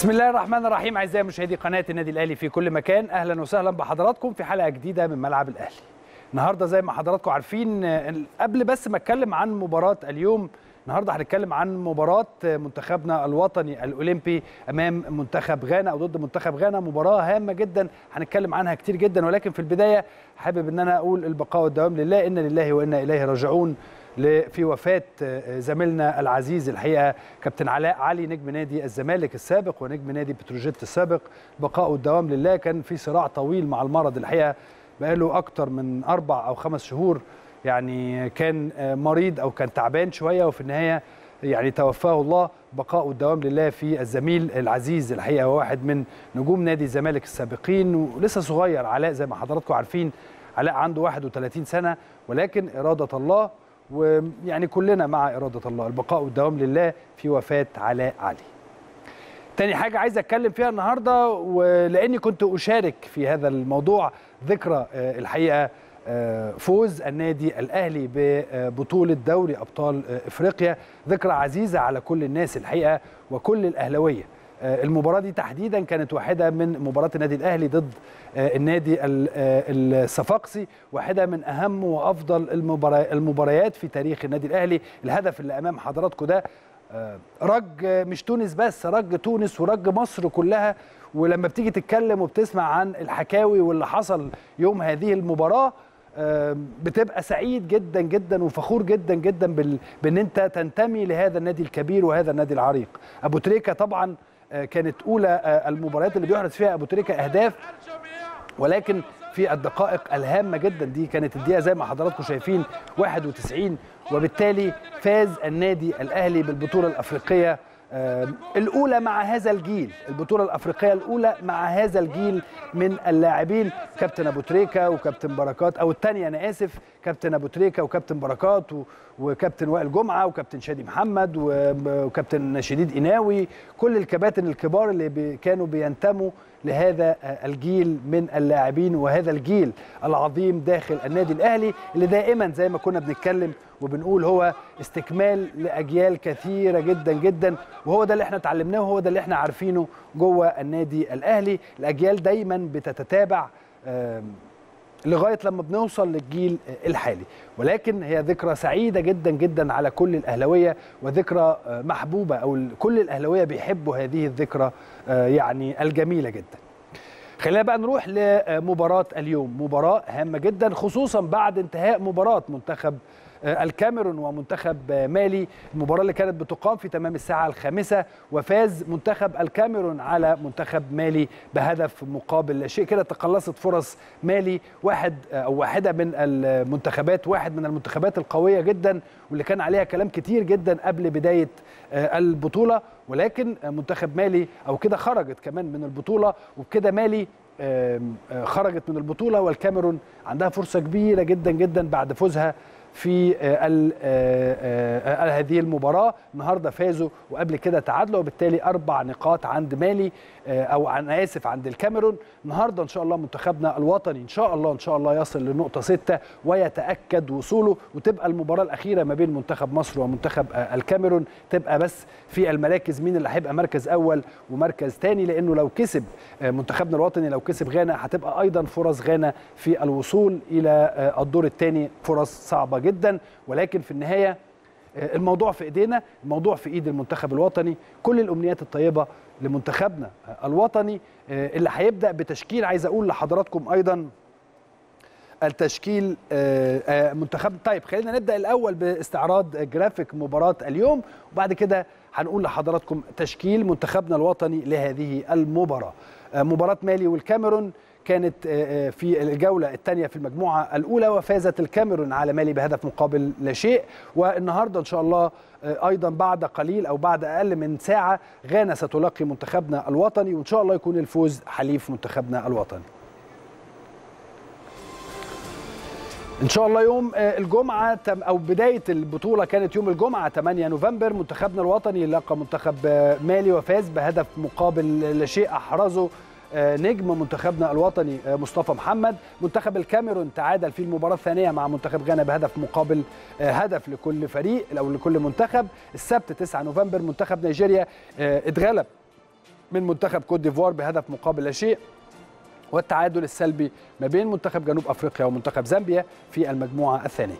بسم الله الرحمن الرحيم اعزائي مشاهدي قناه النادي الاهلي في كل مكان اهلا وسهلا بحضراتكم في حلقه جديده من ملعب الاهلي النهارده زي ما حضراتكم عارفين آه، قبل بس ما اتكلم عن مباراه اليوم النهارده هنتكلم عن مباراه منتخبنا الوطني الاولمبي امام منتخب غانا او ضد منتخب غانا مباراه هامه جدا هنتكلم عنها كتير جدا ولكن في البدايه حابب ان انا اقول البقاء والدوام لله انا لله وانا اليه راجعون ل- في وفاه آه، زميلنا العزيز الحقيقه كابتن علاء علي نجم نادي الزمالك السابق ونجم نادي بتروجيت السابق بقاء والدوام لله كان في صراع طويل مع المرض الحقيقه بقاله اكتر من اربع او خمس شهور يعني كان آه، مريض او كان تعبان شويه وفي النهايه يعني توفاه الله بقاء والدوام لله في الزميل العزيز الحقيقه وواحد من نجوم نادي الزمالك السابقين ولسه صغير علاء زي ما حضراتكم عارفين علاء عنده 31 سنه ولكن اراده الله ويعني كلنا مع اراده الله البقاء والدوام لله في وفاه علاء علي تاني حاجة عايز أتكلم فيها النهاردة ولأني كنت أشارك في هذا الموضوع ذكرى آه، الحقيقة آه، فوز النادي الأهلي ببطولة دوري أبطال آه، إفريقيا ذكرى عزيزة على كل الناس الحقيقة وكل الأهلوية آه، المباراة دي تحديدا كانت واحدة من مباراة النادي الأهلي ضد آه، النادي ال- آه، الصفاقسي واحدة من أهم وأفضل المبارا- المباريات في تاريخ النادي الأهلي الهدف اللي أمام حضراتكم ده آه، رج مش تونس بس رج تونس ورج مصر كلها ولما بتيجي تتكلم وبتسمع عن الحكاوي واللي حصل يوم هذه المباراة آه، بتبقى سعيد جدا جدا وفخور جدا جدا بال... بان انت تنتمي لهذا النادي الكبير وهذا النادي العريق ابو تريكه طبعا آه، كانت اولى آه، المباريات اللي بيحرز فيها ابو تريكه اهداف ولكن في الدقائق الهامه جدا دي كانت الدقيقه زي ما حضراتكم شايفين 91 وبالتالي فاز النادي الاهلي بالبطوله الافريقيه آه، الاولى مع هذا الجيل البطوله الافريقيه الاولى مع هذا الجيل من اللاعبين كابتن ابو تريكه وكابتن بركات او الثانيه انا اسف كابتن ابو تريكه وكابتن بركات و- وكابتن وائل جمعه وكابتن شادي محمد و- وكابتن شديد قناوي كل الكباتن الكبار اللي بي كانوا بينتموا لهذا آه، الجيل من اللاعبين وهذا الجيل العظيم داخل النادي الاهلي اللي دائما زي ما كنا بنتكلم وبنقول هو استكمال لاجيال كثيره جدا جدا وهو ده اللي احنا اتعلمناه وهو ده اللي احنا عارفينه جوه النادي الاهلي الاجيال دايما بتتتابع آم، لغايه لما بنوصل للجيل الحالي ولكن هي ذكرى سعيده جدا جدا على كل الاهلاويه وذكرى آه، محبوبه او ال- كل الاهلاويه بيحبوا هذه الذكرى آه، يعني الجميله جدا خلينا بقى نروح لمباراة اليوم مباراة هامة جدا خصوصا بعد انتهاء مباراة منتخب آه، الكاميرون ومنتخب آه، مالي المباراة اللي كانت بتقام في تمام الساعة الخامسة وفاز منتخب الكاميرون على منتخب مالي بهدف مقابل لا شيء كده تقلصت فرص مالي واحد آه، أو واحدة من المنتخبات واحد من المنتخبات القوية جدا واللي كان عليها كلام كتير جدا قبل بداية آه، البطولة ولكن آه، منتخب مالي أو كده خرجت كمان من البطولة وبكده مالي آم، آه، خرجت من البطولة والكاميرون عندها فرصة كبيرة جدا جدا بعد فوزها في آه، ال- آه، آه، آه، هذه المباراة النهاردة فازوا وقبل كده تعادلوا وبالتالي أربع نقاط عند مالي آه، أو أنا آسف عند الكاميرون النهاردة إن شاء الله منتخبنا الوطني إن شاء الله إن شاء الله يصل لنقطة ستة ويتأكد وصوله وتبقى المباراة الأخيرة ما بين منتخب مصر ومنتخب آه، الكاميرون تبقى بس في المراكز مين اللي هيبقى مركز أول ومركز تاني لأنه لو كسب آه، منتخبنا الوطني لو كسب غانا هتبقى أيضا فرص غانا في الوصول إلى آه، الدور الثاني فرص صعبة جدا ولكن في النهاية آه، الموضوع في ايدينا الموضوع في ايد المنتخب الوطني كل الامنيات الطيبه لمنتخبنا آه، الوطني آه، اللي هيبدا بتشكيل عايز اقول لحضراتكم ايضا التشكيل آه، آه، منتخب طيب خلينا نبدا الاول باستعراض جرافيك مباراه اليوم وبعد كده هنقول لحضراتكم تشكيل منتخبنا الوطني لهذه المباراه آه، مباراه مالي والكاميرون كانت آه، آه، في الجوله الثانيه في المجموعه الاولى وفازت الكاميرون على مالي بهدف مقابل لا شيء والنهارده ان شاء الله آه، ايضا بعد قليل او بعد اقل من ساعه غانا ستلاقي منتخبنا الوطني وان شاء الله يكون الفوز حليف منتخبنا الوطني ان شاء الله يوم آه، الجمعه تم- او بدايه البطوله كانت يوم الجمعه 8 نوفمبر منتخبنا الوطني لقى منتخب آه، مالي وفاز بهدف مقابل لا شيء احرزه آه، نجم منتخبنا الوطني آه، مصطفى محمد منتخب الكاميرون تعادل في المباراه الثانيه مع منتخب غانا بهدف مقابل آه، هدف لكل فريق او لكل منتخب السبت 9 نوفمبر منتخب نيجيريا آه، اتغلب من منتخب كوت ديفوار بهدف مقابل لا شيء والتعادل السلبي ما بين منتخب جنوب افريقيا ومنتخب زامبيا في المجموعه الثانيه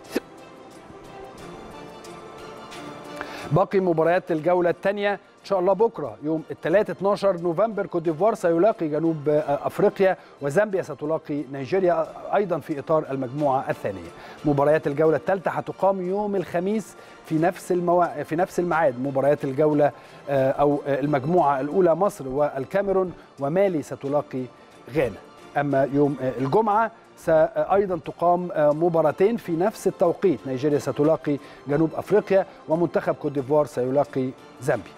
باقي مباريات الجوله الثانيه ان شاء الله بكره يوم الثلاث 12 نوفمبر كوت ديفوار سيلاقي جنوب افريقيا وزامبيا ستلاقي نيجيريا ايضا في اطار المجموعه الثانيه مباريات الجوله الثالثه هتقام يوم الخميس في نفس الموا... في نفس الميعاد مباريات الجوله او المجموعه الاولى مصر والكاميرون ومالي ستلاقي غانا اما يوم الجمعه ايضا تقام مباراتين في نفس التوقيت نيجيريا ستلاقي جنوب افريقيا ومنتخب كوت ديفوار سيلاقي زامبيا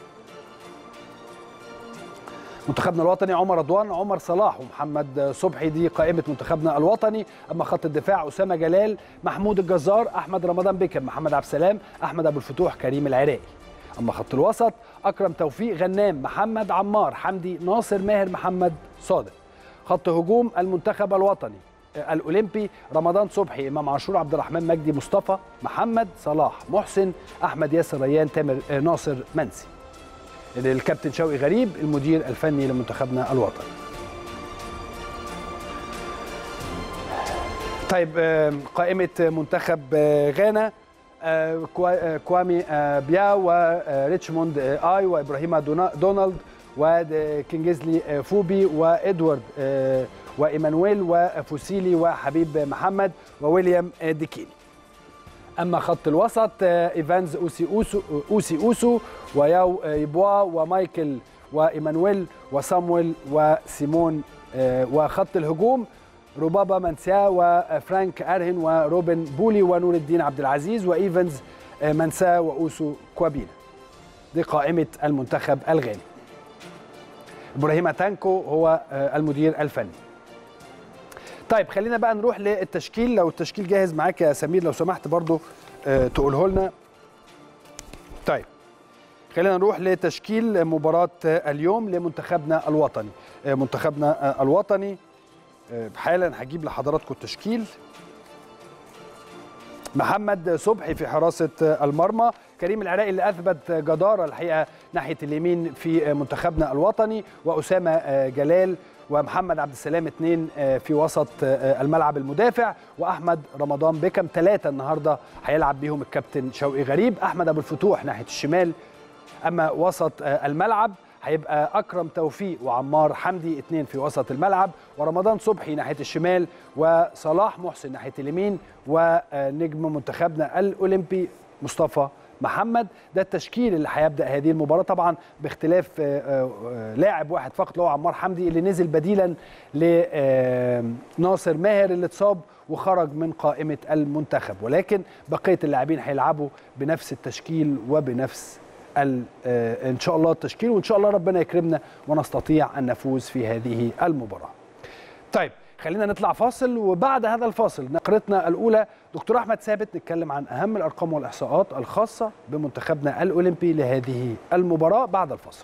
منتخبنا الوطني عمر رضوان عمر صلاح ومحمد صبحي دي قائمه منتخبنا الوطني اما خط الدفاع اسامه جلال محمود الجزار احمد رمضان بكر محمد عبد السلام احمد ابو الفتوح كريم العراقي اما خط الوسط اكرم توفيق غنام محمد عمار حمدي ناصر ماهر محمد صادق خط هجوم المنتخب الوطني الاولمبي رمضان صبحي امام عاشور عبد الرحمن مجدي مصطفى محمد صلاح محسن احمد ياسر ريان تامر ناصر منسي الكابتن شوقي غريب المدير الفني لمنتخبنا الوطني طيب قائمه منتخب غانا كوامي بيا وريتشموند اي وابراهيم دونالد وكينجزلي فوبي وادوارد وايمانويل وفوسيلي وحبيب محمد وويليام ديكيني اما خط الوسط ايفانز اوسي اوسو اوسي اوسو وياو يبوا ومايكل وايمانويل وصامويل وسيمون وخط الهجوم روبابا منسيا وفرانك ارهن وروبن بولي ونور الدين عبد العزيز وايفنز منسا واوسو كوابينا دي قائمه المنتخب الغاني ابراهيم تانكو هو المدير الفني طيب خلينا بقى نروح للتشكيل لو التشكيل جاهز معاك يا سمير لو سمحت برضو تقوله لنا طيب خلينا نروح لتشكيل مباراة اليوم لمنتخبنا الوطني منتخبنا الوطني حالا هجيب لحضراتكم التشكيل محمد صبحي في حراسة المرمى كريم العراقي اللي أثبت جدارة الحقيقة ناحية اليمين في منتخبنا الوطني وأسامة جلال ومحمد عبد السلام اثنين في وسط الملعب المدافع واحمد رمضان بكم ثلاثه النهارده هيلعب بيهم الكابتن شوقي غريب احمد ابو الفتوح ناحيه الشمال اما وسط الملعب هيبقى اكرم توفيق وعمار حمدي اثنين في وسط الملعب ورمضان صبحي ناحيه الشمال وصلاح محسن ناحيه اليمين ونجم منتخبنا الاولمبي مصطفى محمد ده التشكيل اللي هيبدا هذه المباراه طبعا باختلاف لاعب واحد فقط اللي هو عمار حمدي اللي نزل بديلا لناصر ماهر اللي اتصاب وخرج من قائمه المنتخب ولكن بقيه اللاعبين هيلعبوا بنفس التشكيل وبنفس ان شاء الله التشكيل وان شاء الله ربنا يكرمنا ونستطيع ان نفوز في هذه المباراه. طيب خلينا نطلع فاصل وبعد هذا الفاصل نقرتنا الاولى دكتور احمد ثابت نتكلم عن اهم الارقام والاحصاءات الخاصه بمنتخبنا الاولمبي لهذه المباراه بعد الفاصل.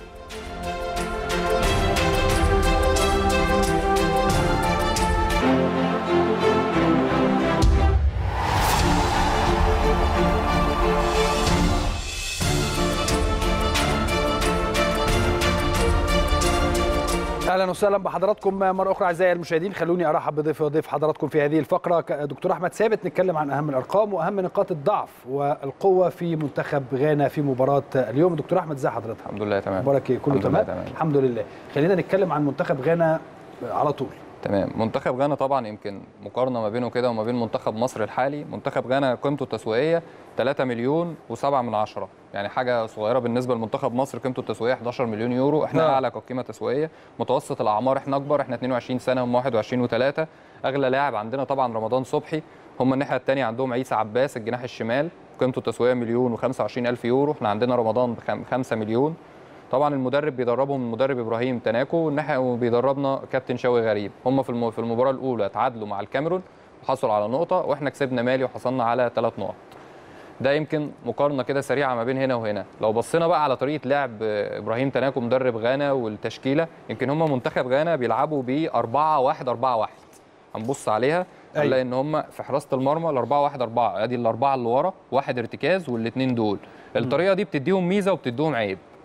اهلا وسهلا بحضراتكم مره اخرى اعزائي المشاهدين خلوني ارحب بضيف وضيف حضراتكم في هذه الفقره دكتور احمد ثابت نتكلم عن اهم الارقام واهم نقاط الضعف والقوه في منتخب غانا في مباراه اليوم دكتور احمد ازي حضرتك الحمد لله تمام اخبارك ايه كله تمام تمام الحمد لله خلينا نتكلم عن منتخب غانا على طول تمام منتخب غانا طبعا يمكن مقارنه ما بينه كده وما بين منتخب مصر الحالي منتخب غانا قيمته التسويقيه 3 مليون و7 من عشرة يعني حاجه صغيره بالنسبه لمنتخب مصر قيمته التسويقيه 11 مليون يورو احنا نعم. اعلى كقيمه تسويقيه متوسط الاعمار احنا اكبر احنا 22 سنه هم 21 و3 اغلى لاعب عندنا طبعا رمضان صبحي هم الناحيه الثانيه عندهم عيسى عباس الجناح الشمال قيمته التسويقيه مليون و25 الف يورو احنا عندنا رمضان ب 5 مليون طبعا المدرب بيدربهم المدرب ابراهيم تناكو والناحيه وبيدربنا كابتن شوقي غريب هم في الم- في المباراه الاولى تعادلوا مع الكاميرون وحصلوا على نقطه واحنا كسبنا مالي وحصلنا على ثلاث نقط ده يمكن مقارنه كده سريعه ما بين هنا وهنا لو بصينا بقى على طريقه لعب آه، ابراهيم تناكو مدرب غانا والتشكيله يمكن هم منتخب غانا بيلعبوا ب 4 1 4 1 هنبص عليها أيوة. هنلاقي ان هم في حراسه المرمى ال 4 1 4 ادي الاربعه اللي ورا واحد ارتكاز والاثنين دول الطريقه دي بتديهم ميزه وبتديهم عيب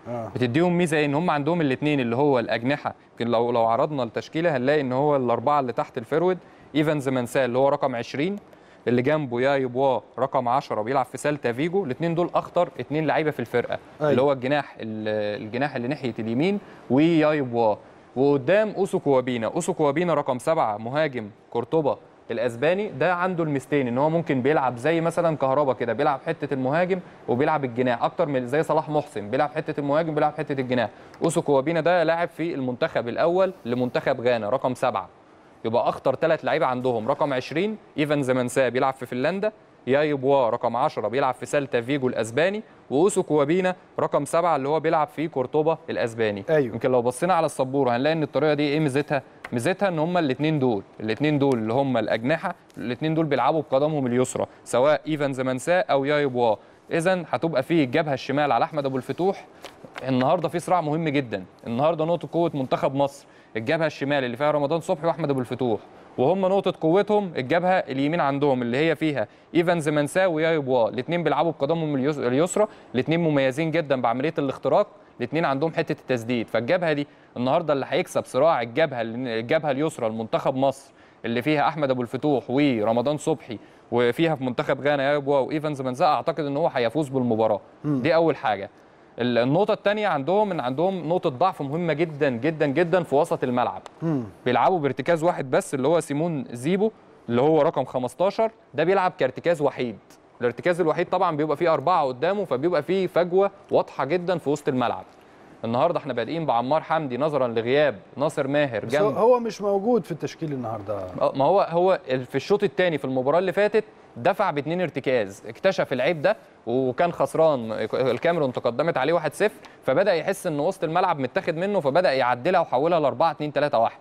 آه. بتديهم ميزه ايه ان هم عندهم الاثنين اللي هو الاجنحه يمكن لو لو عرضنا التشكيله هنلاقي ان هو الاربعه اللي تحت الفيرود ايفانز منسال اللي هو رقم 20 اللي جنبه يا يبوا رقم 10 بيلعب في سالتا فيجو الاثنين دول اخطر اثنين لعيبه في الفرقه أيوة. اللي هو الجناح ال- الجناح اللي ناحيه اليمين ويا يبوا وقدام اوسو كوابينا اوسو كوابينا رقم سبعة مهاجم قرطبه الاسباني ده عنده الميزتين ان هو ممكن بيلعب زي مثلا كهربا كده بيلعب حته المهاجم وبيلعب الجناح اكتر من زي صلاح محسن بيلعب حته المهاجم بيلعب حته الجناح اوسو كوابينا ده لاعب في المنتخب الاول لمنتخب غانا رقم سبعة يبقى اخطر ثلاث لعيبه عندهم رقم 20 ايفان زمانسا بيلعب في فنلندا يا بوا رقم 10 بيلعب في سالتا فيجو الاسباني واوسو كوابينا رقم 7 اللي هو بيلعب في قرطبه الاسباني أيوة. يمكن لو بصينا على السبوره هنلاقي ان الطريقه دي ايه ميزتها ميزتها ان هم الاثنين دول الاثنين دول اللي هم الاجنحه الاثنين دول بيلعبوا بقدمهم اليسرى سواء ايفان زمانسا او يا بوا اذا هتبقى في الجبهه الشمال على احمد ابو الفتوح النهارده في صراع مهم جدا النهارده نقطه قوه منتخب مصر الجبهه الشمال اللي فيها رمضان صبحي واحمد ابو الفتوح وهم نقطه قوتهم الجبهه اليمين عندهم اللي هي فيها ايفانز منسا ويا بوا الاثنين بيلعبوا بقدمهم اليس- اليسرى الاثنين مميزين جدا بعمليه الاختراق الاثنين عندهم حته التسديد فالجبهه دي النهارده اللي هيكسب صراع الجبهه الجبهه اليسرى لمنتخب مصر اللي فيها احمد ابو الفتوح ورمضان صبحي وفيها في منتخب غانا يا بوا وايفانز منسا اعتقد ان هو هيفوز بالمباراه دي اول حاجه ال- النقطة الثانية عندهم ان عندهم نقطة ضعف مهمة جدا جدا جدا في وسط الملعب. بيلعبوا بارتكاز واحد بس اللي هو سيمون زيبو اللي هو رقم 15 ده بيلعب كارتكاز وحيد. الارتكاز الوحيد طبعا بيبقى فيه أربعة قدامه فبيبقى فيه فجوة واضحة جدا في وسط الملعب. النهارده احنا بادئين بعمار حمدي نظرا لغياب ناصر ماهر بس هو- جنب هو مش موجود في التشكيل النهارده آه، ما هو هو ال- في الشوط الثاني في المباراه اللي فاتت دفع باثنين ارتكاز اكتشف العيب ده وكان خسران الكاميرون تقدمت عليه 1-0 فبدا يحس ان وسط الملعب متاخد منه فبدا يعدلها وحولها ل 4 2 3 1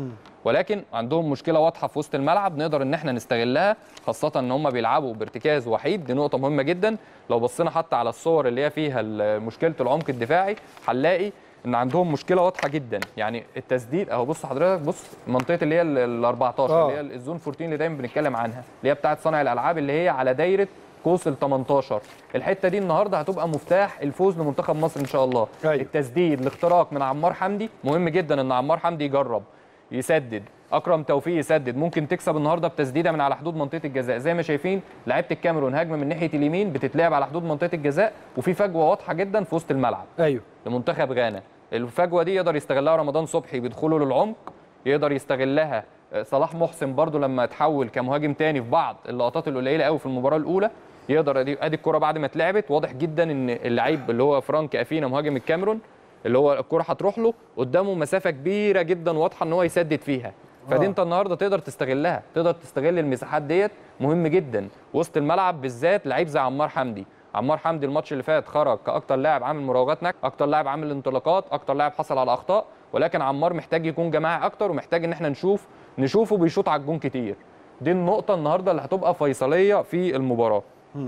ولكن عندهم مشكله واضحه في وسط الملعب نقدر ان احنا نستغلها خاصه ان هم بيلعبوا بارتكاز وحيد دي نقطه مهمه جدا لو بصينا حتى على الصور اللي هي فيها ال- مشكله العمق الدفاعي هنلاقي ان عندهم مشكله واضحه جدا يعني التسديد اهو بص حضرتك بص منطقه اللي هي ال 14 آه. اللي هي الزون 14 اللي دايما بنتكلم عنها اللي هي بتاعه صانع الالعاب اللي هي على دايره قوس ال 18 الحته دي النهارده هتبقى مفتاح الفوز لمنتخب مصر ان شاء الله أيوة. التسديد الاختراق من عمار حمدي مهم جدا ان عمار حمدي يجرب يسدد اكرم توفيق يسدد ممكن تكسب النهارده بتسديده من على حدود منطقه الجزاء زي ما شايفين لعيبه الكاميرون هجمه من ناحيه اليمين بتتلعب على حدود منطقه الجزاء وفي فجوه واضحه جدا في وسط الملعب ايوه لمنتخب غانا الفجوه دي يقدر يستغلها رمضان صبحي بدخوله للعمق يقدر يستغلها آه، صلاح محسن برضو لما تحول كمهاجم تاني في بعض اللقطات القليله قوي في المباراه الاولى يقدر ادي ادي الكره بعد ما اتلعبت واضح جدا ان اللعيب اللي هو فرانك افينا مهاجم الكاميرون اللي هو الكره هتروح له قدامه مسافه كبيره جدا واضحه ان هو يسدد فيها فدي آه. انت النهارده تقدر تستغلها تقدر تستغل المساحات ديت مهم جدا وسط الملعب بالذات لعيب زي عمار حمدي عمار حمدي الماتش اللي فات خرج كاكتر لاعب عامل مراوغات نك اكتر لاعب عامل انطلاقات اكتر لاعب حصل على اخطاء ولكن عمار محتاج يكون جماعي اكتر ومحتاج ان احنا نشوف نشوفه بيشوط على الجون كتير دي النقطه النهارده اللي هتبقى فيصليه في المباراه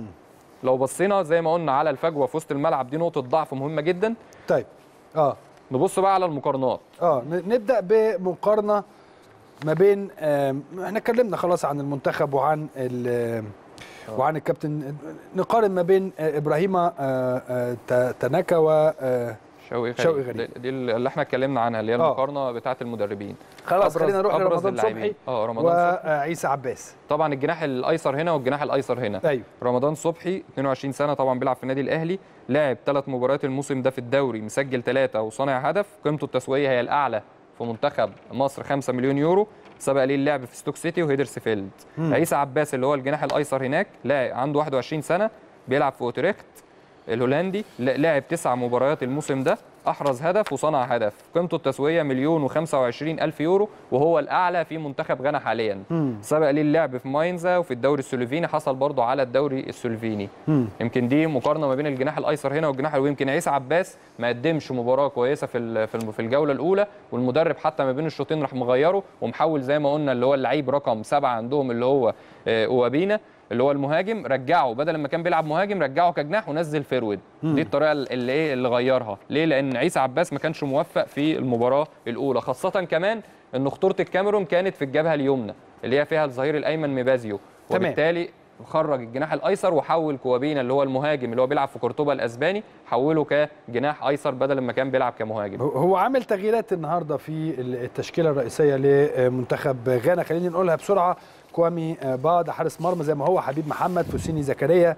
لو بصينا زي ما قلنا على الفجوه في وسط الملعب دي نقطه ضعف مهمه جدا طيب اه نبص بقى على المقارنات اه ن- نبدا بمقارنه ما بين آم، احنا اتكلمنا خلاص عن المنتخب وعن ال- وعن الكابتن نقارن ما بين آه، ابراهيم آه، آه، ت- تناكا و آه، شوقي غريب, شوقي غريب. دي- دي اللي احنا اتكلمنا عنها اللي هي آه. المقارنه بتاعه المدربين خلاص أبرز- خلينا نروح أبرز لرمضان اللاعبين. صبحي اه رمضان صبحي وعيسى عباس طبعا الجناح الايسر هنا والجناح الايسر هنا ايوه رمضان صبحي 22 سنه طبعا بيلعب في النادي الاهلي لاعب ثلاث مباريات الموسم ده في الدوري مسجل ثلاثه وصانع هدف قيمته التسويقيه هي الاعلى في منتخب مصر 5 مليون يورو سبق ليه اللعب في ستوك سيتي وهيدرسفيلد عيسى عباس اللي هو الجناح الايسر هناك لاعب عنده 21 سنه بيلعب في اوتريخت الهولندي ل- لعب تسع مباريات الموسم ده احرز هدف وصنع هدف قيمته التسويقيه مليون و25 الف يورو وهو الاعلى في منتخب غانا حاليا سبق ليه اللعب في ماينزا وفي الدوري السلوفيني حصل برضه على الدوري السلوفيني يمكن دي مقارنه ما بين الجناح الايسر هنا والجناح ويمكن عيسى عباس ما قدمش مباراه كويسه في ال- في الم- في الجوله الاولى والمدرب حتى ما بين الشوطين راح مغيره ومحول زي ما قلنا اللي هو اللعيب رقم سبعه عندهم اللي هو آه، اوابينا اللي هو المهاجم رجعه بدل ما كان بيلعب مهاجم رجعه كجناح ونزل فيرود دي الطريقه اللي ايه اللي غيرها ليه لان عيسى عباس ما كانش موفق في المباراه الاولى خاصه كمان ان خطوره الكاميرون كانت في الجبهه اليمنى اللي هي فيها الظهير الايمن ميبازيو تمام. وبالتالي خرج الجناح الايسر وحول كوابينا اللي هو المهاجم اللي هو بيلعب في قرطبه الاسباني حوله كجناح ايسر بدل ما كان بيلعب كمهاجم هو- هو عامل تغييرات النهارده في التشكيله الرئيسيه لمنتخب غانا خلينا نقولها بسرعه كوامي با ده حارس مرمى زي ما هو حبيب محمد فوسيني زكريا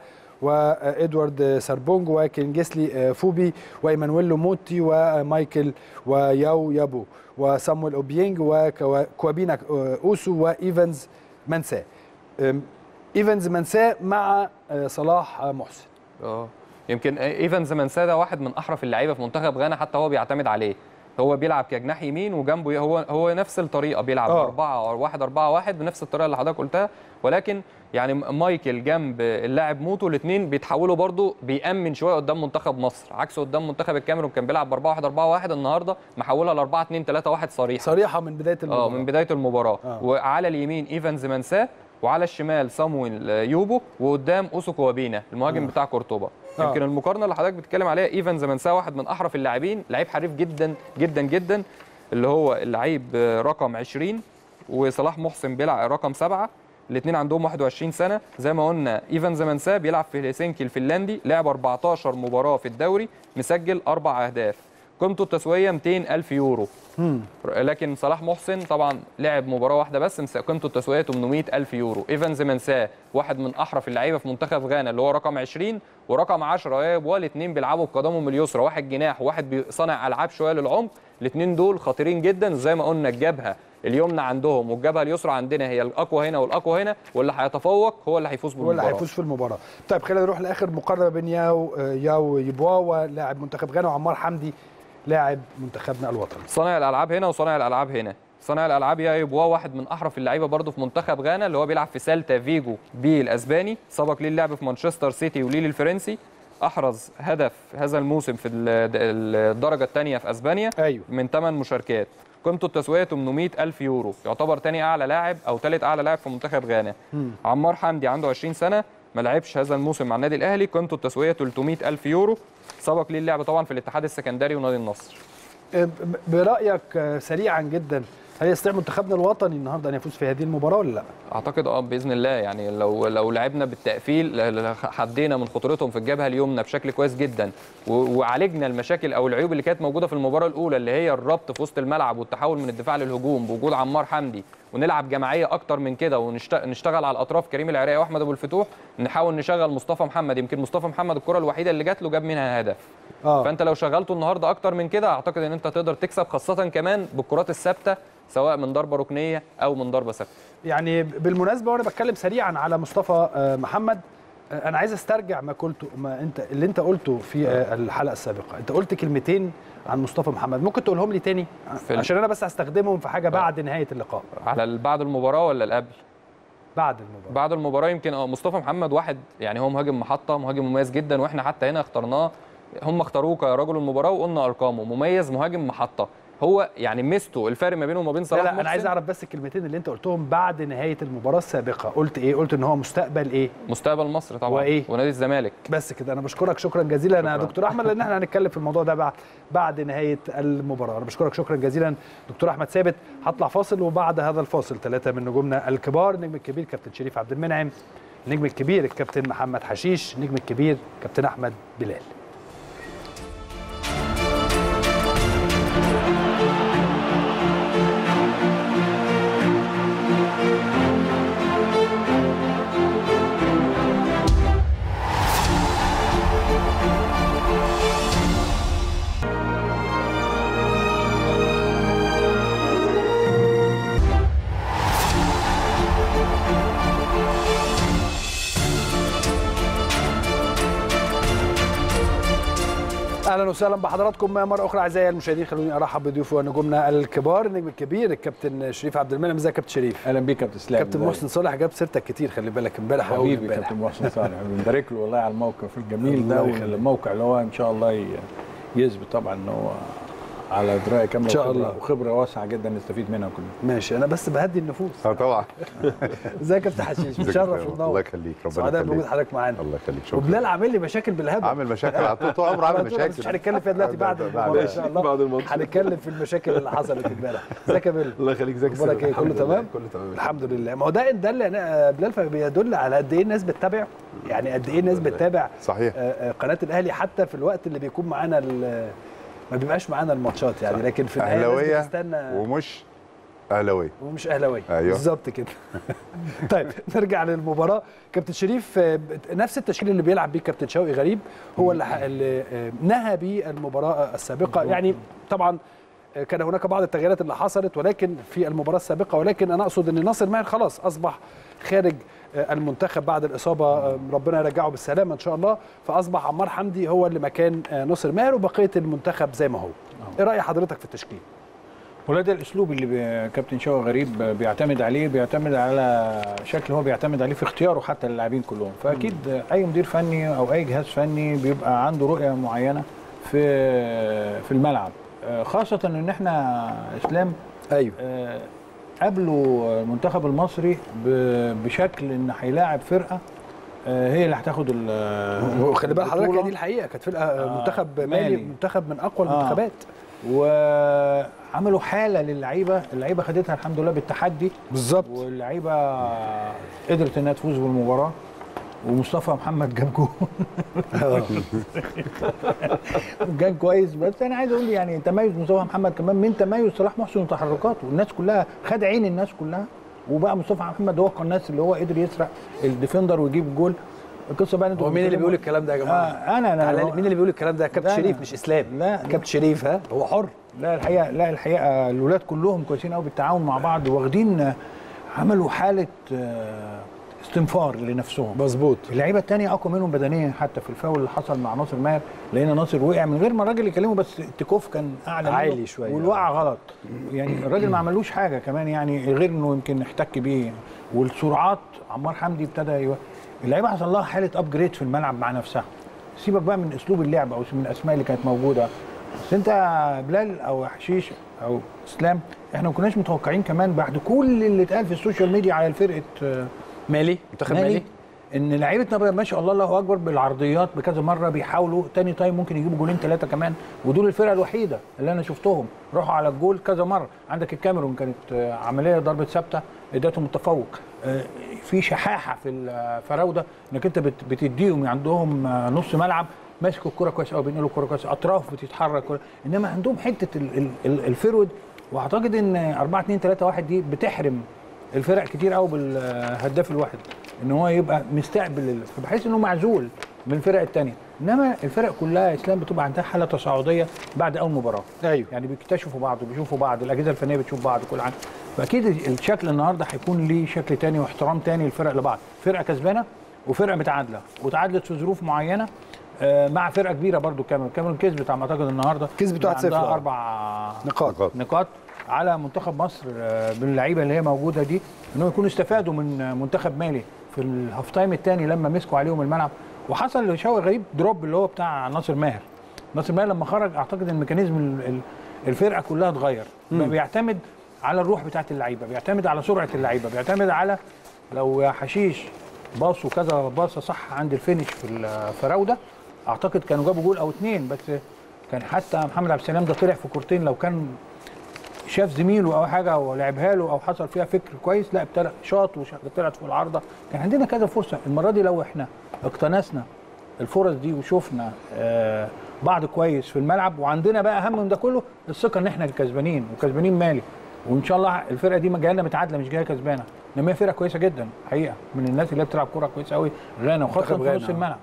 وادوارد ساربونج وكينجسلي فوبي وايمانويل موتي ومايكل وياو يابو وسامويل اوبينج وكوابينا اوسو وايفنز منساه أم، ايفنز منساه مع صلاح محسن اه يمكن ايفنز منساه ده واحد من احرف اللعيبه في منتخب غانا حتى هو بيعتمد عليه هو بيلعب كجناح يمين وجنبه هو هو نفس الطريقه بيلعب آه. 4 1 4 1 بنفس الطريقه اللي حضرتك قلتها ولكن يعني مايكل جنب اللاعب موتو الاثنين بيتحولوا برضو بيأمن شويه قدام منتخب مصر عكس قدام منتخب الكاميرون كان بيلعب ب 4 1 4 1 النهارده محولها ل 4 2 3 1 صريحه صريحه من بدايه المباراه اه من بدايه المباراه آه. وعلى اليمين ايفنز منساه وعلى الشمال صامويل يوبو وقدام اوسو كوابينا المهاجم آه. بتاع قرطبه آه. يمكن المقارنه اللي حضرتك بتتكلم عليها ايفنز منساه واحد من احرف اللاعبين لعيب حريف جدا جدا جدا اللي هو اللعيب رقم 20 وصلاح محسن بيلعب رقم سبعة الاثنين عندهم 21 سنه زي ما قلنا ايفنز منساه بيلعب في هلسنكي الفنلندي لعب 14 مباراه في الدوري مسجل اربع اهداف قيمته التسويقيه 200 الف يورو مم. لكن صلاح محسن طبعا لعب مباراه واحده بس مس- قيمته التسويقيه 800 الف يورو ايفنز منساه واحد من احرف اللعيبه في منتخب غانا اللي هو رقم 20 ورقم 10 اياب والاثنين بيلعبوا بقدمهم اليسرى واحد جناح وواحد بيصنع العاب شويه للعمق الاثنين دول خطيرين جدا وزي ما قلنا الجبهه اليمنى عندهم والجبهه اليسرى عندنا هي الاقوى هنا والاقوى هنا واللي هيتفوق هو اللي هيفوز هو اللي بالمباراه هيفوز في المباراه طيب خلينا نروح لاخر مقارنه بين ياو ياو يبوا لاعب منتخب غانا وعمار حمدي لاعب منتخبنا الوطني صانع الالعاب هنا وصانع الالعاب هنا صانع الالعاب يا يبوا واحد من احرف اللعيبه برضه في منتخب غانا اللي هو بيلعب في سالتا فيجو بي الاسباني سبق ليه اللعب في مانشستر سيتي وليل الفرنسي احرز هدف هذا الموسم في ال- الدرجه الثانيه في اسبانيا ايوه من 8 مشاركات قيمته التسويقيه 800 الف يورو يعتبر تاني اعلى لاعب او ثالث اعلى لاعب في منتخب غانا مم. عمار حمدي عنده 20 سنه ما لعبش هذا الموسم مع النادي الاهلي قيمته التسويقيه 300 الف يورو سبق ليه اللعب طبعا في الاتحاد السكندري ونادي النصر ب- برايك آه، سريعا جدا هل يستطيع منتخبنا الوطني النهارده ان يفوز في هذه المباراه ولا لا؟ اعتقد اه باذن الله يعني لو لو لعبنا بالتقفيل ل- ل- حدينا من خطورتهم في الجبهه اليمنى بشكل كويس جدا و- وعالجنا المشاكل او العيوب اللي كانت موجوده في المباراه الاولى اللي هي الربط في وسط الملعب والتحول من الدفاع للهجوم بوجود عمار حمدي ونلعب جماعيه اكتر من كده ونشتغل على الاطراف كريم العراقي واحمد ابو الفتوح نحاول نشغل مصطفى محمد يمكن مصطفى محمد الكره الوحيده اللي جات له جاب منها هدف اه فانت لو شغلته النهارده اكتر من كده اعتقد ان انت تقدر تكسب خاصه كمان بالكرات الثابته سواء من ضربه ركنيه او من ضربه ثابته يعني بالمناسبه وانا بتكلم سريعا على مصطفى آه، محمد آه، انا عايز استرجع ما قلته ما انت اللي انت قلته في آه، الحلقه السابقه انت قلت كلمتين عن مصطفى محمد ممكن تقولهم لي تاني في ال- عشان انا بس هستخدمهم في حاجه بعد نهايه اللقاء على ال- بعد المباراه ولا القبل بعد المباراه بعد المباراه يمكن اه مصطفى محمد واحد يعني هو مهاجم محطه مهاجم مميز جدا واحنا حتى هنا اخترناه هم اختاروه كرجل المباراه وقلنا ارقامه مميز مهاجم محطه هو يعني ميزته الفرق ما بينه وما بين لا صلاح لا انا عايز محسن اعرف بس الكلمتين اللي انت قلتهم بعد نهايه المباراه السابقه قلت ايه قلت ان هو مستقبل ايه مستقبل مصر طبعا وإيه؟ ونادي الزمالك بس كده انا بشكرك شكرا جزيلا انا شكراً. دكتور احمد لان احنا هنتكلم في الموضوع ده بعد بعد نهايه المباراه انا بشكرك شكرا جزيلا دكتور احمد ثابت هطلع فاصل وبعد هذا الفاصل ثلاثه من نجومنا الكبار النجم الكبير كابتن شريف عبد المنعم النجم الكبير الكابتن محمد حشيش النجم الكبير كابتن احمد بلال اهلا وسهلا بحضراتكم مره اخرى اعزائي المشاهدين خلوني ارحب بضيوفي ونجومنا الكبار النجم الكبير الكابتن شريف عبد المنعم ازيك يا كابتن شريف اهلا بيك يا كابتن اسلام كابتن محسن صالح جاب سيرتك كتير خلي بالك امبارح وأول حبيبي امبارح. كابتن محسن صالح بنبارك له والله على الموقف الجميل الله ده يخليك. والموقع اللي هو ان شاء الله ي- يثبت طبعا ان هو على درايه كامله إن شاء وخبرة- الله. وخبره واسعه جدا نستفيد منها كلنا ماشي انا بس بهدي النفوس اه طبعا ازيك يا كابتن حشيش ازيك يا متشرف فندم؟ ومنور الله يخليك ربنا سعداء بوجود يخليك حضرتك معانا الله يخليك شكرا وبلال عامل لي مشاكل بالهبل عامل مشاكل على طول طول عمره عامل على طول، بس مش مشاكل هنتكلم فيها دلوقتي بعد المباراه ان شاء الله بعد الماتش. هنتكلم في المشاكل اللي حصلت امبارح ازيك يا بيل الله يخليك ازيك يا اخبارك سيدي؟ ايه كله الحمد لله، تمام كله تمام الحمد لله ما هو ده ده اللي انا بلال فبيدل على قد ايه الناس بتتابع يعني قد ايه الناس بتتابع صحيح آه، آه، قناه الاهلي حتى في الوقت اللي بيكون معانا ال- ما بيبقاش معانا الماتشات يعني لكن في النهايه الناس اهلاويه بتستنى ومش اهلاويه ومش اهلاويه أيوه. بالظبط كده طيب نرجع للمباراه كابتن شريف آه، بت- نفس التشكيل اللي بيلعب بيه كابتن شوقي غريب هو اللي, ح- اللي آه، نهى بيه المباراه السابقه يعني طبعا آه، كان هناك بعض التغييرات اللي حصلت ولكن في المباراه السابقه ولكن انا اقصد ان ناصر ماهر خلاص اصبح خارج آه، المنتخب بعد الاصابه آه، ربنا يرجعه بالسلامه ان شاء الله فاصبح عمار حمدي هو اللي مكان آه، ناصر ماهر وبقيه المنتخب زي ما هو ايه راي حضرتك في التشكيل ولا ده الاسلوب اللي بي- كابتن شوقي غريب بيعتمد عليه بيعتمد على شكل هو بيعتمد عليه في اختياره حتى للاعبين كلهم فاكيد اي مدير فني او اي جهاز فني بيبقى عنده رؤيه معينه في في الملعب آه، خاصه ان احنا اسلام ايوه آه، قابلوا المنتخب المصري ب- بشكل ان هيلاعب فرقه آه، هي اللي هتاخد ال- وخلي بال حضرتك البطولة. هي دي الحقيقه كانت فرقه آه، منتخب مالي مالي. منتخب من اقوى آه. المنتخبات وعملوا حاله للعيبه اللعيبه خدتها الحمد لله بالتحدي بالظبط واللعيبه قدرت انها تفوز بالمباراه ومصطفى محمد جاب جول جاب كويس بس انا عايز اقول يعني تميز مصطفى محمد كمان من تميز صلاح محسن وتحركاته والناس كلها خد عين الناس كلها وبقى مصطفى محمد هو الناس اللي هو قدر يسرق الديفندر ويجيب الجول القصه بقى إن انتوا هو مين اللي بتتكلموا- بيقول الكلام ده يا جماعه؟ آه انا انا تعالى لي، مين اللي بيقول الكلام ده؟ كابتن لا، شريف لا. مش اسلام لا. كابتن شريف ها هو حر لا الحقيقه لا الحقيقه الولاد كلهم كويسين قوي بالتعاون مع بعض واخدين عملوا حاله آه، استنفار لنفسهم مظبوط اللعيبه الثانيه اقوى منهم بدنيا حتى في الفاول اللي حصل مع ناصر ماهر لقينا ناصر وقع من غير ما الراجل يكلمه بس التكوف كان اعلى منه عالي شوية. والوقع غلط يعني الراجل ما عملوش حاجه كمان يعني غير انه يمكن احتك بيه والسرعات عمار حمدي ابتدى يو... اللعيبه حصل لها حاله ابجريد في الملعب مع نفسها سيبك بقى من اسلوب اللعب او من الاسماء اللي كانت موجوده بس انت يا بلال او حشيش او اسلام احنا ما كناش متوقعين كمان بعد كل اللي اتقال في السوشيال ميديا على فرقه آه، مالي منتخب مالي ان لعيبتنا بقى ما شاء الله الله اكبر بالعرضيات بكذا مره بيحاولوا تاني تايم ممكن يجيبوا جولين ثلاثه كمان ودول الفرقه الوحيده اللي انا شفتهم راحوا على الجول كذا مره عندك الكاميرون كانت آه، عمليه ضربه ثابته ادتهم التفوق آه، في شحاحه في الفراوده انك انت بت- بتديهم عندهم آه، نص ملعب ماسك الكره كويس قوي بينقلوا الكره كويس اطراف بتتحرك انما عندهم حته ال- ال- ال- الفرود واعتقد ان 4 2 3 1 دي بتحرم الفرق كتير قوي بالهداف الواحد ان هو يبقى مستقبل ال- فبحس انه معزول من الفرق الثانيه انما الفرق كلها اسلام بتبقى عندها حاله تصاعديه بعد اول مباراه ايوه يعني بيكتشفوا بعض وبيشوفوا بعض الاجهزه الفنيه بتشوف بعض كل حاجه فاكيد الشكل النهارده هيكون ليه شكل تاني واحترام تاني للفرق لبعض فرقه كسبانه وفرقه متعادله وتعادلت في ظروف معينه آه، مع فرقه كبيره برضو الكاميرون الكاميرون كسبت على ما اعتقد النهارده كسبت 1-0 عندها آه. اربع نقاط نقاط. نقاط على منتخب مصر آه، باللعيبه اللي هي موجوده دي انهم يكونوا استفادوا من آه، منتخب مالي في الهاف تايم الثاني لما مسكوا عليهم الملعب وحصل لشوقي غريب دروب اللي هو بتاع ناصر ماهر ناصر ماهر لما خرج اعتقد ان ميكانيزم ال- ال- الفرقه كلها اتغير بقى بيعتمد على الروح بتاعت اللعيبه بيعتمد على سرعه اللعيبه بيعتمد على لو يا حشيش باصوا كذا باصه صح عند الفينش في الفراوده اعتقد كانوا جابوا جول او اتنين بس كان حتى محمد عبد السلام ده طلع في كورتين لو كان شاف زميله او حاجه ولعبها له او حصل فيها فكر كويس لا ابتدى شاط وطلعت فوق العارضه كان عندنا كذا فرصه المره دي لو احنا اقتنصنا الفرص دي وشفنا آه بعض كويس في الملعب وعندنا بقى اهم من ده كله الثقه ان احنا الكسبانين وكسبانين مالي وان شاء الله الفرقه دي جايه لنا متعادله مش جايه كسبانه انما هي فرقه كويسه جدا حقيقه من الناس اللي هي بتلعب كوره كويسه قوي غانا وخاصه منتخب في غانا، نص آه. الملعب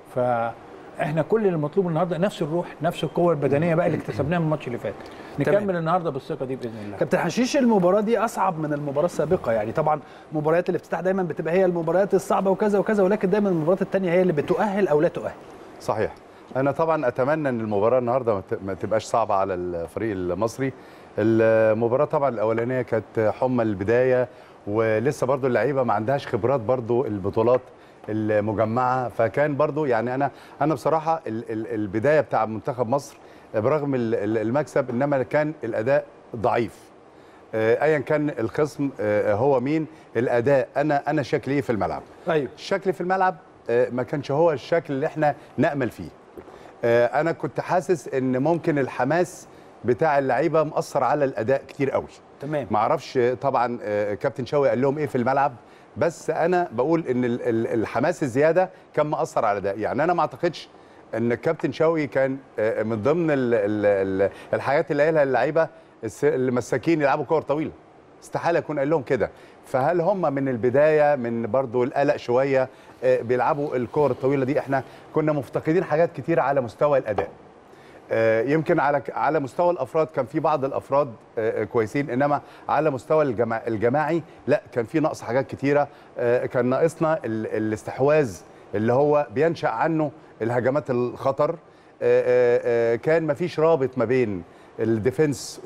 فاحنا كل اللي مطلوب النهارده نفس الروح نفس القوه البدنيه بقى اللي اكتسبناها من الماتش اللي فات تمام. نكمل النهارده بالثقه دي باذن الله كابتن حشيش المباراة دي أصعب من المباراة السابقة يعني طبعا مباريات الافتتاح دايما بتبقى هي المباريات الصعبة وكذا وكذا ولكن دايما المباريات التانية هي اللي بتؤهل أو لا تؤهل صحيح انا طبعا اتمنى ان المباراه النهارده ما ت- ما تبقاش صعبه على الفريق المصري المباراه طبعا الاولانيه كانت حمى البدايه ولسه برضو اللعيبه ما عندهاش خبرات برضو البطولات المجمعه فكان برضو يعني انا انا بصراحه ال- ال- البدايه بتاع منتخب مصر برغم ال- ال- المكسب انما كان الاداء ضعيف آه، ايا كان الخصم آه، هو مين الاداء انا انا شكلي ايه في الملعب ايوه الشكل في الملعب آه، ما كانش هو الشكل اللي احنا نامل فيه آه، انا كنت حاسس ان ممكن الحماس بتاع اللعيبه مأثر على الاداء كتير قوي تمام ما اعرفش طبعا آه، كابتن شوقي قال لهم ايه في الملعب بس انا بقول ان ال- ال- الحماس الزياده كان مأثر على ده يعني انا ما اعتقدش ان الكابتن شوقي كان آه، من ضمن ال ال ال الحاجات اللي قالها للعيبه الس- المساكين يلعبوا كور طويله استحاله يكون قال لهم كده فهل هم من البدايه من برضو القلق شويه آه، بيلعبوا الكور الطويله دي احنا كنا مفتقدين حاجات كتيره على مستوى الاداء آه، يمكن على على مستوى الافراد كان في بعض الافراد آه، آه، كويسين انما على مستوى الجماع الجماعي لا كان في نقص حاجات كتيره آه، كان ناقصنا ال- الاستحواذ اللي هو بينشا عنه الهجمات الخطر آه، آه، آه، كان مفيش رابط ما بين الديفنس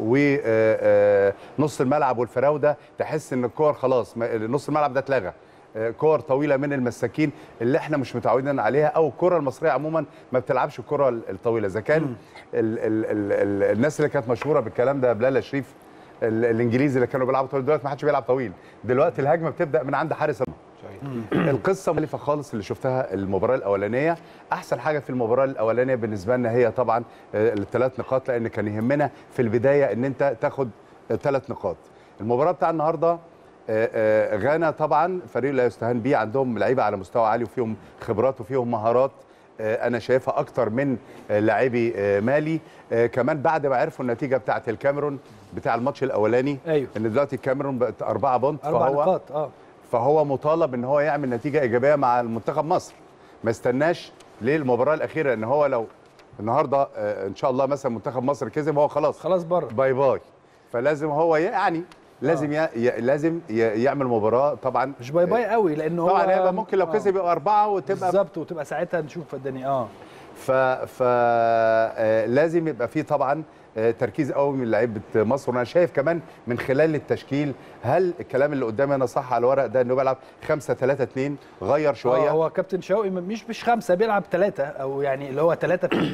ونص الملعب والفراوده تحس ان الكور خلاص ما- نص الملعب ده اتلغى آه، كور طويله من المساكين اللي احنا مش متعودين عليها او الكره المصريه عموما ما بتلعبش الكره ال- الطويله اذا كان ال ال ال ال الناس اللي كانت مشهوره بالكلام ده بلالا شريف ال- الانجليزي اللي كانوا بيلعبوا طويل دلوقتي ما حدش بيلعب طويل دلوقتي الهجمه بتبدا من عند حارس المرمى القصه مختلفه خالص اللي شفتها المباراه الاولانيه احسن حاجه في المباراه الاولانيه بالنسبه لنا هي طبعا آه، الثلاث نقاط لان كان يهمنا في البدايه ان انت تاخد ثلاث نقاط المباراه بتاع النهارده آه، آه، غانا طبعا فريق لا يستهان بيه عندهم لعيبه على مستوى عالي وفيهم خبرات وفيهم مهارات آه، انا شايفها اكتر من آه، لاعبي آه، مالي آه، كمان بعد ما عرفوا النتيجه بتاعه الكاميرون بتاع الماتش الاولاني أيوه. ان دلوقتي الكاميرون بقت أربعة بونت اربع فهو نقاط اه فهو مطالب ان هو يعمل نتيجه ايجابيه مع المنتخب مصر ما استناش للمباراه الاخيره ان هو لو النهارده آه، ان شاء الله مثلا منتخب مصر كسب هو خلاص خلاص بره باي باي فلازم هو يعني لازم ي... ي... لازم ي... يعمل مباراه طبعا مش باي باي قوي لان هو طبعا هيبقى ممكن لو آه. كسب يبقى اربعه وتبقى بالظبط وتبقى ساعتها نشوف الدنيا اه ف ف آه، لازم يبقى فيه طبعا آه، تركيز قوي من لعيبه مصر وانا شايف كمان من خلال التشكيل هل الكلام اللي قدامي انا صح على الورق ده انه بيلعب 5 3 2 غير شويه آه هو كابتن شوقي مش مش خمسه بيلعب ثلاثه او يعني اللي هو ثلاثه في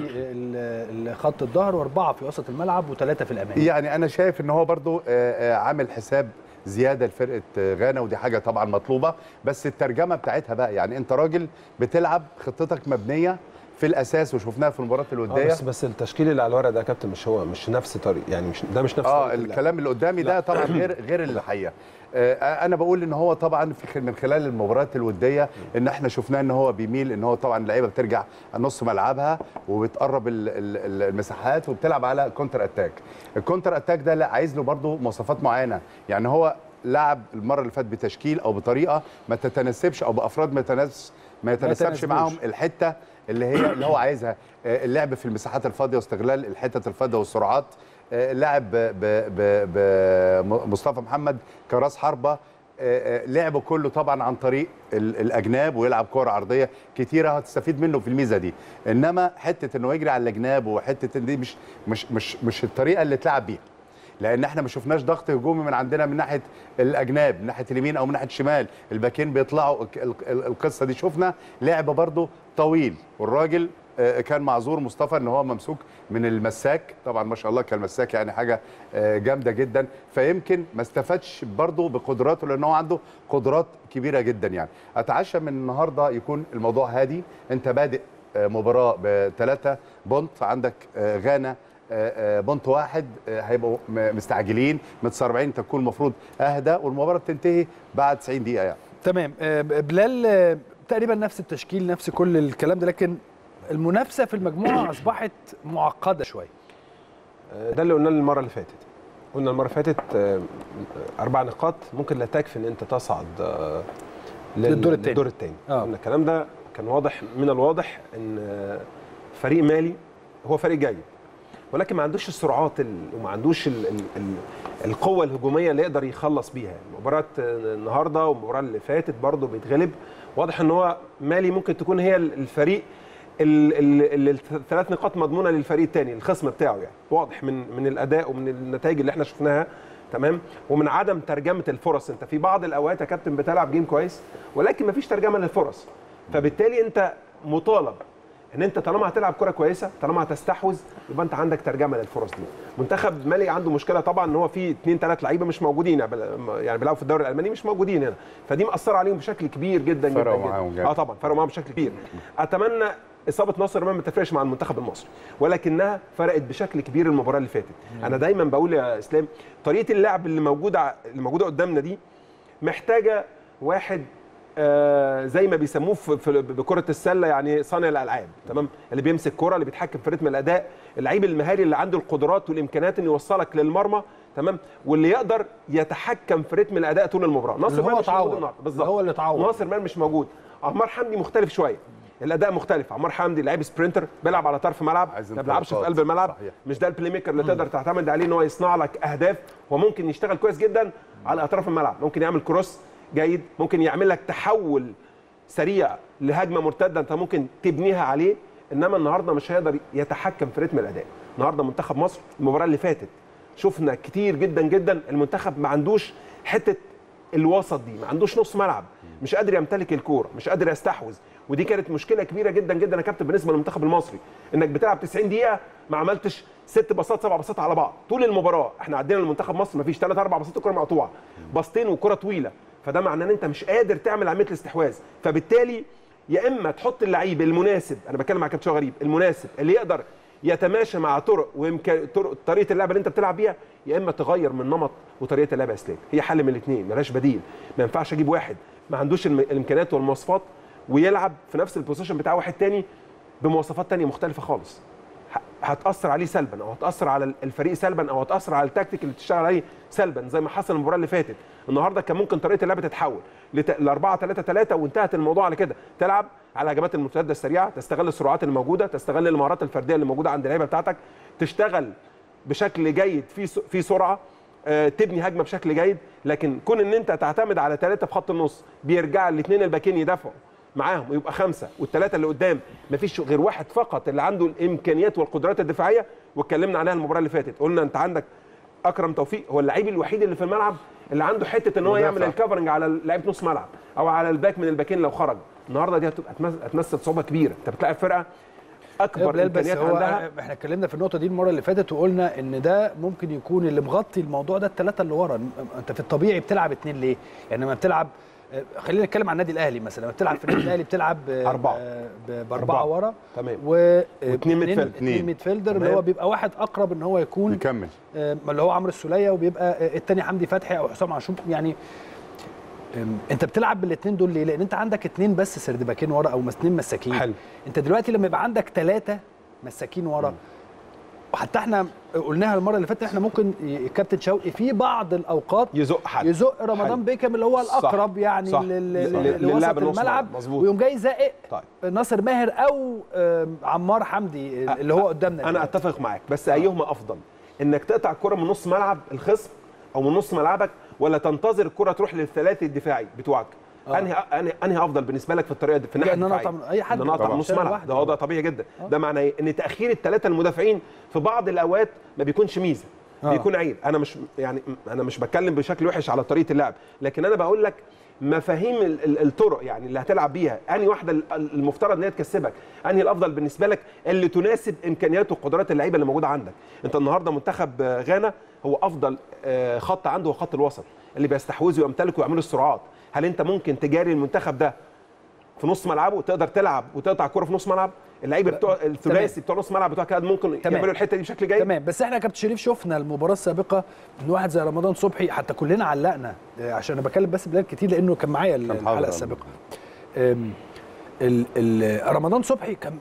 ال- ال- خط الظهر واربعه في وسط الملعب وثلاثه في الامام يعني انا شايف ان هو برضو آه، آه، عامل حساب زياده لفرقه آه، غانا ودي حاجه طبعا مطلوبه بس الترجمه بتاعتها بقى يعني انت راجل بتلعب خطتك مبنيه في الاساس وشفناها في المباراه آه الوديه بس بس التشكيل اللي على الورق ده يا كابتن مش هو مش نفس طريق يعني مش ده مش نفس اه طريقة اللعب. الكلام اللي قدامي ده طبعا غير غير الحقيقه آه انا بقول ان هو طبعا في خ- من خلال المباريات الوديه ان احنا شفناه ان هو بيميل ان هو طبعا اللعيبه بترجع نص ملعبها وبتقرب ال- ال- ال- المساحات وبتلعب على كونتر اتاك الكونتر اتاك ده لا عايز له برضه مواصفات معينه يعني هو لعب المره اللي فاتت بتشكيل او بطريقه ما تتناسبش او بافراد ما يتناسبش ما يتناسبش يتناسبوش. معاهم الحته اللي هي اللي هو عايزها آه، اللعب في المساحات الفاضيه واستغلال الحتت الفاضيه والسرعات آه، لعب ب- ب- ب- بمصطفى محمد كراس حربه آه، آه، لعبه كله طبعا عن طريق ال- الاجناب ويلعب كره عرضيه كتيره هتستفيد منه في الميزه دي انما حته انه يجري على الاجناب وحته إن دي مش مش مش مش الطريقه اللي تلعب بيها لان احنا ما شفناش ضغط هجومي من عندنا من ناحيه الاجناب من ناحيه اليمين او من ناحيه الشمال الباكين بيطلعوا الك- ال- ال- القصه دي شفنا لعب برضه طويل والراجل آه، كان معذور مصطفى ان هو ممسوك من المساك طبعا ما شاء الله كان مساك يعني حاجه آه، جامده جدا فيمكن ما استفادش برضه بقدراته لان هو عنده قدرات كبيره جدا يعني اتعشى من النهارده يكون الموضوع هادي انت بادئ آه، مباراه بثلاثه بونت عندك آه، غانا آه، آه، بونت واحد آه، هيبقوا م- مستعجلين متسرعين تكون المفروض اهدى والمباراه بتنتهي بعد 90 دقيقه يعني تمام آه، بلال آه، تقريبا نفس التشكيل نفس كل الكلام ده لكن المنافسه في المجموعه اصبحت معقده شويه آه، ده اللي قلناه المره اللي فاتت قلنا المره اللي فاتت آه، اربع نقاط ممكن لا تكفي ان انت تصعد آه، لل- للدور التاني. للدور الثاني آه. قلنا الكلام ده كان واضح من الواضح ان آه، فريق مالي هو فريق جيد ولكن ما عندوش السرعات ال- وما عندوش ال ال ال القوه الهجوميه اللي يقدر يخلص بيها مباراه آه، النهارده والمباراه اللي فاتت برضه بيتغلب واضح ان هو مالي ممكن تكون هي ال- الفريق ال- ال- اللي الثلاث نقاط مضمونه للفريق الثاني الخصم بتاعه يعني واضح من من الاداء ومن النتائج اللي احنا شفناها تمام ومن عدم ترجمه الفرص انت في بعض الاوقات يا كابتن بتلعب جيم كويس ولكن مفيش ترجمه للفرص فبالتالي انت مطالب ان انت طالما هتلعب كره كويسه طالما هتستحوذ يبقى انت عندك ترجمه للفرص دي منتخب مالي عنده مشكله طبعا ان هو في اثنين ثلاث لعيبه مش موجودين يعني بيلعبوا في الدوري الالماني مش موجودين هنا فدي مأثره عليهم بشكل كبير جدا جدا, فرقوا جداً. معاهم جامد. اه طبعا فرقوا معاهم بشكل كبير اتمنى اصابه ناصر امام ما تفرقش مع المنتخب المصري ولكنها فرقت بشكل كبير المباراه اللي فاتت انا دايما بقول يا اسلام طريقه اللعب اللي موجوده اللي موجوده قدامنا دي محتاجه واحد آه زي ما بيسموه في في- بكره السله يعني صانع الالعاب تمام اللي بيمسك كره اللي بيتحكم في رتم الاداء اللعيب المهاري اللي عنده القدرات والامكانيات انه يوصلك للمرمى تمام واللي يقدر يتحكم في رتم الاداء طول المباراه ناصر اللي هو ماهر مش موجود اتعور. النهارده اللي بالظبط هو اللي اتعور. ناصر ماهر مش موجود عمار حمدي مختلف شويه الاداء مختلف عمار حمدي لعيب سبرنتر بيلعب على طرف ملعب عايز ما بيلعبش في انطلاقات. قلب الملعب صحيح. مش ده البلاي ميكر اللي تقدر تعتمد عليه ان هو يصنع لك اهداف وممكن يشتغل كويس جدا على اطراف الملعب ممكن يعمل كروس جيد ممكن يعمل لك تحول سريع لهجمه مرتده انت ممكن تبنيها عليه انما النهارده مش هيقدر يتحكم في رتم الاداء النهارده منتخب مصر المباراه اللي فاتت شفنا كتير جدا جدا المنتخب ما عندوش حته الوسط دي ما عندوش نص ملعب مش قادر يمتلك الكوره مش قادر يستحوذ ودي كانت مشكله كبيره جدا جدا يا كابتن بالنسبه للمنتخب المصري انك بتلعب 90 دقيقه ما عملتش ست باصات سبع باصات على بعض طول المباراه احنا عدينا المنتخب مصر ما فيش ثلاث اربع باصات الكوره مقطوعه باصتين وكره طويله فده معناه ان انت مش قادر تعمل عمليه الاستحواذ فبالتالي يا اما تحط اللعيب المناسب انا بتكلم مع كابتن شوقي غريب المناسب اللي يقدر يتماشى مع طرق وامكان طرق طريقه اللعب اللي انت بتلعب بيها يا اما تغير من نمط وطريقه اللعب يا اسلام هي حل من الاثنين ملهاش بديل ما ينفعش اجيب واحد ما عندوش الم- الامكانيات والمواصفات ويلعب في نفس البوزيشن بتاع واحد تاني بمواصفات تانية مختلفه خالص ه- هتاثر عليه سلبا او هتاثر على الفريق سلبا او هتاثر على التكتيك اللي بتشتغل عليه سلبا زي ما حصل المباراه اللي فاتت النهارده كان ممكن طريقه اللعب تتحول ل 4 3 3 وانتهت الموضوع على كده تلعب على الهجمات المرتده السريعه تستغل السرعات اللي موجوده تستغل المهارات الفرديه اللي موجوده عند اللعيبه بتاعتك تشتغل بشكل جيد في س- في سرعه آه، تبني هجمه بشكل جيد لكن كون ان انت تعتمد على ثلاثه في خط النص بيرجع الاثنين الباكين يدافعوا معاهم ويبقى خمسه والثلاثه اللي قدام مفيش غير واحد فقط اللي عنده الامكانيات والقدرات الدفاعيه واتكلمنا عليها المباراه اللي فاتت قلنا انت عندك اكرم توفيق هو اللعيب الوحيد اللي في الملعب اللي عنده حته ان هو مدافع. يعمل الكفرنج على لعيب نص ملعب او على الباك من الباكين لو خرج النهارده دي هتبقى هتمس- هتمثل صعوبه كبيره انت بتلاعب فرقه يا اكبر بلال بس امكانيات هو عندها احنا اتكلمنا في النقطه دي المره اللي فاتت وقلنا ان ده ممكن يكون اللي مغطي الموضوع ده الثلاثه اللي ورا انت في الطبيعي بتلعب اتنين ليه؟ يعني لما بتلعب خلينا نتكلم عن النادي الاهلي مثلا لما بتلعب في النادي الاهلي بتلعب ب- أربعة. ب- باربعه أربعة. ورا تمام و واتنين ميدفيلد. اتنين اتنين. ميدفيلدر اللي تمام. هو بيبقى واحد اقرب ان هو يكون يكمل آه، اللي هو عمرو السوليه وبيبقى آه، التاني حمدي فتحي او حسام عاشور يعني آم، انت بتلعب بالاثنين دول ليه؟ لان انت عندك اثنين بس سردباكين ورا او اثنين مساكين حلو. انت دلوقتي لما يبقى عندك ثلاثه مساكين ورا وحتى احنا قلناها المره اللي فاتت احنا ممكن ي- الكابتن شوقي في بعض الاوقات يزق حد يزق رمضان حلو. بيكم اللي هو صح. الاقرب يعني صح. لل- ل- لل- للعب لوسط نص الملعب ملعب. مظبوط. ويقوم جاي زائق طيب ناصر ماهر او آم، عمار حمدي اللي هو قدامنا انا دلوقتي. اتفق معاك بس ايهما افضل انك تقطع الكره من نص ملعب الخصم او من نص ملعبك ولا تنتظر الكره تروح للثلاثي الدفاعي بتوعك آه. انهي انهي انهي افضل بالنسبه لك في الطريقه دي في الناحيه ان انا الدفاعيه اقطع من اي حد ان انا اقطع من نص شايل ملعب لوحده. ده وضع طبيعي جدا ده معناه ايه ان تاخير الثلاثه المدافعين في بعض الاوقات ما بيكونش ميزه آه. بيكون عيب انا مش يعني انا مش بتكلم بشكل وحش على طريقه اللعب لكن انا بقول لك مفاهيم ال- ال- الطرق يعني اللي هتلعب بيها انهي واحده ال- ال- المفترض ان هي تكسبك انهي الافضل بالنسبه لك اللي تناسب امكانيات وقدرات اللعيبه اللي موجوده عندك انت النهارده منتخب آه، غانا هو افضل آه، خط عنده هو خط الوسط اللي بيستحوذوا ويمتلكوا ويعملوا السرعات هل انت ممكن تجاري المنتخب ده في نص ملعبه تقدر تلعب وتقطع الكره في نص ملعب اللعيبه بتوع الثلاثي بتوع نص ملعب بتوع كده ممكن تمام. يعملوا الحته دي بشكل جيد تمام بس احنا يا كابتن شريف شفنا المباراه السابقه ان واحد زي رمضان صبحي حتى كلنا علقنا آه، عشان انا بكلم بس بلال كتير لانه كان معايا كان حاضر، الحلقه آه. السابقه آم، ال- ال- رمضان صبحي كان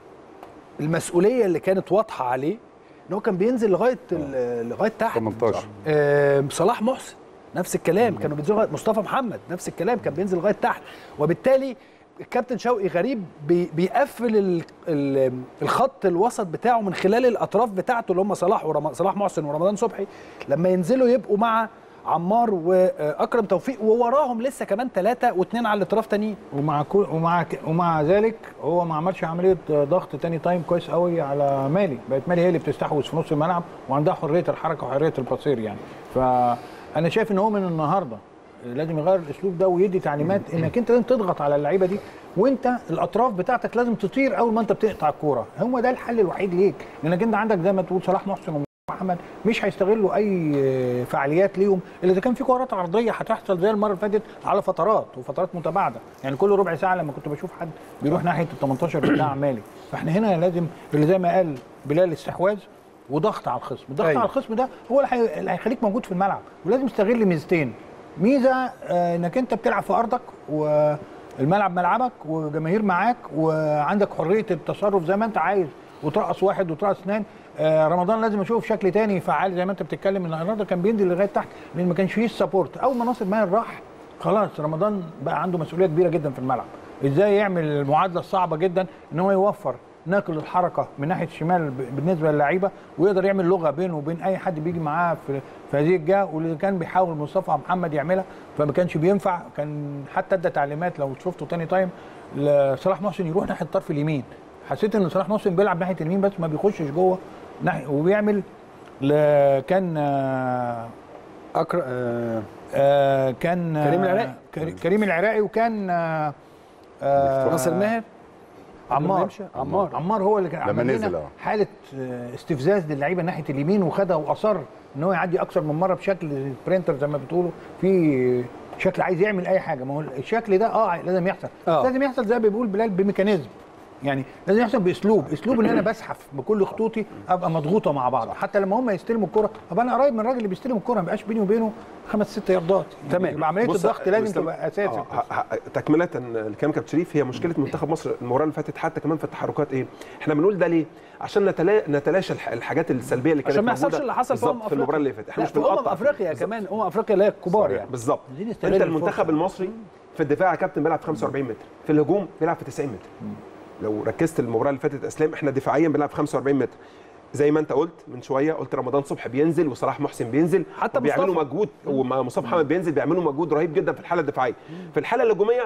المسؤوليه اللي كانت واضحه عليه ان هو كان بينزل لغايه ال- لغايه تحت 18 آم، صلاح محسن نفس الكلام كانوا بينزلوا لغايه مصطفى محمد نفس الكلام كان بينزل لغايه تحت وبالتالي الكابتن شوقي غريب بي بيقفل ال ال الخط الوسط بتاعه من خلال الاطراف بتاعته اللي هم صلاح ورم... صلاح محسن ورمضان صبحي لما ينزلوا يبقوا مع عمار واكرم توفيق ووراهم لسه كمان ثلاثه واثنين على الاطراف تانيين ومع كل ومع ك- ومع ذلك هو ما عملش عمليه ضغط تاني تايم كويس قوي على مالي بقت مالي هي اللي بتستحوذ في نص الملعب وعندها حريه الحركه وحريه البصير يعني فانا شايف ان هو من النهارده لازم يغير الاسلوب ده ويدي تعليمات انك انت لازم تضغط على اللعيبه دي وانت الاطراف بتاعتك لازم تطير اول ما انت بتقطع الكوره هو ده الحل الوحيد ليك لانك انت عندك زي ما تقول صلاح محسن ومحمد مش هيستغلوا اي فعاليات ليهم الا اذا كان في كورات عرضيه هتحصل زي المره اللي فاتت على فترات وفترات متباعده يعني كل ربع ساعه لما كنت بشوف حد بيروح ناحيه ال 18 بتاع مالي فاحنا هنا لازم اللي زي ما قال بلال استحواذ وضغط على الخصم الضغط أيوة. على الخصم ده هو اللي هي- اللي هيخليك موجود في الملعب ولازم تستغل ميزتين ميزه آه، انك انت بتلعب في ارضك والملعب ملعبك وجماهير معاك وعندك حريه التصرف زي ما انت عايز وترقص واحد وترقص اثنين آه، رمضان لازم اشوف شكل تاني فعال زي ما انت بتتكلم ان النهارده كان بينزل لغايه تحت لان ما كانش فيه سبورت اول ما ناصر ماهر راح خلاص رمضان بقى عنده مسؤوليه كبيره جدا في الملعب ازاي يعمل المعادله الصعبه جدا ان هو يوفر ناقل الحركه من ناحيه الشمال ب- بالنسبه للعيبه ويقدر يعمل لغه بينه وبين اي حد بيجي معاه في في هذه الجهه واللي كان بيحاول مصطفى محمد يعملها فما كانش بينفع كان حتى ادى تعليمات لو شفته تاني تايم لصلاح محسن يروح ناحيه الطرف اليمين حسيت ان صلاح محسن بيلعب ناحيه اليمين بس ما بيخشش جوه ناحيه وبيعمل ل- كان آه، أكر... آه... آه، كان آه، كريم العراقي. كري- كريم العراقي وكان آه، آه، ناصر ماهر عمار يمشي؟ عمار. عمار هو اللي كان لما عمل نزل، لنا آه. حاله آه، استفزاز للعيبه ناحيه اليمين وخدها واصر ان هو يعدي اكثر من مره بشكل سبرينتر زي ما بتقولوا في شكل عايز يعمل اي حاجه ما هو الشكل ده اه لازم يحصل آه. لازم يحصل زي ما بيقول بلال بميكانيزم يعني لازم يحصل باسلوب اسلوب ان انا بزحف بكل خطوطي ابقى مضغوطه مع بعض حتى لما هم يستلموا الكره ابقى انا قريب من الراجل اللي بيستلم الكره ما يبقاش بيني وبينه خمس ست ياردات تمام. يبقى عمليه بص، الضغط لازم مسلم- تبقى اساسي آه، ه- ه- تكمله الكلام كابتن شريف هي مشكله منتخب مصر المباراه اللي فاتت حتى كمان في التحركات ايه؟ احنا بنقول ده ليه؟ عشان نتلا... نتلاشى الح- الحاجات السلبيه اللي كانت عشان ما يحصلش موجودة اللي حصل في بالظبط امم في المباراه اللي فاتت احنا مش بنقطع افريقيا بالظبط. كمان امم افريقيا اللي هي الكبار صحيح. يعني بالظبط عايزين نستغل انت الفرصة. المنتخب المصري في الدفاع يا كابتن بيلعب في 45 متر في الهجوم بيلعب في 90 متر لو ركزت المباراه اللي فاتت اسلام احنا دفاعيا بنلعب في 45 متر زي ما انت قلت من شويه قلت رمضان صبحي بينزل وصلاح محسن بينزل حتى بيعملوا مصطفى. مجهود ومصطفى محمد بينزل بيعملوا مجهود رهيب جدا في الحاله الدفاعيه في الحاله الهجوميه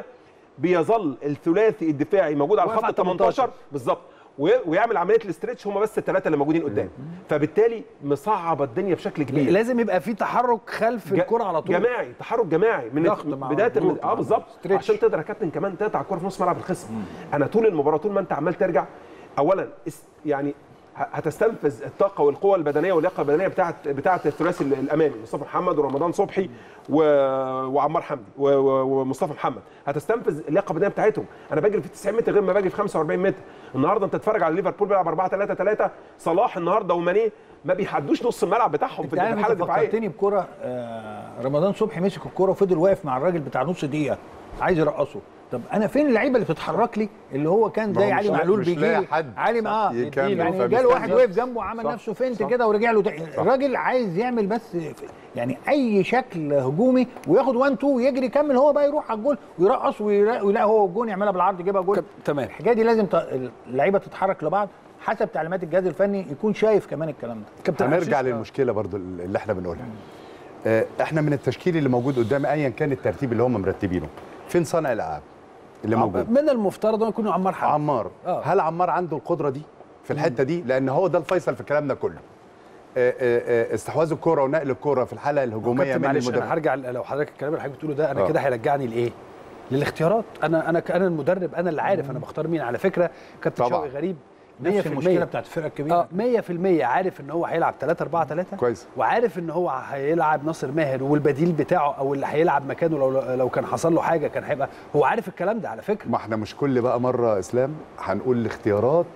بيظل الثلاثي الدفاعي موجود على واقف الخط على 18 بالظبط وي- ويعمل عمليه الاسترتش هم بس الثلاثه اللي موجودين قدام فبالتالي مصعب الدنيا بشكل كبير لازم يبقى في تحرك خلف جا- الكره على طول جماعي تحرك جماعي من ضغط من مع بدايه ضغط من مع اه بالظبط stretch. عشان تقدر يا كابتن كمان تقطع الكوره في نص ملعب الخصم انا طول المباراه طول ما انت عمال ترجع اولا اس- يعني ه- هتستنفذ الطاقه والقوه البدنيه واللياقه البدنيه بتاعت بتاعت الثلاثي ال- الامامي مصطفى محمد ورمضان صبحي و... وعمار حمدي و... و... ومصطفى محمد هتستنفذ اللياقه البدنيه بتاعتهم انا بجري في 90 متر غير ما باجي في 45 متر النهارده انت تتفرج على ليفربول بيلعب 4 3 3 صلاح النهارده وماني ما بيحدوش نص الملعب بتاعهم في انت عارف الحاله انت الدفاعيه فكرتني بكوره آه رمضان صبحي مسك الكوره وفضل واقف مع الراجل بتاع نص دقيقه عايز يرقصه طب انا فين اللعيبه اللي بتتحرك لي اللي هو كان ما هو زي علي مش لا- معلول مش بيجي لاقي لي حد علي اه يكمل، يعني فبيستنزف. جاله واحد وقف جنبه وعمل صح، نفسه فينت صح. كده ورجع له تاني. الراجل عايز يعمل بس يعني اي شكل هجومي وياخد 1 2 ويجري يكمل هو بقى يروح على الجول ويرقص ويلا- ويلاقي هو الجون يعملها بالعرض يجيبها جول كب- تمام. الحكايه دي لازم ت- اللعيبه تتحرك لبعض حسب تعليمات الجهاز الفني يكون شايف كمان الكلام ده كابتن هنرجع حشيش، آه. للمشكله برضو اللي احنا بنقولها آه، احنا من التشكيل اللي موجود قدام ايا كان الترتيب اللي هم مرتبينه فين صانع الالعاب اللي موجود من المفترض انه يكون عمار حمدي عمار آه. هل عمار عنده القدره دي في الحته دي لان هو ده الفيصل في الكلام ده كله آه، آه، آه، استحواذ الكره ونقل الكره في الحاله الهجوميه كابتن من معلش انا المدرب هرجع لو حضرتك الكلام اللي حضرتك بتقوله ده انا آه. كده هيرجعني لايه؟ للاختيارات انا انا انا المدرب انا اللي عارف انا بختار مين على فكره كابتن طبعا. شوقي غريب 100% نفس المشكله بتاعت الفرقه الكبيره اه 100% عارف ان هو هيلعب 3 4 3 كويس. وعارف ان هو هيلعب ناصر ماهر والبديل بتاعه او اللي هيلعب مكانه لو لو كان حصل له حاجه كان هيبقى هو عارف الكلام ده على فكره ما احنا مش كل بقى مره اسلام هنقول الاختيارات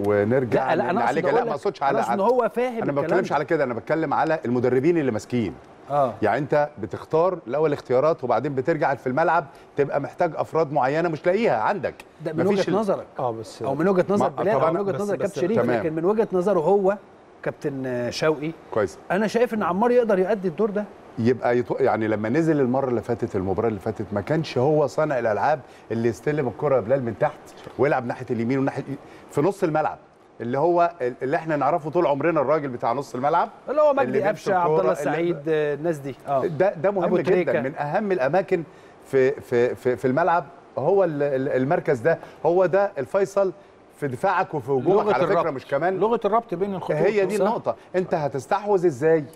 ونرجع لا لا انا نعالج اقصد لا أقول ما لك- اقصدش أنا على اقصد ان هو فاهم انا ما الكلام بتكلمش ده. على كده انا بتكلم على المدربين اللي ماسكين اه يعني انت بتختار الاول اختيارات وبعدين بترجع في الملعب تبقى محتاج افراد معينه مش لاقيها عندك ده من مفيش وجهه ال- نظرك اه بس او من وجهه نظر ما- بلال او طبعاً من وجهه بس- نظر بس- كابتن شريف تمام. لكن من وجهه نظره هو كابتن شوقي كويس انا شايف ان عمار يقدر يؤدي الدور ده يبقى يطو... يعني لما نزل المره اللي فاتت المباراه اللي فاتت ما كانش هو صانع الالعاب اللي يستلم الكره يا بلال من تحت ويلعب ناحيه اليمين وناحيه في نص الملعب اللي هو اللي احنا نعرفه طول عمرنا الراجل بتاع نص الملعب اللي هو اللي مجدي بيمسك قفشه عبد الله كورة، السعيد آه، الناس دي اه ده ده مهم أبو جدا تريكة. من اهم الاماكن في في في, في الملعب هو ال- ال- المركز ده هو ده الفيصل في دفاعك وفي هجومك على فكره مش كمان لغه الربط بين الخطوط هي دي صح؟ النقطة، أنت هتستحوذ إزاي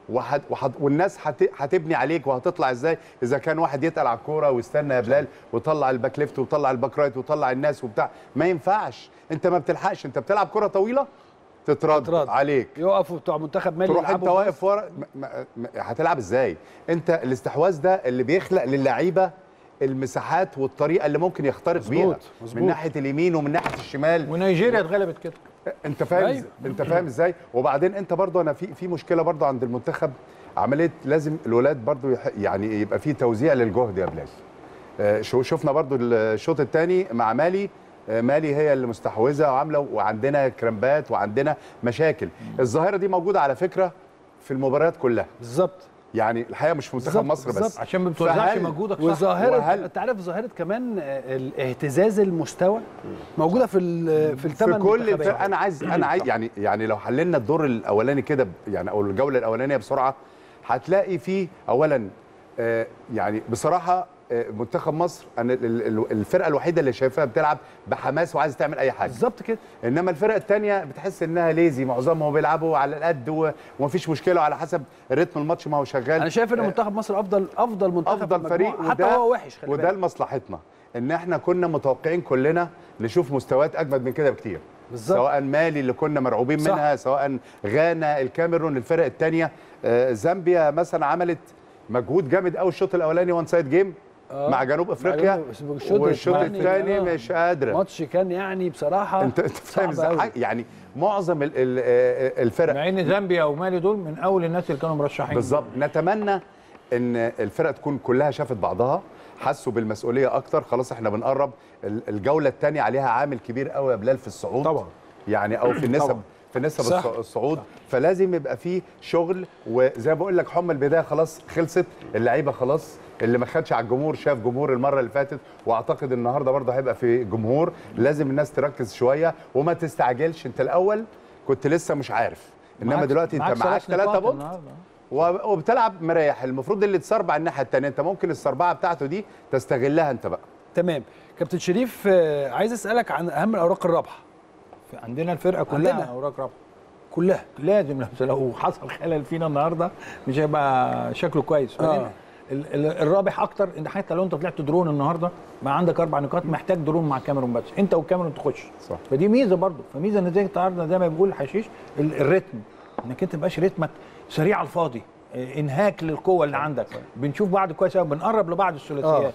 وحد وحد والناس هت- هتبني عليك وهتطلع ازاي اذا كان واحد يتقل على الكوره ويستنى يا بلال ويطلع الباك ليفت ويطلع الباك رايت ويطلع الناس وبتاع ما ينفعش انت ما بتلحقش انت بتلعب كره طويله تترد, تترد. عليك يقفوا بتوع منتخب مالي تروح انت يلعبوا واقف ورا م- م- م- هتلعب ازاي انت الاستحواذ ده اللي بيخلق للعيبه المساحات والطريقه اللي ممكن يخترق بيها مظبوط، مظبوط. من ناحيه اليمين ومن ناحيه الشمال ونيجيريا اتغلبت كده انت فاهم أيوة. أيوة. انت فاهم ازاي وبعدين انت برضو انا في في مشكله برضو عند المنتخب عمليه لازم الولاد برضو يح يعني يبقى في توزيع للجهد يا بلال آه، شو شفنا برضو الشوط الثاني مع مالي آه، مالي هي اللي مستحوذه وعامله وعندنا كرامبات وعندنا مشاكل الظاهره دي موجوده على فكره في المباريات كلها بالظبط يعني الحقيقه مش في منتخب بالظبط، مصر بس بالظبط. عشان ما بتوزعش فهل- مجهودك صح وظاهره وهل- انت عارف ظاهره كمان آه، الاهتزاز المستوى موجوده في ال- في في الثمان كل منتخبات. الفرق انا عايز انا عايز يعني يعني لو حللنا الدور الاولاني كده ب- يعني او الجوله الاولانيه بسرعه هتلاقي فيه اولا آه، يعني بصراحه آه، منتخب مصر انا ال- ال- الفرقه الوحيده اللي شايفاها بتلعب بحماس وعايزه تعمل اي حاجه بالظبط كده انما الفرق الثانيه بتحس انها ليزي معظمهم بيلعبوا على القد و- ومفيش مشكله وعلى حسب رتم الماتش ما هو شغال انا شايف ان آه، منتخب مصر افضل افضل منتخب في افضل المجموعة، فريق حتى وده هو وحش خلي وده بالك. لمصلحتنا ان احنا كنا متوقعين كلنا نشوف مستويات اجمد من كده بكتير بالظبط. سواء مالي اللي كنا مرعوبين صح. منها سواء غانا الكاميرون الفرق الثانيه زامبيا مثلا عملت مجهود جامد قوي الشوط الاولاني وان سايد جيم آه. مع جنوب مع افريقيا جنوب- الشوط والشوط الثاني، الثاني آه. مش قادره ماتش كان يعني بصراحه انت انت فاهم صعب ازاي أوي. حاجة- يعني معظم ال- ال- آه، الفرق مع ان زامبيا ومالي دول من اول الناس اللي كانوا مرشحين بالظبط نتمنى ان الفرق تكون كلها شافت بعضها حسوا بالمسؤوليه اكتر خلاص احنا بنقرب ال- الجوله الثانيه عليها عامل كبير قوي يا بلال في الصعود طبعا. يعني او في النسب طبعا. في نسب صح. الص- الصعود فلازم يبقى في شغل وزي ما بقول لك حمى البدايه خلاص خلصت اللعيبه خلاص اللي ما خدش على الجمهور شاف جمهور المره اللي فاتت واعتقد النهارده برضه هيبقى في جمهور لازم الناس تركز شويه وما تستعجلش انت الاول كنت لسه مش عارف انما معاك- دلوقتي انت معاك معاك ثلاث 3 نقاط بونت النهاردة. و- وبتلعب مريح المفروض اللي تسربع الناحيه الثانيه انت ممكن السربعه بتاعته دي تستغلها انت بقى تمام كابتن شريف آه، عايز اسالك عن اهم الاوراق الرابحه في- عندنا الفرقه كلها عندنا. اوراق رابحه كلها لازم لو- لو حصل خلل فينا النهارده مش هيبقى شكله كويس آه. آه. ال- ال- الرابح اكتر ان حتى لو انت طلعت درون النهارده ما عندك اربع نقاط محتاج درون مع الكاميرون بس انت والكاميرون تخش صح. فدي ميزه برضو فميزه ان زي النهارده زي ما بيقول حشيش ال- الريتم انك انت تبقاش رتمك سريع على الفاضي اه، انهاك للقوه اللي عندك بنشوف بعض كويس قوي بنقرب لبعض الثلاثيات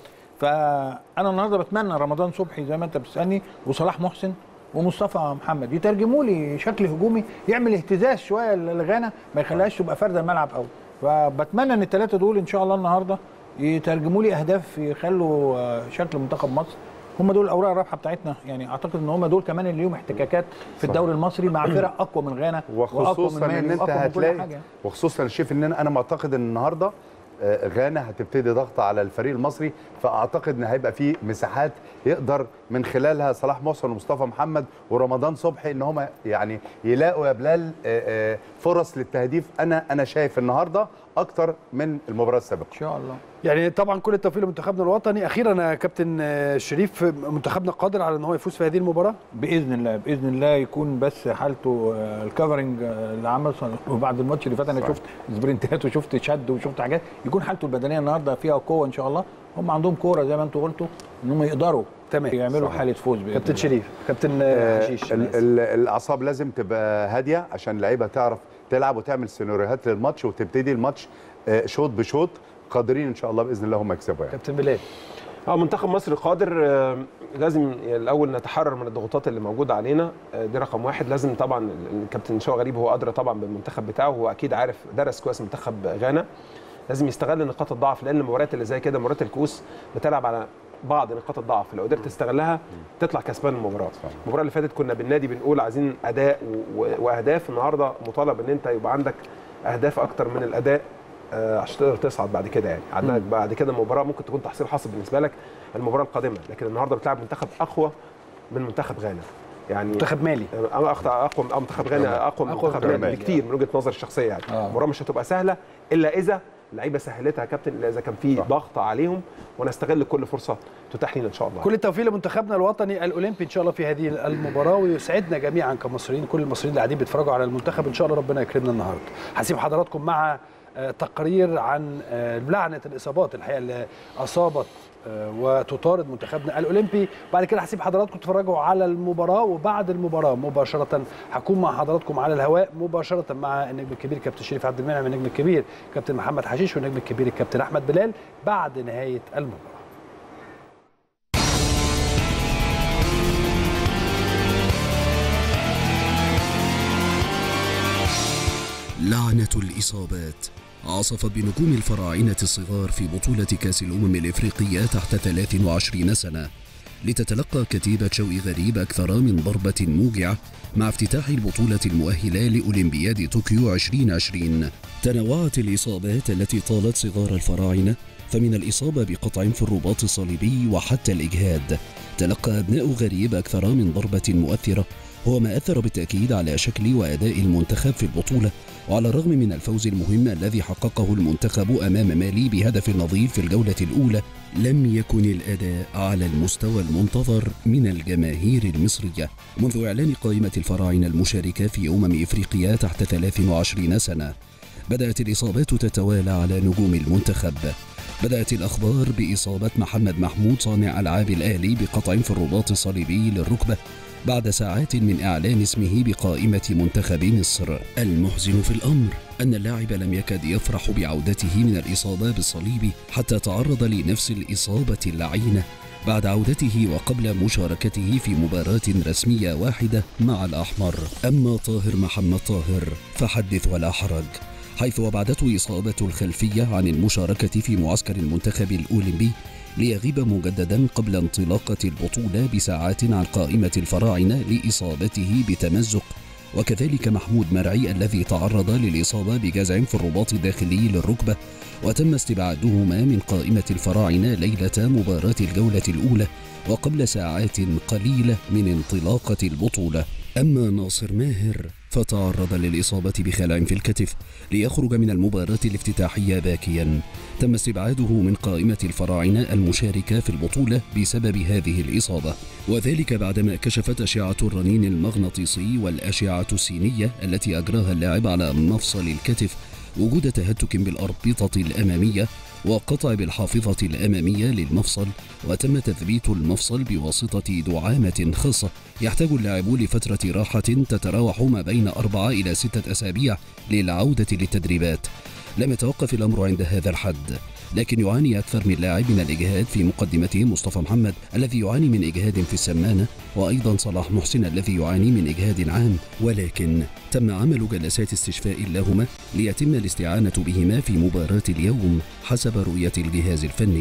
فانا النهارده بتمنى رمضان صبحي زي ما انت بتسالني وصلاح محسن ومصطفى محمد يترجموا لي شكل هجومي يعمل اهتزاز شويه للغانا ما يخليهاش تبقى فرده الملعب قوي فبتمنى ان الثلاثه دول ان شاء الله النهارده يترجموا لي اهداف يخلوا آه، شكل منتخب مصر هم دول الاوراق الرابحه بتاعتنا يعني اعتقد ان هم دول كمان اللي ليهم احتكاكات في الدوري المصري مع فرق اقوى من غانا واقوى من وخصوصا مالي ان انت وأقوى من كل هتلاقي حاجة. وخصوصا انا شايف ان انا انا معتقد ان النهارده آه، غانا هتبتدي ضغط على الفريق المصري فاعتقد ان هيبقى في مساحات يقدر من خلالها صلاح محسن ومصطفى محمد ورمضان صبحي ان هم يعني يلاقوا يا بلال آه، آه، فرص للتهديف انا انا شايف النهارده اكتر من المباراه السابقه ان شاء الله يعني طبعا كل التوفيق لمنتخبنا الوطني اخيرا يا كابتن آه، شريف منتخبنا قادر على ان هو يفوز في هذه المباراه باذن الله باذن الله يكون بس حالته آه، الكفرنج آه، اللي عمل صن- وبعد الماتش اللي فات انا صح. شفت سبرنتات وشفت شد وشفت حاجات يكون حالته البدنيه النهارده فيها قوه ان شاء الله هم عندهم كوره زي ما انتم قلتوا ان هم يقدروا تمام. يعملوا صحيح. حاله فوز بإذن كابتن الله. شريف كابتن آه، آه، حشيش ال- أنا آسف. ال- الاعصاب لازم تبقى هاديه عشان اللعيبه تعرف تلعب وتعمل سيناريوهات للماتش وتبتدي الماتش آه، شوط بشوط قادرين ان شاء الله باذن الله هم يكسبوا يعني كابتن بلال اه منتخب مصر قادر آه، لازم الاول نتحرر من الضغوطات اللي موجوده علينا آه، دي رقم واحد لازم طبعا الكابتن شوقي غريب هو ادرى طبعا بالمنتخب بتاعه هو اكيد عارف درس كويس منتخب غانا لازم يستغل نقاط الضعف لان المباريات اللي زي كده مباريات الكؤوس بتلعب على بعض نقاط الضعف لو قدرت تستغلها تطلع كسبان المباراه المباراه اللي فاتت كنا بالنادي بنقول عايزين اداء و- و- واهداف النهارده مطالب ان انت يبقى عندك اهداف اكتر من الاداء آه، عشان تقدر تصعد بعد كده يعني عندك بعد كده المباراه ممكن تكون تحصيل حاصل بالنسبه لك المباراه القادمه لكن النهارده بتلعب منتخب اقوى من منتخب غانا يعني منتخب مالي آه، اخطا اقوى آه، منتخب غانا اقوى من أقوى منتخب من غانا مالي. بكتير من وجهه نظري الشخصيه يعني آه. المباراه مش هتبقى سهله الا اذا اللعيبه سهلتها يا كابتن الا اذا كان في ضغط عليهم ونستغل كل فرصه تتاح لنا ان شاء الله كل التوفيق لمنتخبنا الوطني الاولمبي ان شاء الله في هذه المباراه ويسعدنا جميعا كمصريين كل المصريين اللي قاعدين بيتفرجوا على المنتخب ان شاء الله ربنا يكرمنا النهارده هسيب حضراتكم مع آه، تقرير عن آه، لعنه الاصابات الحقيقه اللي اصابت آه، وتطارد منتخبنا الاولمبي بعد كده هسيب حضراتكم تتفرجوا على المباراه وبعد المباراه مباشره هكون مع حضراتكم على الهواء مباشره مع النجم الكبير كابتن شريف عبد المنعم النجم الكبير كابتن محمد حشيش والنجم الكبير الكابتن احمد بلال بعد نهايه المباراه لعنة الإصابات عصفت بنجوم الفراعنة الصغار في بطولة كأس الأمم الإفريقية تحت 23 سنة لتتلقى كتيبة شوقي غريب أكثر من ضربة موجعة مع افتتاح البطولة المؤهلة لأولمبياد طوكيو 2020 تنوعت الإصابات التي طالت صغار الفراعنة فمن الإصابة بقطع في الرباط الصليبي وحتى الإجهاد تلقى أبناء غريب أكثر من ضربة مؤثرة هو ما أثر بالتأكيد على شكل وأداء المنتخب في البطولة وعلى الرغم من الفوز المهم الذي حققه المنتخب أمام مالي بهدف نظيف في الجولة الأولى لم يكن الأداء على المستوى المنتظر من الجماهير المصرية منذ إعلان قائمة الفراعنة المشاركة في أمم إفريقيا تحت 23 سنة بدأت الإصابات تتوالى على نجوم المنتخب بدأت الأخبار بإصابة محمد محمود صانع ألعاب الأهلي بقطع في الرباط الصليبي للركبة بعد ساعات من إعلان اسمه بقائمة منتخب مصر المحزن في الأمر أن اللاعب لم يكد يفرح بعودته من الإصابة بالصليب حتى تعرض لنفس الإصابة اللعينة بعد عودته وقبل مشاركته في مباراة رسمية واحدة مع الأحمر أما طاهر محمد طاهر فحدث ولا حرج حيث وبعدته إصابة الخلفية عن المشاركة في معسكر المنتخب الأولمبي ليغيب مجددا قبل انطلاقة البطولة بساعات عن قائمة الفراعنة لإصابته بتمزق وكذلك محمود مرعي الذي تعرض للإصابة بجزع في الرباط الداخلي للركبة وتم استبعادهما من قائمة الفراعنة ليلة مباراة الجولة الأولى وقبل ساعات قليلة من انطلاقة البطولة أما ناصر ماهر فتعرض للإصابة بخلع في الكتف ليخرج من المباراة الافتتاحية باكيا تم استبعاده من قائمة الفراعنة المشاركة في البطولة بسبب هذه الإصابة وذلك بعدما كشفت أشعة الرنين المغناطيسي والأشعة السينية التي أجراها اللاعب على مفصل الكتف وجود تهتك بالأربطة الأمامية وقطع بالحافظة الأمامية للمفصل وتم تثبيت المفصل بواسطة دعامة خاصة يحتاج اللاعب لفترة راحة تتراوح ما بين أربعة إلى ستة أسابيع للعودة للتدريبات لم يتوقف الأمر عند هذا الحد لكن يعاني أكثر من لاعب من الإجهاد في مقدمته مصطفى محمد الذي يعاني من إجهاد في السمانة وأيضا صلاح محسن الذي يعاني من إجهاد عام ولكن تم عمل جلسات استشفاء لهما ليتم الاستعانة بهما في مباراة اليوم حسب رؤية الجهاز الفني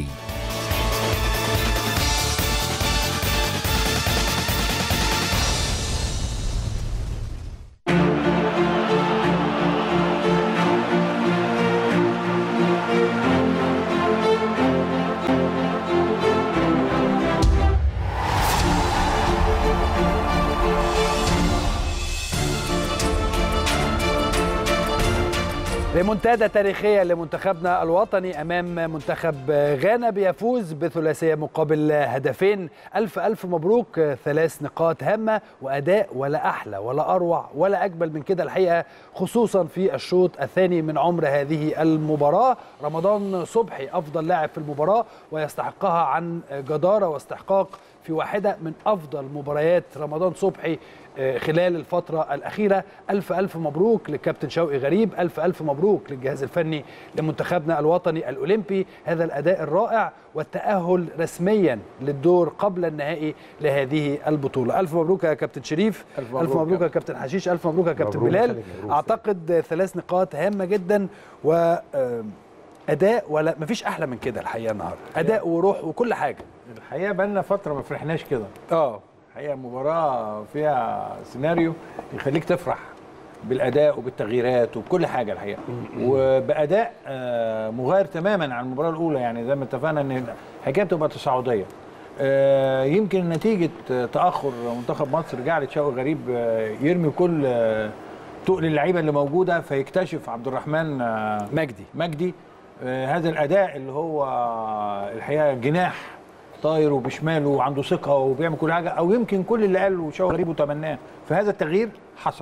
ريمونتادا تاريخية لمنتخبنا الوطني أمام منتخب غانا بيفوز بثلاثية مقابل هدفين ألف ألف مبروك ثلاث نقاط هامة وأداء ولا أحلى ولا أروع ولا أجمل من كده الحقيقة خصوصا في الشوط الثاني من عمر هذه المباراة رمضان صبحي أفضل لاعب في المباراة ويستحقها عن جدارة واستحقاق في واحدة من أفضل مباريات رمضان صبحي خلال الفترة الأخيرة ألف ألف مبروك للكابتن شوقي غريب ألف ألف مبروك للجهاز الفني لمنتخبنا الوطني الأولمبي هذا الأداء الرائع والتأهل رسميا للدور قبل النهائي لهذه البطولة ألف مبروك يا كابتن شريف ألف مبروك ألف مبروك يا كابتن حشيش ألف مبروك يا كابتن مبروك. بلال مبروك. أعتقد ثلاث نقاط هامة جدا و أداء ولا مفيش أحلى من كده الحقيقة النهاردة أداء وروح وكل حاجة الحقيقه بقالنا فتره ما فرحناش كده اه الحقيقه مباراه فيها سيناريو يخليك تفرح بالاداء وبالتغييرات وبكل حاجه الحقيقه وباداء آه، مغاير تماما عن المباراه الاولى يعني زي ما اتفقنا ان الحكايه بتبقى تصاعديه آه، يمكن نتيجه آه، تاخر منتخب مصر جعلت شوقي غريب آه، يرمي كل آه، تقل اللعيبه اللي موجوده فيكتشف عبد الرحمن آه، مجدي مجدي آه، هذا الاداء اللي هو الحقيقه جناح طاير وبشماله وعنده ثقه وبيعمل كل حاجه او يمكن كل اللي قاله شوقي غريب وتمناه فهذا التغيير حصل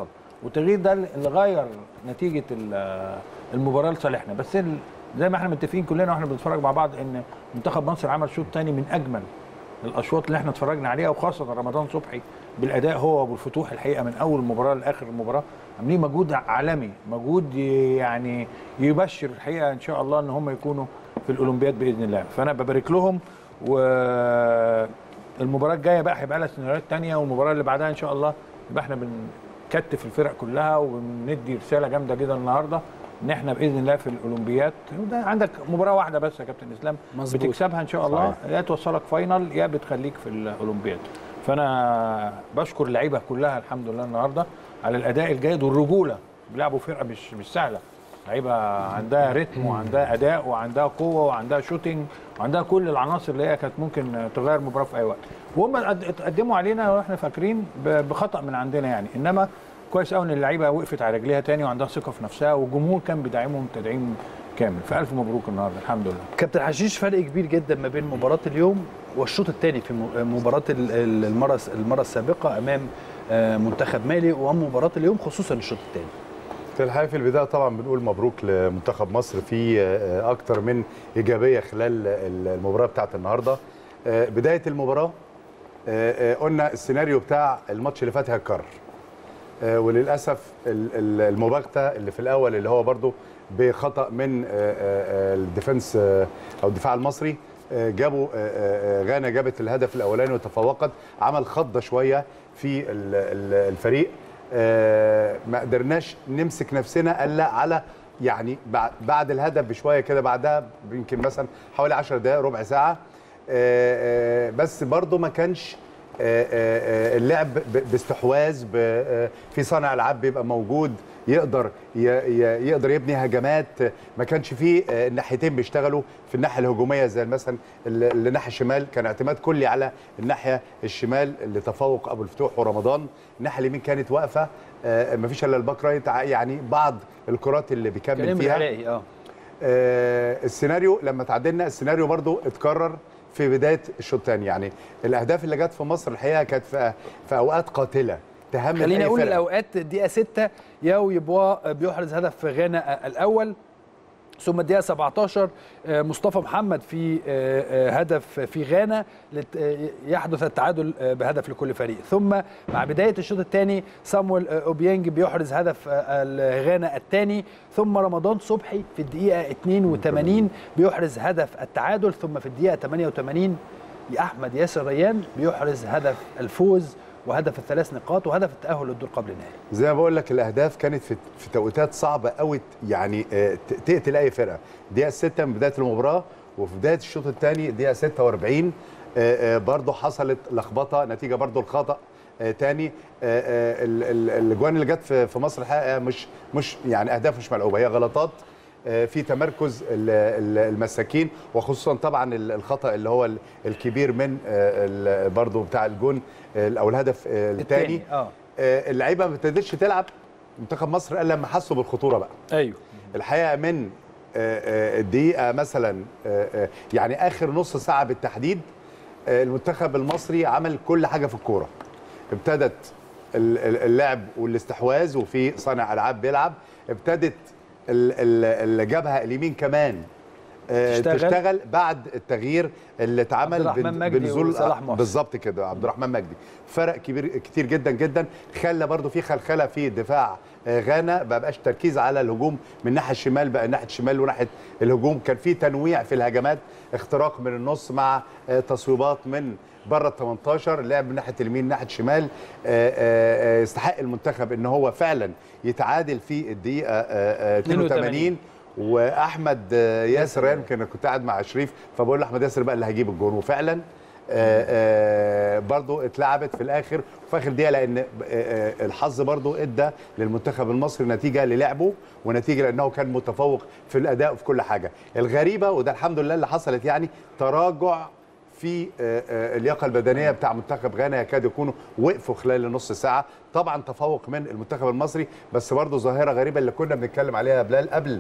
والتغيير ده اللي غير نتيجه ال- المباراه لصالحنا بس ال- زي ما احنا متفقين كلنا واحنا بنتفرج مع بعض ان منتخب مصر عمل شوط تاني من اجمل الاشواط اللي احنا اتفرجنا عليها وخاصه رمضان صبحي بالاداء هو وابو الفتوح الحقيقه من اول مباراه لاخر مباراه عاملين مجهود عالمي مجهود ي- يعني يبشر الحقيقه ان شاء الله ان هم يكونوا في الاولمبياد باذن الله فانا ببارك لهم والمباراه الجايه بقى هيبقى لها سيناريوهات تانية والمباراه اللي بعدها ان شاء الله يبقى احنا بنكتف الفرق كلها وبندي رساله جامده جدا النهارده ان احنا باذن الله في الاولمبياد وده عندك مباراه واحده بس يا كابتن اسلام مظبوط. بتكسبها ان شاء الله يا توصلك فاينل يا بتخليك في الاولمبياد فانا بشكر اللعيبه كلها الحمد لله النهارده على الاداء الجيد والرجوله بيلعبوا فرقه مش مش سهله لعيبه عندها رتم وعندها اداء وعندها قوه وعندها شوتنج وعندها كل العناصر اللي هي كانت ممكن تغير المباراه في اي وقت وهم قد- اتقدموا علينا واحنا فاكرين ب- بخطا من عندنا يعني انما كويس قوي ان اللعيبه وقفت على رجليها تاني وعندها ثقه في نفسها والجمهور كان بيدعمهم تدعيم كامل فالف مبروك النهارده الحمد لله كابتن حشيش فرق كبير جدا ما بين مباراه اليوم والشوط الثاني في م- مباراه ال- ال- المره المره السابقه امام آه، منتخب مالي ومباراه اليوم خصوصا الشوط الثاني في الحقيقه في البدايه طبعا بنقول مبروك لمنتخب مصر في آه، اكتر من ايجابيه خلال المباراه بتاعت النهارده آه، بدايه المباراه آه، آه، قلنا السيناريو بتاع الماتش اللي فات هيتكرر آه، وللاسف ال- ال- المباغته اللي في الاول اللي هو برضو بخطا من آه، آه، آه، الديفنس آه، او الدفاع المصري آه، جابوا آه، آه، غانا جابت الهدف الاولاني وتفوقت عمل خضه شويه في ال- ال- الفريق آه، ما قدرناش نمسك نفسنا الا على يعني بعد- بعد الهدف بشويه كده بعدها يمكن مثلا حوالي 10 دقائق ربع ساعه آه، آه، بس برضو ما كانش آه، آه، آه، اللعب ب- باستحواذ ب- آه، في صانع العاب بيبقى موجود يقدر ي- ي- يقدر يبني هجمات ما كانش فيه آه، الناحيتين بيشتغلوا في الناحيه الهجوميه زي مثلا ال- الناحيه الشمال كان اعتماد كلي على الناحيه الشمال اللي تفوق ابو الفتوح ورمضان الناحيه اليمين كانت واقفه آه، ما فيش الا الباك رايت ع- يعني بعض الكرات اللي بيكمل كريم فيها العراقي اه آه، السيناريو لما تعادلنا السيناريو برضو اتكرر في بدايه الشوط الثاني يعني الاهداف اللي جت في مصر الحقيقه كانت في, في اوقات قاتله تهمل خليني أي اقول فرقة. الاوقات دقيقه 6 ياو يبوا بيحرز هدف في غانا الاول ثم الدقيقه 17 آه، مصطفى محمد في آه، آه، هدف في غانا لت- آه، يحدث التعادل آه، بهدف لكل فريق ثم مع بدايه الشوط الثاني صامويل آه، اوبيانج بيحرز هدف آه، غانا الثاني ثم رمضان صبحي في الدقيقه 82 بيحرز هدف التعادل ثم في الدقيقه 88 احمد ياسر ريان بيحرز هدف الفوز وهدف الثلاث نقاط وهدف التاهل للدور قبل النهائي زي ما بقول لك الاهداف كانت في في توقيتات صعبه قوي يعني آه، ت- تقتل اي فرقه دقيقه 6 من بدايه المباراه وفي بدايه الشوط الثاني دقيقه 46 آه، آه، برضه حصلت لخبطه نتيجه برضه الخطا آه، تاني آه، آه، ال- ال- الاجوان اللي جت في في مصر الحقيقه مش مش يعني اهداف مش ملعوبه هي غلطات آه، في تمركز ال- ال- المساكين وخصوصا طبعا ال- الخطا اللي هو ال- الكبير من آه، ال- برضه بتاع الجون آه، او الهدف آه، الثاني اه آه، اللعيبه ما ابتدتش تلعب منتخب مصر الا لما حسوا بالخطوره بقى ايوه الحقيقه من آه، آه، الدقيقه مثلا آه، آه، يعني اخر نص ساعه بالتحديد آه، المنتخب المصري عمل كل حاجه في الكوره ابتدت ال- ال- اللعب والاستحواذ وفي صانع العاب بيلعب ابتدت ال- ال- الجبهه اليمين كمان آه، تشتغل. تشتغل بعد التغيير اللي اتعمل عبد الرحمن بن- مجدي بنزول وصلاح محسن. بالظبط كده عبد الرحمن مجدي فرق كبير كتير جدا جدا خلى برضو في خلخله في دفاع آه، غانا ما بقاش تركيز على الهجوم من ناحيه الشمال بقى ناحيه الشمال وناحيه الهجوم كان في تنويع في الهجمات اختراق من النص مع آه، تصويبات من بره ال 18 لعب من ناحيه اليمين ناحيه الشمال آه، آه، آه، يستحق المنتخب ان هو فعلا يتعادل في الدقيقه آه، آه، 82 واحمد آه، ياسر يمكن انا كنت قاعد مع شريف فبقول له احمد ياسر بقى اللي هيجيب الجون وفعلا آه، آه، برضو اتلعبت في الاخر وفي اخر دقيقه لان آه، آه، الحظ برضو ادى للمنتخب المصري نتيجه للعبه ونتيجه لانه كان متفوق في الاداء وفي كل حاجه الغريبه وده الحمد لله اللي حصلت يعني تراجع في آه، آه، اللياقه البدنيه بتاع منتخب غانا يكاد يكونوا وقفوا خلال النص ساعه طبعا تفوق من المنتخب المصري بس برضه ظاهره غريبه اللي كنا بنتكلم عليها يا بلال قبل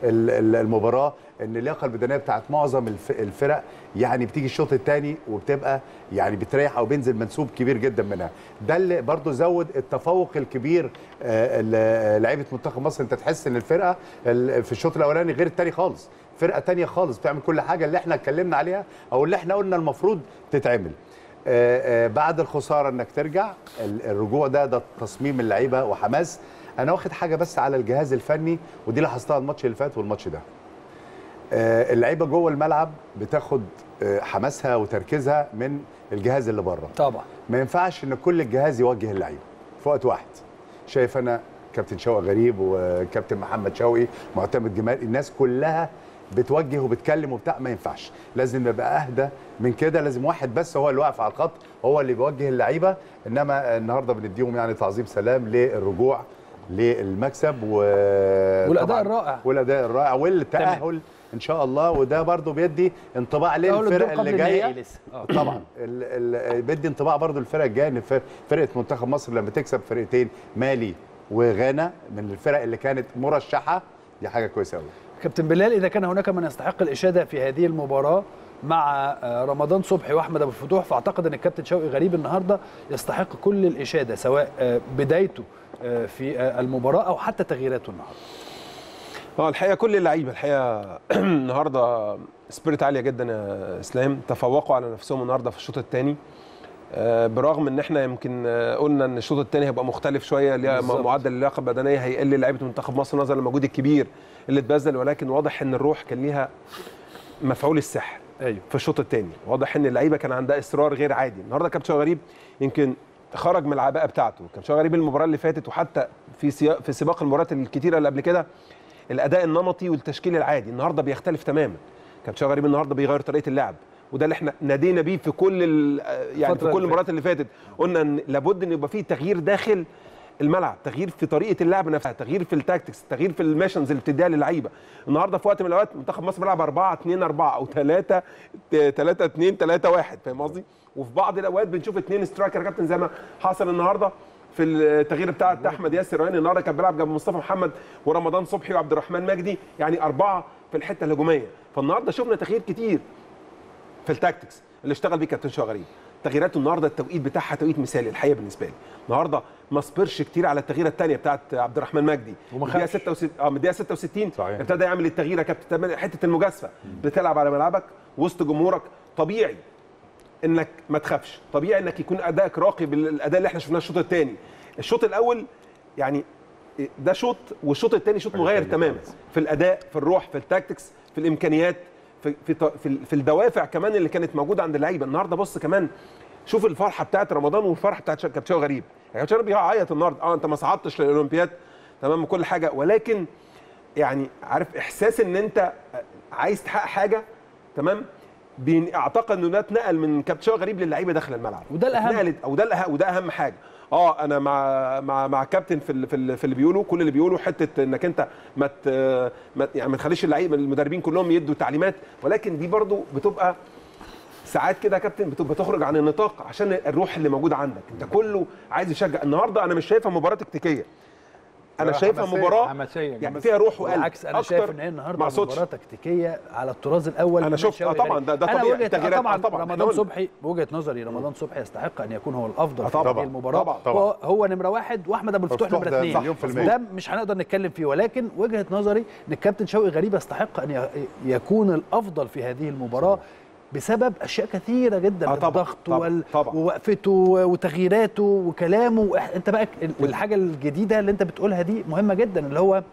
ال- ال- المباراه ان اللياقه البدنيه بتاعت معظم الف- الفرق يعني بتيجي الشوط الثاني وبتبقى يعني بتريح او بينزل منسوب كبير جدا منها ده اللي برضو زود التفوق الكبير آه، ال- لعيبه منتخب مصر انت تحس ان الفرقه ال- في الشوط الاولاني غير الثاني خالص فرقه تانية خالص بتعمل كل حاجه اللي احنا اتكلمنا عليها او اللي احنا قلنا المفروض تتعمل آه، آه، بعد الخساره انك ترجع ال- الرجوع ده ده تصميم اللعيبه وحماس انا واخد حاجه بس على الجهاز الفني ودي لاحظتها الماتش اللي فات والماتش ده آه، اللعيبه جوه الملعب بتاخد آه، حماسها وتركيزها من الجهاز اللي بره طبعا ما ينفعش ان كل الجهاز يوجه اللعيبه في وقت واحد شايف انا كابتن شوقي غريب وكابتن محمد شوقي معتمد جمال الناس كلها بتوجه وبتكلم وبتاع ما ينفعش لازم نبقى اهدى من كده لازم واحد بس هو اللي واقف على الخط هو اللي بيوجه اللعيبه انما النهارده بنديهم يعني تعظيم سلام للرجوع للمكسب و والأداء طبعاً- الرائع. والاداء الرائع والتاهل ان شاء الله وده برضو بيدي انطباع تأهل الدور للفرق قبل اللي النهائي جايه لسه. آه. طبعا ال ال بدي انطباع برضو الفرق الجايه ان فر- فرقه منتخب مصر لما تكسب فرقتين مالي وغانا من الفرق اللي كانت مرشحه دي حاجه كويسه قوي كابتن بلال اذا كان هناك من يستحق الاشاده في هذه المباراه مع آه، رمضان صبحي واحمد ابو الفتوح فاعتقد ان الكابتن شوقي غريب النهارده يستحق كل الاشاده سواء آه، بدايته آه، في آه، المباراه او حتى تغييراته النهارده اه الحقيقه كل اللعيبه الحقيقه النهارده سبيريت عاليه جدا يا اسلام تفوقوا على نفسهم النهارده في الشوط الثاني برغم ان احنا يمكن آه، قلنا ان الشوط الثاني هيبقى مختلف شويه اللي هي بالظبط. معدل اللياقه البدنيه هيقل لعيبه منتخب مصر نظرا للمجهود الكبير اللي اتبذل ولكن واضح ان الروح كان ليها مفعول السحر ايوه في الشوط الثاني واضح ان اللعيبه كان عندها اصرار غير عادي النهارده كابتن شوقي غريب يمكن خرج من العباءه بتاعته كابتن شوقي غريب المباراه اللي فاتت وحتى في سياق في سباق المباريات الكتيره اللي قبل كده الاداء النمطي والتشكيل العادي النهارده بيختلف تماما كابتن شوقي غريب النهارده بيغير طريقه اللعب وده اللي احنا نادينا بيه في كل ال- يعني الفترة في كل اللي المباريات اللي فاتت قلنا ان لابد ان يبقى فيه تغيير داخل الملعب تغيير في طريقه اللعب نفسها تغيير في التاكتكس تغيير في الميشنز اللي بتديها للعيبه النهارده في وقت من الاوقات منتخب مصر بيلعب 4 2 4 او 3 3 2 3 1 فاهم قصدي وفي بعض الاوقات بنشوف اثنين سترايكر يا كابتن زي ما حصل النهارده في التغيير بتاع احمد ياسر ريان النهارده كان بيلعب جنب مصطفى محمد ورمضان صبحي وعبد الرحمن مجدي يعني اربعه في الحته الهجوميه فالنهارده شفنا تغيير كتير في التاكتكس اللي اشتغل بيه كابتن شوقي غريب تغييراته النهارده التوقيت بتاعها توقيت مثالي الحقيقه بالنسبه لي النهارده ما صبرش كتير على التغييره الثانيه بتاعت عبد الرحمن مجدي وما الدقيقه خافش. 66 اه من الدقيقه 66 صحيح. ابتدى يعمل التغيير يا كابتن تمام حته المجازفه بتلعب على ملعبك وسط جمهورك طبيعي انك ما تخافش طبيعي انك يكون ادائك راقي بالاداء اللي احنا شفناه الشوط الثاني الشوط الاول يعني ده شوط والشوط الثاني شوط مغاير تانية تماما خالص. في الاداء في الروح في التاكتكس في الامكانيات في في ط- في, ال- في الدوافع كمان اللي كانت موجوده عند اللعيبه النهارده بص كمان شوف الفرحه بتاعت رمضان والفرحه بتاعت شا- كابتن شوقي غريب يعني كابتن شوقي بيعيط النهارده اه انت ما صعدتش للاولمبياد تمام وكل حاجه ولكن يعني عارف احساس ان انت عايز تحقق حاجه تمام بين- اعتقد انه ده اتنقل من كابتن شوقي غريب للعيبه داخل الملعب وده الأهم. اتنقلت او ده الأهم وده اهم حاجه اه انا مع مع مع كابتن في ال- في ال- في اللي بيقولوا كل اللي بيقولوا حته انك انت ما ت- ما يعني ما تخليش اللعيبه المدربين كلهم يدوا تعليمات ولكن دي برضو بتبقى ساعات كده يا كابتن بتبقى تخرج عن النطاق عشان الروح اللي موجوده عندك انت كله عايز يشجع النهارده انا مش شايفها مباراه تكتيكيه انا لا، شايفها حماسية، مباراه حماسية يعني فيها روح وقلب بالعكس انا أكتر شايف ان هي النهارده مع صوتش. مباراه تكتيكيه على الطراز الاول أنا من شفت- شوقي آه طبعاً، غريب. ده- ده أنا طبيعي، وجهة- آه التغييرات، طبعا آه طبعاً، إحنا رمضان قلنا. صبحي بوجهه نظري رمضان صبحي يستحق ان يكون هو الافضل آه في طبعاً، هذه المباراه طبعاً، طبعاً. هو, هو نمره واحد واحمد ابو الفتوح مفتوح نمره ده اثنين مليون في المية. ده مش هنقدر نتكلم فيه ولكن وجهه نظري ان الكابتن شوقي غريب يستحق ان ي- يكون الافضل في هذه المباراه بسبب اشياء كثيره جدا آه طبعاً، الضغط طبعاً، وال... طبعاً. ووقفته وتغييراته وكلامه وإح- انت بقى ال- الحاجه الجديده اللي انت بتقولها دي مهمه جدا اللي هو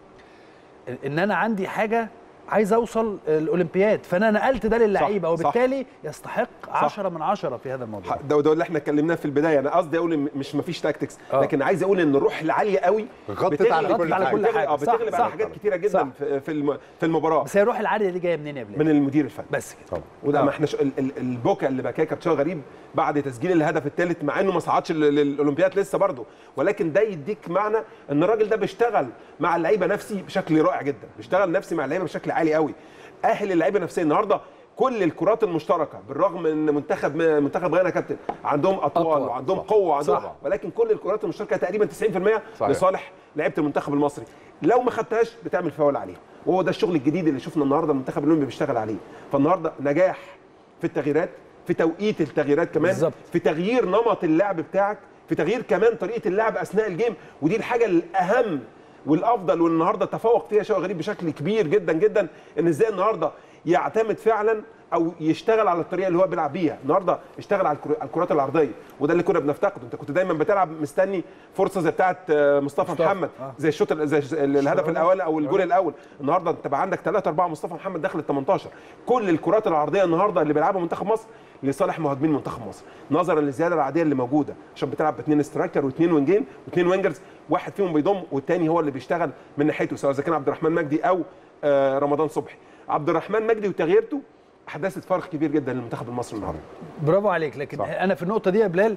ان انا عندي حاجه عايز اوصل الاولمبياد فانا نقلت ده للعيبه صح. وبالتالي يستحق 10 من 10 في هذا الموضوع ده وده اللي احنا اتكلمناه في البدايه انا قصدي اقول إن مش مفيش تاكتكس آه. لكن عايز اقول ان الروح العاليه قوي غطت بتغلب- على كل غطت على حاجة. كل بتغلب- حاجة. اه صح، بتغلب صح. على حاجات كتيره جدا صح. في في الم- في المباراه بس هي الروح العاليه دي جايه منين يا بلال من المدير الفني بس كده طبعا وده آه. ما احنا ش... ال- ال- البكا اللي بكاه كابتن شوقي غريب بعد تسجيل الهدف الثالث مع انه ما صعدش لل- للاولمبياد لسه برضه ولكن ده يديك معنى ان الراجل ده بيشتغل مع اللعيبه نفسي بشكل رائع جدا بيشتغل نفسي مع اللعيبه بشكل عالي قوي اهل اللعيبه نفسيا النهارده كل الكرات المشتركه بالرغم ان منتخب منتخب غانا كابتن عندهم اطوال أقوى. وعندهم قوه وعندهم صح. ولكن كل الكرات المشتركه تقريبا 90% صحيح. لصالح لعيبه المنتخب المصري لو ما خدتهاش بتعمل فاول عليها وهو ده الشغل الجديد اللي شفنا النهارده المنتخب الاولمبي بيشتغل عليه فالنهارده نجاح في التغييرات في توقيت التغييرات كمان بالظبط. في تغيير نمط اللعب بتاعك في تغيير كمان طريقه اللعب اثناء الجيم ودي الحاجه الاهم والافضل والنهارده تفوق فيها شوقي غريب بشكل كبير جدا جدا ان ازاي النهارده يعتمد فعلا او يشتغل على الطريقه اللي هو بيلعب بيها النهارده اشتغل على الكرو- على الكرات العرضيه وده اللي كنا بنفتقده انت كنت دايما بتلعب مستني فرصه زي بتاعه آه، مصطفى, مصطفى محمد زي الشوط ال- زي زي الهدف الاول او الجول الاول النهارده انت بقى عندك 3 4 مصطفى محمد داخل ال 18 كل الكرات العرضيه النهارده اللي بيلعبها منتخب مصر لصالح مهاجمين منتخب مصر نظرا للزياده العاديه اللي موجوده عشان بتلعب باثنين سترايكر واثنين وينجين واثنين وينجرز واحد فيهم بيضم والثاني هو اللي بيشتغل من ناحيته سواء اذا كان عبد الرحمن مجدي او آه، رمضان صبحي عبد الرحمن مجدي وتغييرته احدثت فرق كبير جدا للمنتخب المصري النهارده برافو عليك لكن صح. صح. انا في النقطه دي يا بلال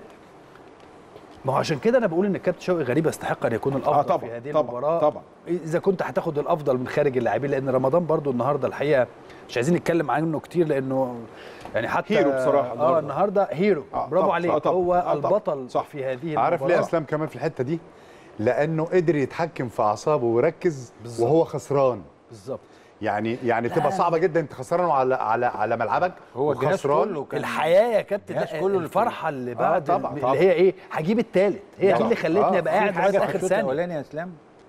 ما هو عشان كده انا بقول ان الكابتن شوقي غريب يستحق ان يكون الافضل آه طبعاً، في هذه طبعاً، المباراه طبعاً. اذا كنت هتاخد الافضل من خارج اللاعبين لان رمضان برضو النهارده الحقيقه مش عايزين نتكلم عنه كتير لانه يعني حتى هيرو بصراحة اه النهاردة. النهارده هيرو آه، برافو طبعاً، عليك آه، طبعاً، هو آه، طبعاً. البطل صح. في هذه عارف ليه المباراة. اسلام كمان في الحته دي لانه قدر يتحكم في اعصابه ويركز وهو خسران بالظبط يعني يعني تبقى صعبه جدا انت خسران على على على ملعبك هو الجهاز وخسران كله كان الحياه يا كابتن الناس لا، كله اللي الفرحه اللي بعد طبعاً، اللي طبعاً. هي ايه هجيب الثالث هي دي طبعاً. اللي خلتني آه، ابقى في قاعد حاجه لغايه في اخر الشوط ثانيه الاولاني يا اسلام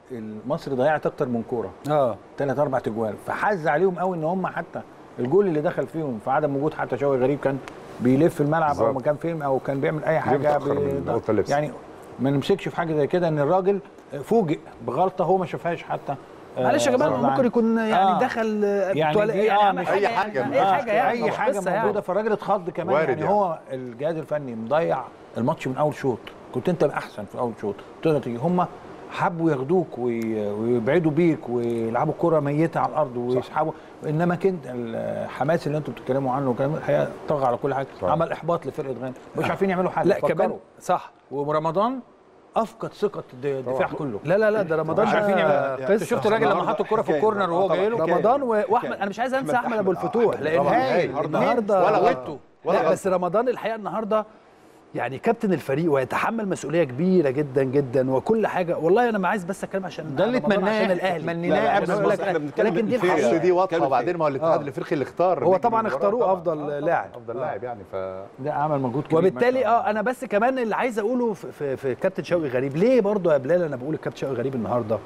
مصر ضيعت اكتر من كوره اه ثلاث اربع تجوال فحز عليهم قوي ان هم حتى الجول اللي دخل فيهم في عدم وجود حتى شوقي غريب كان بيلف الملعب او بالظبط. مكان فيلم او كان بيعمل اي حاجه متأخر من بي- أوضة اللبس. يعني ما نمسكش في حاجه زي كده ان الراجل فوجئ بغلطه هو ما شافهاش حتى معلش يا جماعه غصب ممكن عنه. يكون يعني آه. دخل آه، يعني توال- دي- يعني آه، عمل مش- حاجه أي حاجة يعني من- اي آه، حاجه يعني اي مش حاجه قصة موجوده فالراجل اتخض كمان وارد يعني, يعني. هو الجهاز الفني مضيع الماتش من اول شوط كنت انت الاحسن في اول شوط تقدر تيجي هم حبوا ياخدوك وي- ويبعدوا بيك ويلعبوا كره ميته على الارض ويسحبوا انما كنت الحماس اللي انتم بتتكلموا عنه كان الحقيقه طغى على كل حاجه صح. عمل احباط لفرقه غانا مش عارفين يعملوا حاجه لا فكروا. كمان صح ورمضان افقد ثقه الدفاع كله لا لا لا ده رمضان مش عارفين ده يعملوا قصة. شفت الراجل لما النهاردة حط الكره في حكاية. الكورنر وهو طبعاً. جاي له حكاية. رمضان واحمد حكاية. انا مش عايز انسى أحمد- احمد ابو أحمد- الفتوح أحمد لان طبعاً. هايل النهاردة- النهارده ولا ولا غلطه. لا بس رمضان الحقيقه النهارده يعني كابتن الفريق ويتحمل مسؤوليه كبيره جدا جدا وكل حاجه والله انا ما عايز بس اتكلم عشان ده اللي رمضان اتمناه. عشان الاهلي اتمناه لا، لا، عشان بس أقول بص، لك- إحنا بنتكلم لكن دي بالفعل. الحقيقه بس دي واضحه كلمة وبعدين ما هو الاتحاد آه. الافريقي اللي اختار هو نجم طبعاً المباراة اختاروه طبعاً. أفضل آه، طبعاً. لاعب. افضل لاعب يعني ف ده عمل مجهود كبير وبالتالي ما شاء الله. اه انا بس كمان اللي عايز اقوله في, في, في كابتن شوقي غريب ليه برضه يا بلال انا بقول الكابتن شوقي غريب النهارده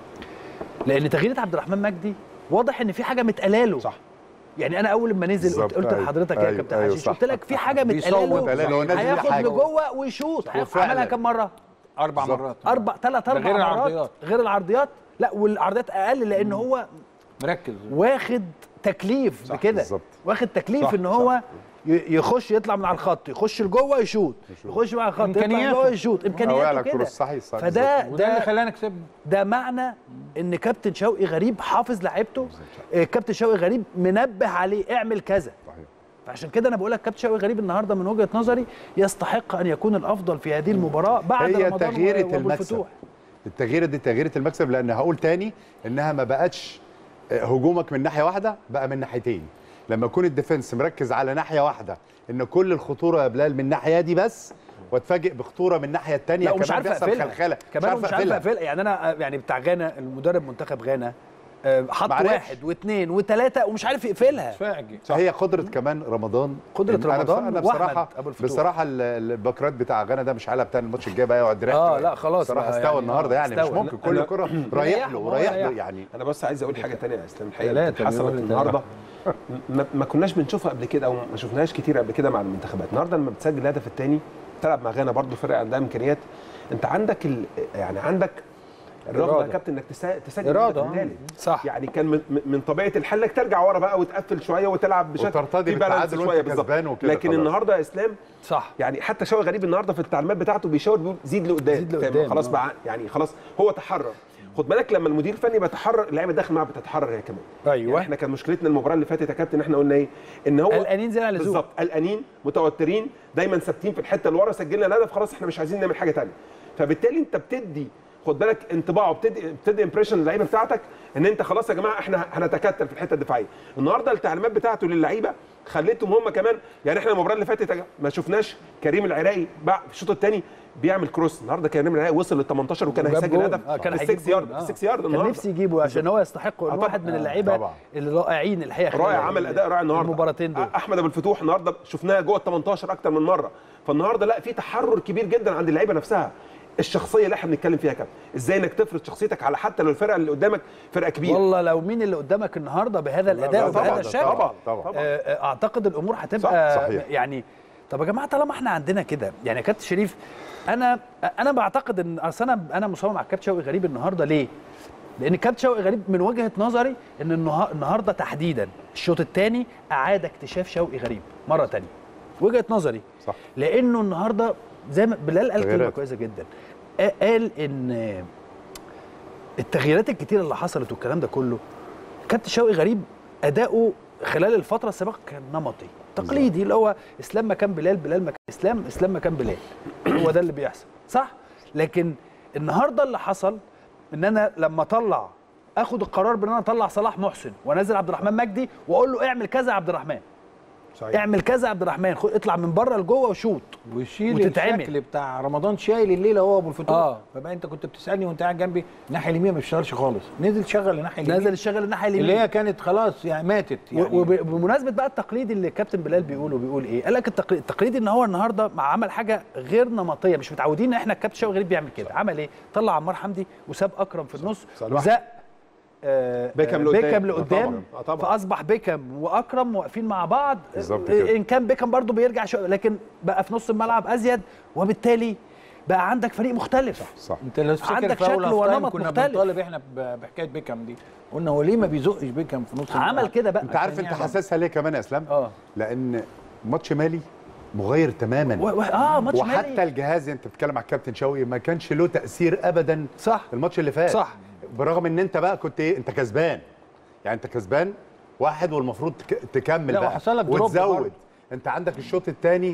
لان تغيير عبد الرحمن مجدي واضح ان في حاجه متقاله صح. يعني انا اول ما نزل قلت, بالظبط، قلت أيوة. لحضرتك يا أيوة، كابتن أيوة، حشيش صح. قلت لك في حاجه بيصوت متقاله هو نازل بيه هياخد حاجة. لجوه ويشوط هياخد- وفعلاً. عملها كام مره اربع بالظبط. مرات اربع ثلاث ده اربع غير مرات العرضيات. غير العرضيات لا والعرضيات اقل لان هو مركز واخد تكليف بكده بالظبط. واخد تكليف صح، ان هو ي- يخش يطلع من على الخط يخش لجوه يشوط يخش مع الخط يطلع إمكانياته. لجوه يشوط أو امكانياته يعلى كده كرة صحيح صح فده وده اللي ده خلانا كسبنا ده معنى ان كابتن شوقي غريب حافظ لعيبته آه، كابتن شوقي غريب منبه عليه اعمل كذا صحيح. فعشان كده انا بقول لك كابتن شوقي غريب النهارده من وجهه نظري يستحق ان يكون الافضل في هذه المباراه بعد هي رمضان و- تغييرة وأبو المكسب الفتوح. التغييرة دي تغييرة المكسب لان هقول تاني انها ما بقتش آه، هجومك من ناحيه واحده بقى من ناحيتين لما يكون الديفنس مركز على ناحيه واحده ان كل الخطوره يا بلال من الناحيه دي بس واتفاجئ بخطوره من الناحيه الثانيه لا ومش كمان عارف بيحصل اقفلها خلخله كمان مش عارف اقفلها يعني انا آه، يعني بتاع غانا المدرب منتخب غانا آه، حط معرفش. واحد واثنين وثلاثه ومش عارف يقفلها فاجئ هي قدرة كمان رمضان قدرة إن أنا رمضان أنا وأحمد بصراحة أبو الفتوح. بصراحة ال- الباكرات بتاع غانا ده مش عالة بتاع الماتش الجاي بقى يقعد يريح آه، شوية. لا، خلاص بصراحة بقى استوى يعني، النهارده آه، يعني مش استوى. ممكن لا، كل أنا- كرة رايح ريحه، له هو رايح له ريحه. يعني انا بس عايز اقول حاجه تانية يا اسلام الحقيقه ثلاثة اللي حصلت بيقول النهارده ما, ما كناش بنشوفها قبل كده او ما شفناهاش كتير قبل كده مع المنتخبات النهارده لما بتسجل الهدف الثاني تلعب مع غانا برضه فرقه عندها امكانيات انت عندك ال... يعني عندك الرغبه إرادة. يا كابتن انك تسا- تسجل إرادة. الهدف الثالث صح يعني كان من, من طبيعه الحل انك ترجع ورا بقى وتقفل شويه وتلعب بشكل وترتضي في بالانس بالتعادل وأنت شويه بالظبط كسبان وكده لكن خلاص. النهارده يا اسلام صح يعني حتى شوقي غريب النهارده في التعليمات بتاعته بيشاور بيقول زيد لقدام زيد فاهم؟ لقدام، خلاص آه. بقى يعني خلاص هو تحرر خد بالك لما المدير الفني بيتحرر اللعيبه داخل الملعب بتتحرر هي كمان أيوة. يعني احنا كان مشكلتنا المباراه اللي فاتت يا كابتن احنا قلنا ايه ان هو قلقانين زي اللزوم. بالظبط قلقانين متوترين دايما ثابتين في الحته اللي ورا سجلنا الهدف خلاص احنا مش عايزين نعمل حاجه ثانيه فبالتالي انت بتدي خد بالك انطباعه بتدي بتدي امبريشن اللعيبه بتاعتك ان انت خلاص يا جماعه احنا هنتكتل في الحته الدفاعيه النهارده التعليمات بتاعته للعيبه خليتهم هم كمان يعني احنا المباراه اللي فاتت يا جماعة ما شفناش كريم العراقي بعد في الشوط الثاني بيعمل كروس النهارده كريم العراقي وصل لل 18 وكان وجاب هيسجل جول. هدف آه، كان في هيجيب 6 يارد جول. آه. في 6 يارد كان النهارده نفسي يجيبه عشان هو يستحق آه، واحد طبعاً. من اللعيبه طبعاً. الرائعين الحقيقه رائع خلال عمل اداء رائع النهارده المباراتين دول أ- احمد ابو الفتوح النهارده شفناها جوه ال 18 اكتر من مره فالنهارده لا في تحرر كبير جدا عند اللعيبه نفسها الشخصيه اللي احنا بنتكلم فيها يا كابتن ازاي انك تفرض شخصيتك على حتى لو الفرقه اللي قدامك فرقه كبيره والله لو مين اللي قدامك النهارده بهذا الاداء لا، وبهذا طبعاً، الشكل طبعاً، طبعاً. آه، آه، اعتقد الامور هتبقى صح، صحيح. يعني طب يا جماعه طالما احنا عندنا كده يعني يا كابتن شريف انا انا بعتقد ان اصل انا انا مصمم على الكابتن شوقي غريب النهارده ليه؟ لان الكابتن شوقي غريب من وجهه نظري ان النها- النهارده تحديدا الشوط الثاني اعاد اكتشاف شوقي غريب مره ثانيه وجهه نظري صح. لانه النهارده زي ما بلال قال كلمه تغييرات. كويسه جدا آه، قال ان التغييرات الكتيره اللي حصلت والكلام ده كله كابتن شوقي غريب اداؤه خلال الفتره السابقه كان نمطي تقليدي اللي هو اسلام مكان بلال بلال مكان اسلام اسلام مكان بلال هو ده اللي بيحصل صح لكن النهارده اللي حصل ان انا لما اطلع اخد القرار بان انا اطلع صلاح محسن وانزل عبد الرحمن مجدي واقول له اعمل كذا يا عبد الرحمن صحيح اعمل كذا يا عبد الرحمن خد اطلع من بره لجوه وشوط ويشيل وتتعمل. الشكل بتاع رمضان شايل الليله هو ابو الفتوح آه. فبقى انت كنت بتسالني وانت قاعد جنبي الناحيه اليمين ما بيشتغلش خالص نزل شغل الناحيه اليمين نازل الشغل الناحيه اليمين اللي هي كانت خلاص يعني ماتت يعني وبمناسبه بقى التقليد اللي كابتن بلال بيقوله بيقول ايه؟ قال لك التقليد, التقليد ان هو النهارده مع عمل حاجه غير نمطيه مش متعودين ان احنا الكابتن شوقي غريب بيعمل كده، عمل ايه؟ طلع عمار حمدي وساب اكرم في النص صلاح. وزق آه، بيكهام آه، لقدام. بيكهام آه، لقدام طبعاً. آه، طبعاً. فاصبح بيكهام واكرم واقفين مع بعض بالظبط آه، كده. ان كان بيكهام برضو بيرجع شو لكن بقى في نص الملعب ازيد وبالتالي بقى عندك فريق مختلف صح انت لو تفتكر عندك في أول شكل هاف تايم ونمط كنا مختلف. بنطالب احنا ب- بحكايه بيكهام دي قلنا هو ليه ما بيزقش بيكهام في نص عمل الملعب؟ كده بقى انت عارف عشان انت يعمل. حاسسها ليه كمان يا اسلام اه لان ماتش مالي مغير تماما و- و- اه ماتش وحتى مالي. الجهاز انت بتتكلم على الكابتن شوقي ما كانش له تاثير ابدا صح الماتش اللي فات صح. برغم ان انت بقى كنت ايه انت كسبان يعني انت كسبان واحد والمفروض تك- تكمل لا، بقى وحصل لك دروب وتزود برضه. انت عندك الشوط الثاني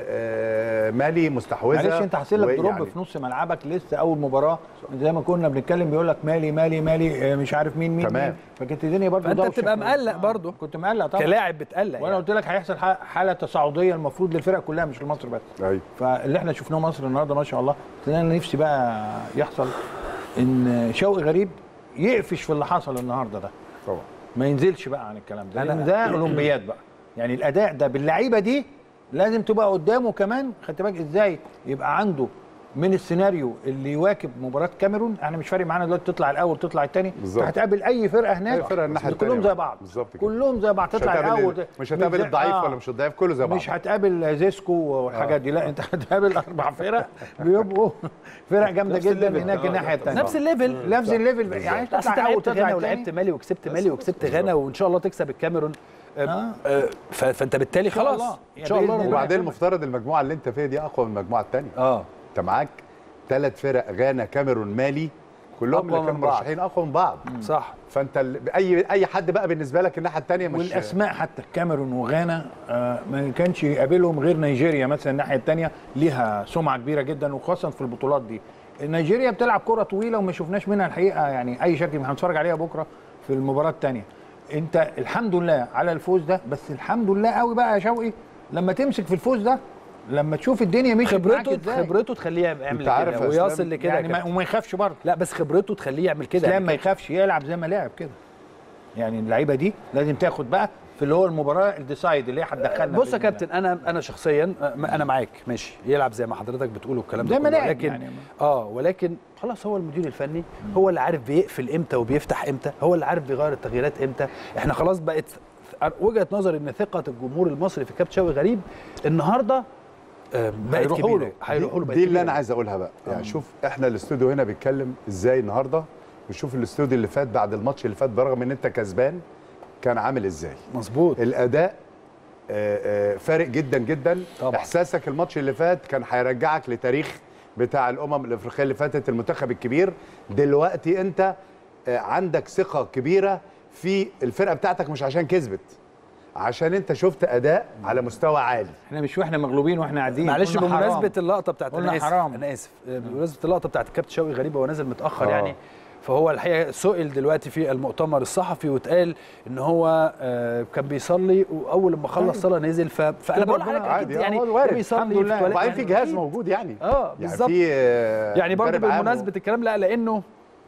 مالي مستحوذه معلش انت حاصل لك دروب ويعني- في نص ملعبك لسه اول مباراه زي ما كنا بنتكلم بيقول لك مالي مالي مالي آه، مش عارف مين مين تمام. مين فكانت الدنيا برضه فانت دوشة بتبقى في- مقلق آه، برضه. كنت مقلق طبعا كلاعب بتقلق وانا يعني. قلت لك هيحصل ح- حاله تصاعديه المفروض للفرق كلها مش لمصر بس ايوه فاللي احنا شفناه مصر النهارده ما شاء الله انا نفسي بقى يحصل ان شوقي غريب يقفش في اللي حصل النهارده ده طبعا ما ينزلش بقى عن الكلام ده أنا- لان ده اولمبياد بقى يعني الاداء ده باللعيبه دي لازم تبقى قدامه كمان خدت بالك ازاي يبقى عنده من السيناريو اللي يواكب مباراه كاميرون احنا مش فارق معانا دلوقتي تطلع الاول تطلع الثاني بالظبط. هتقابل اي فرقه هناك أي فرقة الناحية كلهم التانية زي بعض بالظبط كده. كلهم زي بعض مش تطلع هتقابل الاول مش هتقابل زي- الضعيف آه. ولا مش الضعيف كله زي بعض مش هتقابل زيسكو والحاجات دي لا انت هتقابل اربع فرق بيبقوا فرق جامده نفس جدا الليفل. هناك آه، الناحيه الثانيه نفس الليفل نفس الليفل يعني أصل انت تطلع اول لعبت تطلع غانا الثاني ولعبت مالي وكسبت مالي وكسبت غانا وان شاء الله تكسب الكاميرون آه، آه، ف- فانت بالتالي شاء خلاص الله. ان شاء بإذن الله الله. ربنا وبعدين يكرمك. المفترض المجموعه اللي انت فيها دي اقوى من المجموعه الثانيه اه انت معاك ثلاث فرق غانا كاميرون مالي كلهم أقوى اللي كانوا من بعض. مرشحين اقوى من بعض صح فانت ال- اي اي حد بقى بالنسبه لك الناحيه الثانيه مش والاسماء حتى الكاميرون وغانا آه، ما كانش يقابلهم غير نيجيريا مثلا الناحيه الثانيه ليها سمعه كبيره جدا وخاصه في البطولات دي نيجيريا بتلعب كره طويله وما شفناش منها الحقيقه يعني اي شكل هنتفرج عليها بكره في المباراه الثانيه انت الحمد لله على الفوز ده بس الحمد لله قوي بقى يا شوقي لما تمسك في الفوز ده لما تشوف الدنيا مشيت معاك خبرته ازاي خبرته تخليه يعمل أنت عارف كده يا إسلام، ويصل لكده يعني ما يعني وما يخافش برضه لا بس خبرته تخليه يعمل كده اسلام يعني ما يخافش يلعب زي ما لعب كده يعني اللعيبه دي لازم تاخد بقى في اللي هو المباراه الديسايد اللي هي هتدخلنا بص يا بإذن الله. كابتن انا انا شخصيا آه، انا معاك ماشي يلعب زي ما حضرتك بتقول والكلام ده زي ما كله، لعب ولكن يعني. اه ولكن خلاص هو المدير الفني هو اللي عارف بيقفل امتى وبيفتح امتى هو اللي عارف بيغير التغييرات امتى احنا خلاص بقت وجهه نظري ان ثقه الجمهور المصري في كابتن شوقي غريب النهارده آه، بقت هيروحوا كبيره له. هيروحوا له بقت دي اللي كبيرة. انا عايز اقولها بقى يعني شوف احنا الاستوديو هنا بيتكلم ازاي النهارده وشوف الاستوديو اللي فات بعد الماتش اللي فات برغم ان انت كسبان كان عامل ازاي مظبوط الاداء آه، آه، فارق جدا جدا طبعا. احساسك الماتش اللي فات كان هيرجعك لتاريخ بتاع الامم الافريقيه اللي فاتت المنتخب الكبير دلوقتي انت آه، عندك ثقه كبيره في الفرقه بتاعتك مش عشان كسبت عشان انت شفت اداء على مستوى عالي احنا مش واحنا مغلوبين واحنا قاعدين معلش قلنا حرام. بمناسبه اللقطه بتاعت قلنا انا اسف حرام. انا اسف آه، بمناسبه اللقطه بتاعت الكابتن شوقي غريب وهو نازل متاخر آه. يعني فهو الحقيقه سئل دلوقتي في المؤتمر الصحفي واتقال ان هو آه، كان بيصلي واول ما خلص صلاه نزل ف... فانا بقول ربنا لحضرتك اكيد عادي، يعني آه، هو وارد. بيصلي الحمد في لله. التواليت، وبعدين في يعني جهاز أكيد. موجود يعني اه يعني بالظبط في آه، يعني برضه مدرب عام بمناسبه الكلام لا لانه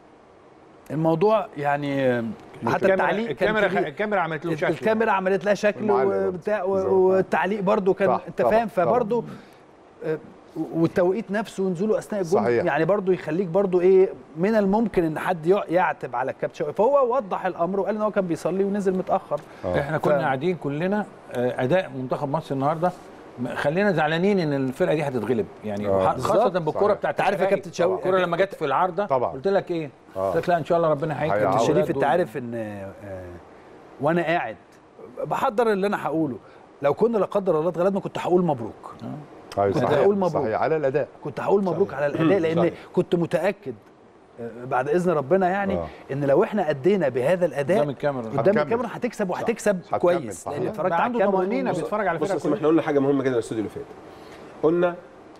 الموضوع يعني آه، حتى الكاميرا- التعليق كان الكاميرا كبير. الكاميرا عملت له شكل الكاميرا عملت لها شكل والمعلق برضه. وبتاع بالظبط. والتعليق برضه كان صح، انت طبعاً، فاهم طبعاً. فبرضه آه، والتوقيت نفسه ونزوله اثناء الجول صحيح. يعني برضه يخليك برضه ايه من الممكن ان حد يع- يعتب على الكابتن شوقي فهو وضح الامر وقال ان هو كان بيصلي ونزل متاخر احنا كنا ف- قاعدين كلنا آه، اداء منتخب مصر النهارده م- خلينا زعلانين ان الفرقه دي هتتغلب يعني آه. وح- خاصه بالظبط. بالكره صحيح. بتاعت أنت عارف يا الشباب. كابتن شوقي- الكره لما جت في العارضه طبعا. قلت لك ايه آه. قلت لك لا ان شاء الله ربنا هيعوض. هيكرم شريف الولاد انت دول. عارف ان آه، وانا قاعد بحضر اللي انا هقوله لو كنا لا قدر الله اتغلبنا كنت هقول مبروك أيوة، كنت صحيح، هقول مبروك. صحيح على الاداء كنت هقول مبروك على الاداء لان صحيح. كنت متاكد آه، بعد اذن ربنا يعني آه. ان لو احنا ادينا بهذا الاداء قدام الكاميرا. قدام هتكمل. الكاميرا هتكسب وهتكسب هتكمل، كويس صحيح. لان اتفرجت بقى على عنده الكاميرا طمانينه ونص. بيتفرج على بص الفرقه بص ما كلها احنا قلنا حاجه مهمه جدا الاستوديو اللي فات قلنا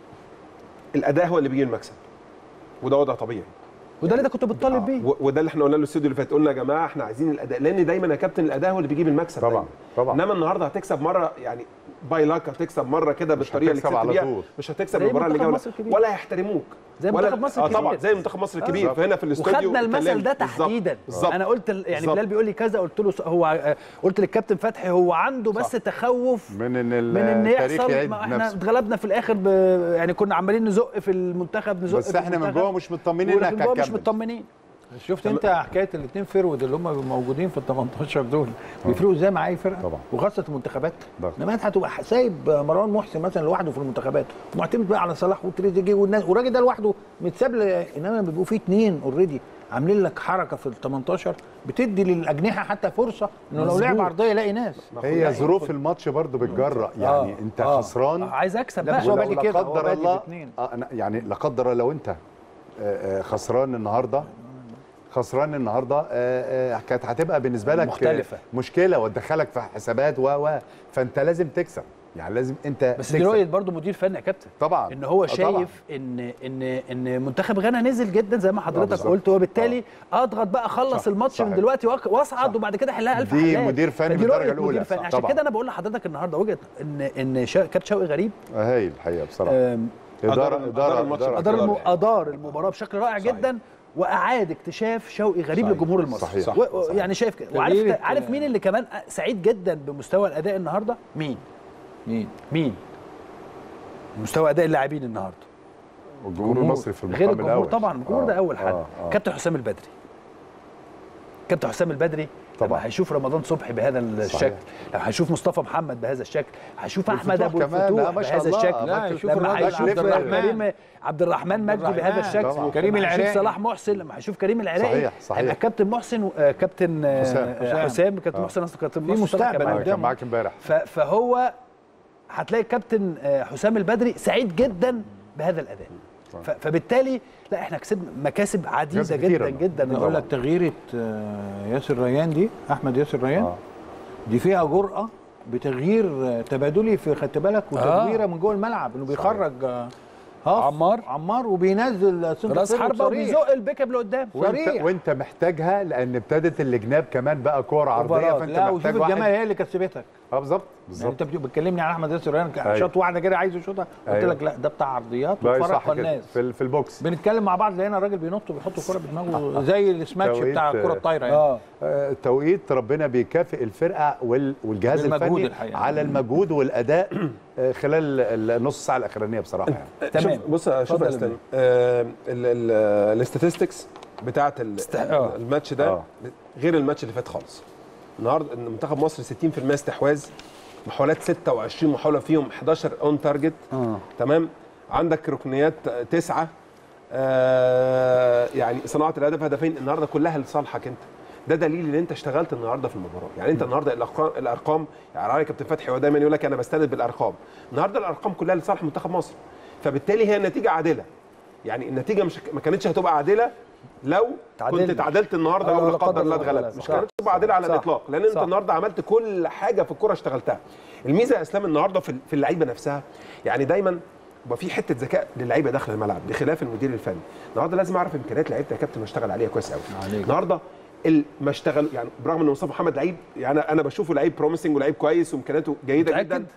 الاداء هو اللي بيجي المكسب وده وضع طبيعي وده اللي انت كنت بتطالب بيه و- وده اللي احنا قلنا له الاستوديو اللي فات قلنا يا جماعه احنا عايزين الاداء لان دايما يا كابتن الاداء هو اللي بيجيب المكسب طبعاً، دايما. طبعاً. انما النهارده هتكسب مره يعني باي لاك هتكسب مره كده بالطريقه اللي هتكسب كسبت على بيها طول. مش هتكسب زي المباراه اللي منتخب جايه مصر الكبير. ولا هيحترموك زي ولا منتخب مصر اه الكبير. طبعا زي منتخب مصر الكبير بالظبط. فهنا في الاستوديو وخدنا المثل ده اتكلمت. تحديدا بالظبط. انا قلت ال- يعني بالظبط. بلال بيقول لي كذا قلت له س- هو آه، قلت للكابتن فتحي هو عنده بس تخوف من ان ال- من ان التاريخ يحصل يعيد ما احنا نفسه اتغلبنا في الاخر ب... يعني كنا عمالين نزق في المنتخب نزق بس في احنا من المنتخب. جوه مش مطمنين ولكن انك جوه مش هتكمل مطمنين شفت انت حكايه الاثنين فيرود اللي هم موجودين في ال 18 دول بيفرقوا ازاي مع اي فرقه طبعا. وخاصه المنتخبات طبعا. انما انت هتبقى سايب مروان محسن مثلا لوحده في المنتخبات ومعتمد بقى على صلاح وتريزيجيه والناس والراجل ده لوحده متساب ل- انما بيبقوا فيه اثنين اوريدي عاملين لك حركه في ال 18 بتدي للاجنحه حتى فرصه انه لو مظبوط. لعب عرضيه يلاقي ناس هي ظروف الماتش برضو بتجرأ يعني انت آه. خسران عايز اكسب لا، بقى بس هو ولو بادي لا كده، هو قدر بادي الله باتنين. آه أنا- يعني لا قدر الله لو انت آه، آه، خسران النهارده خسران النهارده آه، آه، كانت هتبقى بالنسبه لك مختلفة. آه، مشكله وتدخلك في حسابات و و فانت لازم تكسب يعني لازم انت بس تكسب. دي رؤيه برضه مدير فني يا كابتن طبعا ان هو آه، طبعاً. شايف ان ان ان منتخب غانا نزل جدا زي ما حضرتك بالظبط. قلت وبالتالي اضغط بقى اخلص صح، الماتش من صحيح. دلوقتي وأك- واصعد وبعد كده احلها الف دي حلال. مدير فني فدي من الدرجة رؤية الأولى. مدير فني صح، عشان طبعاً. كده انا بقول لحضرتك النهارده وجهه ان ان شا- كابتن شوقي غريب هايل الحقيقه بصراحه آم، اداره أدار- اداره أدار الماتش اداره ادار الم... يعني. ادار المباراه بشكل رائع جدا واعاد اكتشاف شوقي غريب صحيح. للجمهور المصري صحيح. صح، و... و- صحيح. يعني شايف كده وعارف تغيير عارف الت- مين اللي كمان سعيد جدا بمستوى الاداء النهارده مين مين مين مستوى اداء اللاعبين النهارده الجمهور المصري في غير المقام الجمهور الاول طبعا الجمهور ده آه، اول حد آه، آه. كابتن حسام البدري كابتن حسام البدري طبعاً. لما هيشوف رمضان صبحي بهذا الشكل لما هيشوف مصطفى محمد بهذا الشكل هيشوف احمد والفتوح ابو كمان، الفتوح آه، ما شاء بهذا الله. الشكل لا، عملت يشوف الفرق. لما الراجل هيشوف عبد الرحمن. كريم عبد الرحمن عبد مجدي بهذا الرحمن. الشكل طبعاً. كريم لما هيشوف العراقي. صلاح محسن لما هيشوف كريم العراقي صحيح، صحيح. هيبقى كابتن محسن و- آه، كابتن آه، حسام. آه، حسام كابتن آه. محسن اصلا كابتن في محسن مستقبل كمان. آه، كان قدامه. معاك امبارح ف- فهو هتلاقي الكابتن آه، حسام البدري سعيد جدا بهذا الاداء ف- فبالتالي لا احنا كسبنا مكاسب عديده مكاسب جدا كتيرة. جدا اقول لك تغييره آه، ياسر ريان دي احمد ياسر ريان آه. دي فيها جرأة بتغيير آه، تبادلي في خدت بالك وتدويره من جوه الملعب انه بيخرج آه، هاف عمار. عمار وبينزل سنتر راس فيرود حربه صريح. وبيزق البيكاب لقدام وانت صريح. وانت محتاجها لان ابتدت اللجناب كمان بقى كور عرضيه أوفرات. فانت لا وشوف محتاج الجمال واحد هي اللي كسبتك اه بالظبط يعني بالظبط انت بتكلمني على احمد ياسر ريان أيوة. شاط واحده كده عايز يشوطها قلت أيوة. لك لا ده بتاع عرضيات لا واتفرج صح على كده الناس في, ال- في البوكس بنتكلم مع بعض لقينا الراجل بينط وبيحط الكره بدماغه زي السماتش توقيت، بتاع الكره آه، الطايره يعني اه آه، التوقيت ربنا بيكافئ الفرقه وال- والجهاز بالمجهود الفني الحقيقة. على المجهود والاداء آه، خلال النص ساعه الاخرانيه بصراحه يعني. تمام شوف بص شوف اتفضل يا يا اسلام الاستاتستكس بتاعت ال- آه. الماتش ده آه. غير الماتش اللي فات خالص النهارده إن منتخب مصر 60% استحواذ محاولات 26 محاوله فيهم 11 اون تارجت اه تمام عندك ركنيات تسعه آه يعني صناعه الهدف هدفين النهارده كلها لصالحك انت ده دليل ان انت اشتغلت النهارده في المباراه يعني انت النهارده الارقام الارقام يعني راي كابتن فتحي هو دايما يقول لك انا بستند بالارقام النهارده الارقام كلها لصالح منتخب مصر فبالتالي هي النتيجه عادله يعني النتيجه مش ما كانتش هتبقى عادله لو تعادلنا. كنت تعادلت النهارده آه، او لا لا قدر الله قدر الله، اتغلبت مش صح. كانت تبقى عادله على صح. الاطلاق لان انت صح. النهارده عملت كل حاجه في الكوره اشتغلتها الميزه يا اسلام النهارده في في اللعيبه نفسها يعني دايما يبقى في حته ذكاء للعيبه داخل الملعب بخلاف المدير الفني النهارده لازم اعرف امكانيات لعيبتي يا كابتن واشتغل عليها كويس قوي النهارده ال- ما اشتغل يعني برغم ان مصطفى محمد لعيب يعني انا بشوفه لعيب بروميسنج ولعيب كويس وامكانياته جيده متأكد؟ جدا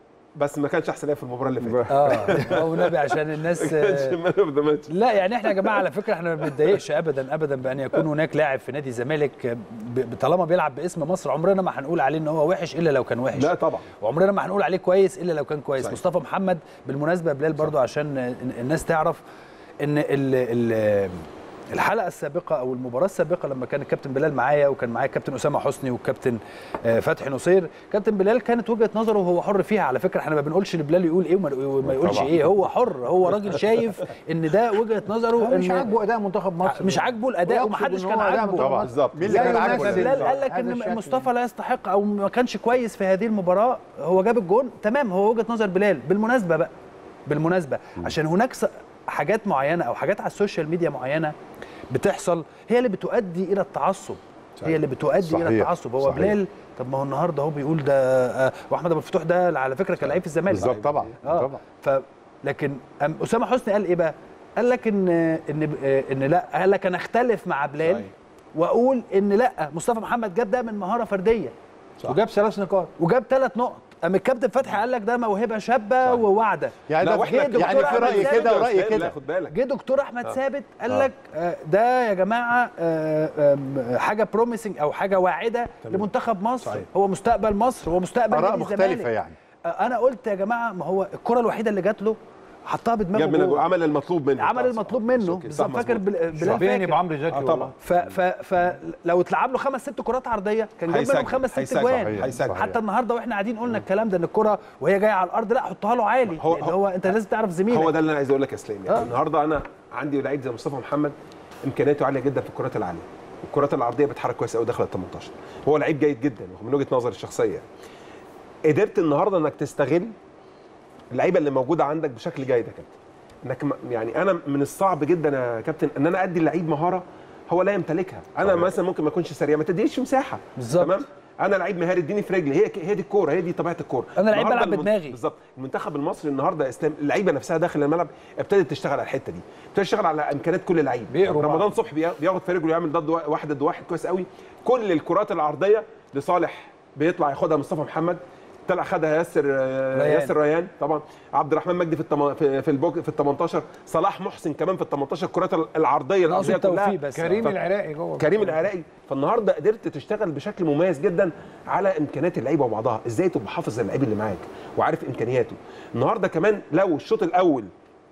بس ما كانش احسن لاعب في المباراه اللي فاتت اه او نبي عشان الناس كانش مان اوف ذا ماتش لا يعني احنا يا جماعه على فكره احنا ما بنتضايقش ابدا ابدا بان يكون هناك لاعب في نادي الزمالك ب- طالما بيلعب باسم مصر عمرنا ما هنقول عليه ان هو وحش الا لو كان وحش لا طبعا وعمرنا ما هنقول عليه كويس الا لو كان كويس صحيح. مصطفى محمد بالمناسبه يا بلال برضو عشان الناس تعرف ان ال ال الحلقه السابقه او المباراه السابقه لما كان الكابتن بلال معايا وكان معايا الكابتن اسامه حسني والكابتن آه، فتحي نصير كابتن بلال كانت وجهه نظره وهو حر فيها على فكره احنا ما بنقولش لبلال يقول ايه وما وما يقولش طبعاً. ايه هو حر هو راجل شايف ان ده وجهه نظره مش إن- عاجبه اداء منتخب مصر مش عاجبه الاداء ويقصد ومحدش إن كان هو أداء عاجبه منتخب طبعا مصر بالظبط مين اللي لا كان عاجبه يناسب ده؟ بلال قال لك هذا ان الشكل. مصطفى لا يستحق او ما كانش كويس في هذه المباراه هو جاب الجون تمام هو وجهه نظر بلال بالمناسبه بقى بالمناسبه عشان هناك س- حاجات معينه او حاجات على السوشيال ميديا معينه بتحصل هي اللي بتؤدي الى التعصب هي اللي بتؤدي صحيح. الى التعصب هو صحيح. بلال طب ما هو النهارده هو بيقول ده آه، واحمد ابو الفتوح ده على فكره كان لعيب في الزمالك بالظبط طبعا اه طبعا ف لكن أم اسامه حسني قال ايه بقى؟ قال لك ان ان ان لا قال لك انا اختلف مع بلال صحيح. واقول ان لا مصطفى محمد جاب ده من مهاره فرديه وجاب ثلاث نقاط وجاب ثلاث نقط اما الكابتن فتحي قال لك ده موهبه شابه وواعده يعني لا ده واحنا جه يعني دكتور في راي أحمد كده وراي لا كده خد بالك جه دكتور احمد ثابت قال آه. لك آه، ده يا جماعه آه، آم، حاجه بروميسنج او حاجه واعده لمنتخب مصر صحيح. هو مستقبل مصر هو مستقبل اراء نادي مختلفه الزمالك. يعني آه، انا قلت يا جماعه ما هو الكره الوحيده اللي جات له حطها بدماغه جاب من جول. الجول، عمل المطلوب منه عمل طبعاً. المطلوب صح. منه أوكي، بالظبط صح، فاكر مظبوط. بل- بلال فين فاكر يبقى عمرو زكي اه طبعا ف ف فلو اتلعب له خمس ست كرات عرضيه كان جاب منهم هيسجل، خمس ست هيسجل، جوان هيسجل. حتى النهارده واحنا قاعدين قلنا الكلام ده ان الكره وهي جايه على الارض لا حطها له عالي هو- لان هو انت لازم تعرف زميلك هو ده اللي انا عايز اقول لك يا اسلام يعني آه. النهارده انا عندي لعيب زي مصطفى محمد امكانياته عاليه جدا في الكرات العاليه الكرات العرضيه بتحرك كويس قوي داخل ال 18 هو لعيب جيد جدا من وجهه نظري الشخصيه قدرت النهارده انك تستغل اللعيبه اللي موجوده عندك بشكل جيد يا كابتن انك م- يعني انا من الصعب جدا يا كابتن ان انا ادي اللعيب مهاره هو لا يمتلكها انا صحيح. مثلا ممكن ما اكونش سريع ما تدينيش مساحه بالظبط. تمام انا لعيب مهاري اديني في رجلي هي هي دي الكوره هي دي طبيعه الكوره أنا لعيب النهاردة بلعب المن- بدماغي. بالظبط المنتخب المصري النهارده يا اسلام اللعيبه نفسها داخل الملعب ابتدت تشتغل على الحته دي ابتدت تشتغل على امكانيات كل لعيب بيقروا بعض. رمضان صبحي بيا- بياخد في رجله يعمل ضد وا- واحد ضد واحد كويس قوي كل الكرات العرضيه لصالح بيطلع ياخدها مصطفى محمد طلع خدها ياسر آه، ريان. ياسر ريان طبعا عبد الرحمن مجدي في التم... في في البوك في ال 18 صلاح محسن كمان في ال 18 الكرات العرضيه ناقص الارضيه كلها التوفيق بس كريم ف- العراقي جوه كريم العراقي فالنهارده قدرت تشتغل بشكل مميز جدا على امكانيات اللعيبه وبعضها ازاي تبقى حافظ اللعيب اللي معاك وعارف امكانياته النهارده كمان لو الشوط الاول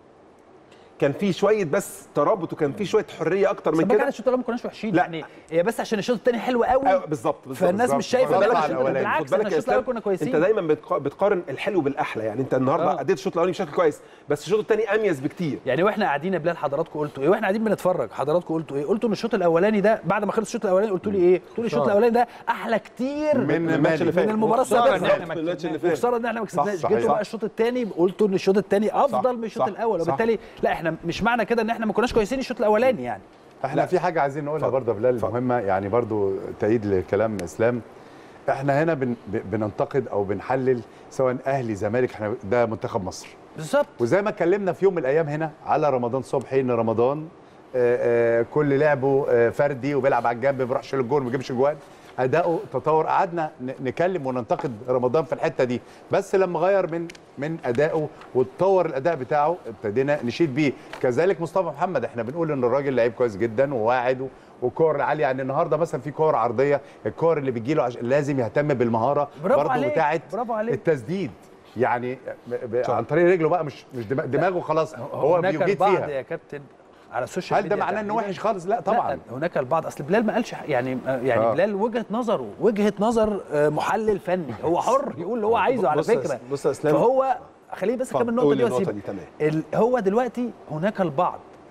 كان فيه شويه بس ترابط وكان فيه شويه حريه اكتر بس من لما كان كده الشوط الاول ما كناش وحشين لا. يعني هي بس عشان الشوط الثاني حلو قوي أيوة، بالظبط بالظبط فالناس بالظبط. مش شايفه بالظبط. بالك على الشوط الأولاني. بالعكس خد بالك احنا يا الشوط الاول اسلام كنا كويسين انت دايما بتق- بتقارن الحلو بالاحلى يعني انت النهارده آه. اديت الشوط الاولاني بشكل كويس بس الشوط الثاني اميز بكتير يعني واحنا قاعدين يا بلال حضراتكم قلتوا ايه واحنا قاعدين بنتفرج حضراتكم قلتوا ايه قلتوا ان الشوط الاولاني ده بعد ما خلص الشوط الاولاني قلتوا لي ايه قلتوا لي الشوط الاولاني ده احلى كتير من الماتش اللي مالي. فات من المباراه وخسارة إن السابقه إحنا ما الماتش اللي كسبناش. فات وخساره ان احنا ما كسبناش صحيح. جيتوا بقى الشوط الثاني قلتوا ان الشوط الثاني افضل من الشوط صح. الاول صح. وبالتالي لا احنا مش معنى كده ان احنا ما كناش كويسين الشوط الاولاني يعني احنا في حاجه عايزين نقولها برضه يا بلال مهمه يعني برضه تأييد لكلام اسلام احنا هنا بن ب- بننتقد او بنحلل سواء اهلي زمالك احنا ده منتخب مصر بالظبط وزي ما اتكلمنا في يوم من الايام هنا على رمضان صبحي ان رمضان آه، آه، كل لعبه آه، فردي وبيلعب على الجنب ما بيروحش للجول ما بيجيبش جوان اداؤه تطور قعدنا ن- نكلم وننتقد رمضان في الحته دي بس لما غير من من ادائه واتطور الاداء بتاعه ابتدينا نشيد بيه كذلك مصطفى محمد احنا بنقول ان الراجل لعيب كويس جدا وواعد و- وكور عاليه يعني النهارده مثلا في كور عرضيه الكور اللي بتجيله عش... لازم يهتم بالمهاره برافو برضه عليك، بتاعت برافو عليك. التسديد يعني ب... ب... عن طريق رجله بقى مش مش دماغ... دماغه خلاص هو هناك بيجيد البعض فيها يا كابتن على السوشيال هل ده ميديا معناه انه تحديداً. وحش خالص لا طبعا لا هناك البعض اصل بلال ما قالش ح- يعني يعني آه. بلال وجهه نظره وجهه نظر آه، محلل فني هو حر يقول اللي هو عايزه على بص يا- فكره بص يا اسلام. فهو خليني بس اكمل النقطه قول دي النقطة واسيبك دي، تمام. ال- هو دلوقتي هناك البعض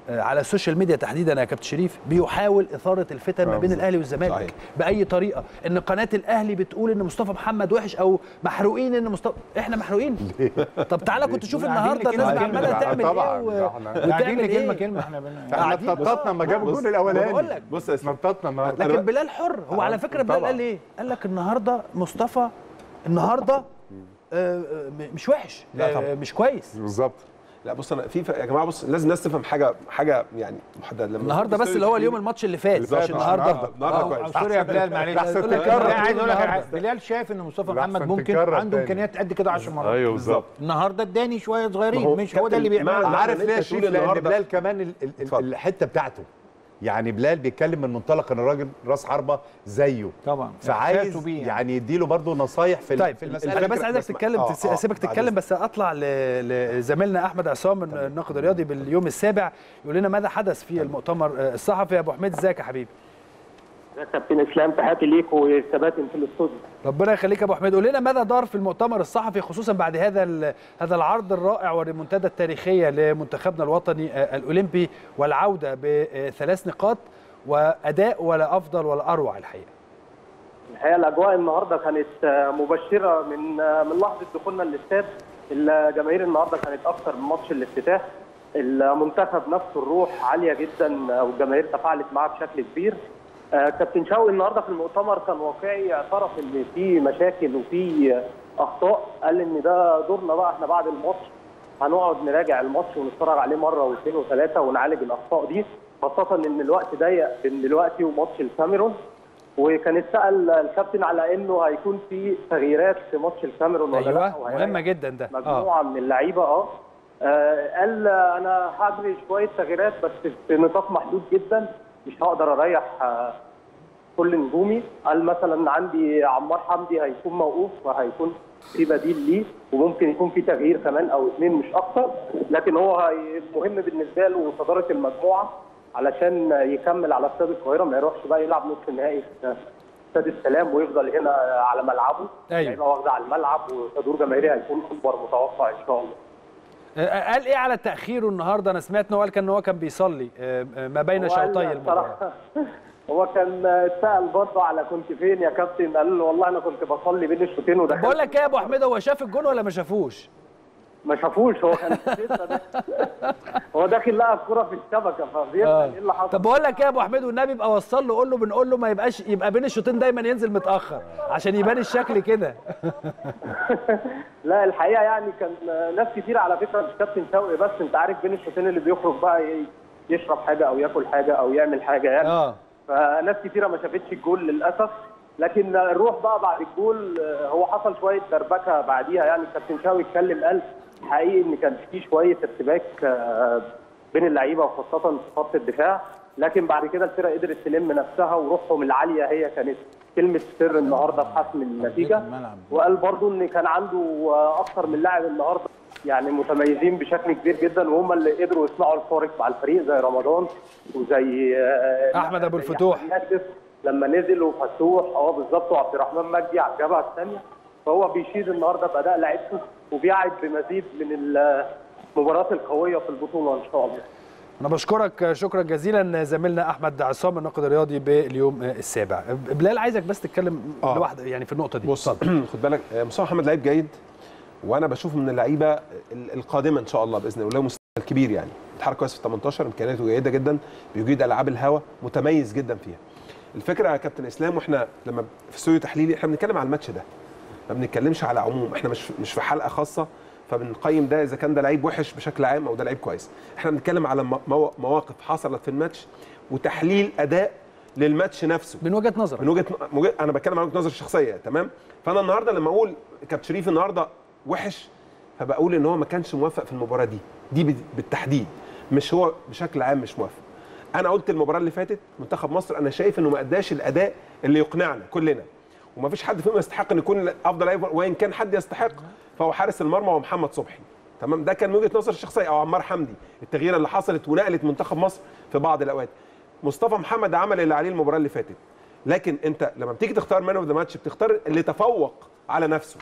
آه، على السوشيال ميديا تحديدا يا كابتن شريف بيحاول اثاره الفتن ما بين الاهلي والزمالك صحيح. باي طريقه ان قناه الاهلي بتقول ان مصطفى محمد وحش او محروقين ان مصطفى احنا محروقين طب تعالى كنت شوف قاعدين النهارده لكلمة الناس كلمة. عماله تعمل طبعاً. ايه و... إحنا قاعدين وتعمل كلمه ايه كلمه احنا بن- احنا قاعدين- اتنططنا لما جابوا بص- الجون الاولاني بقول لك. بص يا اسلام اتنططنا النهارده لكن بلال حر هو على فكره بلال طبعاً. قال ايه قال لك النهارده مصطفى النهارده آه، آه، مش وحش لا آه، طبعاً. مش كويس بالظبط لا بص انا في ف- يا جماعه بص لازم الناس تفهم حاجه حاجه يعني محدده لما النهارده بس تستوي اللي هو التحليل- اليوم الماتش اللي فات اللي مش فات، النهارده النهارده النهارده أو- كويس أو سوري يا بلال معلش أحسن أقول لك تكرر أنا عايز اقول لك النهاردة. حاجة. بلال شايف ان مصطفى الأحسن محمد ممكن تكرر عنده تاني. امكانيات قد كده 10 مرات ايوه بالظبط النهارده اداني شويه ما صغيرين هو مش هو ده اللي كابتن، بيعمله مع- عارف إن ليه يا أنت شريف تقول لان النهاردة- بلال كمان ال- ال- اتفضل. الحته بتاعته يعني بلال بيتكلم من منطلق ان الراجل راس حربه زيه طبعا فعايز إحساسه بيه يعني يديله برضه نصايح في ال- طيب في المساله انا بس الفكرة- عايزك بس- تتكلم آه، تس- آه، اسيبك بعد تتكلم بس اطلع ل- لزميلنا احمد عصام الناقد الرياضي باليوم السابع يقول لنا ماذا حدث في المؤتمر آه، الصحفي يا ابو حميد ازيك يا حبيبي يا كابتن اسلام تحياتي ليك وكباتن في الاستوديو ربنا يخليك يا ابو حميد قول لنا ماذا دار في المؤتمر الصحفي خصوصا بعد هذا ال- هذا العرض الرائع والريمونتادا التاريخيه لمنتخبنا الوطني آه، الاولمبي والعوده بثلاث نقاط واداء ولا افضل ولا اروع الحقيقه الحقيقه الاجواء النهارده كانت آه، مبشره من آه، من لحظه دخولنا الاستاد الجماهير النهارده كانت اكثر من ماتش الافتتاح المنتخب نفسه الروح عاليه جدا آه، والجماهير تفاعلت معاه بشكل كبير آه، كابتن شوقي النهارده في المؤتمر كان واقعي اعترف ان في مشاكل وفي آه، اخطاء قال ان ده دورنا بقى احنا بعد الماتش هنقعد نراجع الماتش ونتفرج عليه مره واثنين وثلاثه ونعالج الاخطاء دي خاصه ان الوقت ضيق بين دلوقتي وماتش الكاميرون وكان اتسال الكابتن على انه هيكون في تغييرات في ماتش الكاميرون ولا لا ايوه وهيريح مهمه جدا ده اه مجموعه من اللعيبه اه آه، قال انا هجري شويه تغييرات بس في نطاق محدود جدا مش هقدر اريح آه، كل نجومي قال مثلا عندي عمار حمدي هيكون موقوف وهيكون في بديل ليه وممكن يكون في تغيير كمان او اثنين مش اكتر لكن هو هي- مهم بالنسبه له صداره المجموعه علشان يكمل على استاد القاهره ما يروحش بقى يلعب نصف النهائي في استاد السلام ويفضل هنا على ملعبه أيوة. هيبقى واخده على الملعب وحضور جماهيري هيكون اكبر متوقع ان شاء الله آه، قال ايه على تاخيره النهارده انا سمعت ان هو قال كان ان هو كان بيصلي آه، آه، ما بين هو شوطي قال المباراه بصراحة- هو كان اتسال برضه على كنت فين يا كابتن قال له والله انا كنت بصلي بين الشوطين طب ودخلت بقول لك ايه يا ابو حميد هو شاف الجون ولا ما شافوش ما شافوش هو كان لسه ده. هو داخل لقى الكرة في الشبكه فبيسال آه. ايه اللي حصل طب بقول لك ايه يا ابو حميد والنبي يبقى وصل له قول له بنقول له ما يبقاش يبقى بين الشوطين دايما ينزل متاخر عشان يبان الشكل كده لا الحقيقه يعني كان ناس كتير على فكره مش كابتن شوقي بس انت عارف بين الشوطين اللي بيخرج بقى ي- يشرب حاجه او ياكل حاجه او يعمل حاجه يعني اه فناس كتيره ما شافتش الجول للاسف لكن الروح بقى بعد الجول آه، هو حصل شويه دربكه بعديها يعني الكابتن شاوي اتكلم قال حقيقي ان كان في شويه ارتباك آه، بين اللعيبه وخاصه في خط الدفاع لكن بعد كده الفرقه قدرت تلم نفسها وروحهم العاليه هي كانت كلمه سر النهارده في حسم النتيجه الملعب. وقال برضو ان كان عنده آه، اكثر من لاعب النهارده يعني متميزين بشكل كبير جدا وهم اللي قدروا يصنعوا الفارق مع الفريق زي رمضان وزي آه، أحمد أبو زي الفتوح. أحمد ياسر لما نزل وفتوح اه بالظبط وعبد الرحمن مجدي على الجبهه الثانيه فهو بيشيد النهارده باداء لعيبته وبيعد بمزيد من المباريات القويه في البطوله ان شاء الله انا بشكرك شكرا جزيلا زميلنا احمد عصام الناقد الرياضي باليوم السابع بلال عايزك بس تتكلم آه. لوحده يعني في النقطه دي بص اتفضل. خد بالك آه، مصطفى محمد لعيب جيد وانا بشوفه من اللعيبه ال- القادمه ان شاء الله باذن الله وله مستوى الكبير يعني بيتحرك كويس في 18 امكانياته جيده جدا بيجيد العاب الهوا متميز جدا فيها الفكره يا كابتن اسلام واحنا لما في استوديو تحليلي احنا بنتكلم على الماتش ده ما بنتكلمش على عموم احنا مش مش في حلقه خاصه فبنقيم ده اذا كان ده لعيب وحش بشكل عام او ده لعيب كويس احنا بنتكلم على مو- مو- مواقف حصلت في الماتش وتحليل اداء للماتش نفسه من وجهه نظرك من وجهه من وجهة- انا بتكلم عن وجهه نظري الشخصيه تمام فانا النهارده لما اقول كابتن شريف النهارده وحش فبقول ان هو ما كانش موفق في المباراه دي دي بال- بالتحديد مش هو بشكل عام مش موفق انا قلت المباراه اللي فاتت منتخب مصر انا شايف انه ما اداش الاداء اللي يقنعنا كلنا وما فيش حد فيهم يستحق ان يكون افضل لعيب وان كان حد يستحق فهو حارس المرمى ومحمد صبحي تمام ده كان من وجهه نظري الشخصيه او عمار حمدي التغييره اللي حصلت ونقلت منتخب مصر في بعض الاوقات مصطفى محمد عمل اللي عليه المباراه اللي فاتت لكن انت لما بتيجي تختار مان اوف ذا ماتش بتختار اللي تفوق على نفسه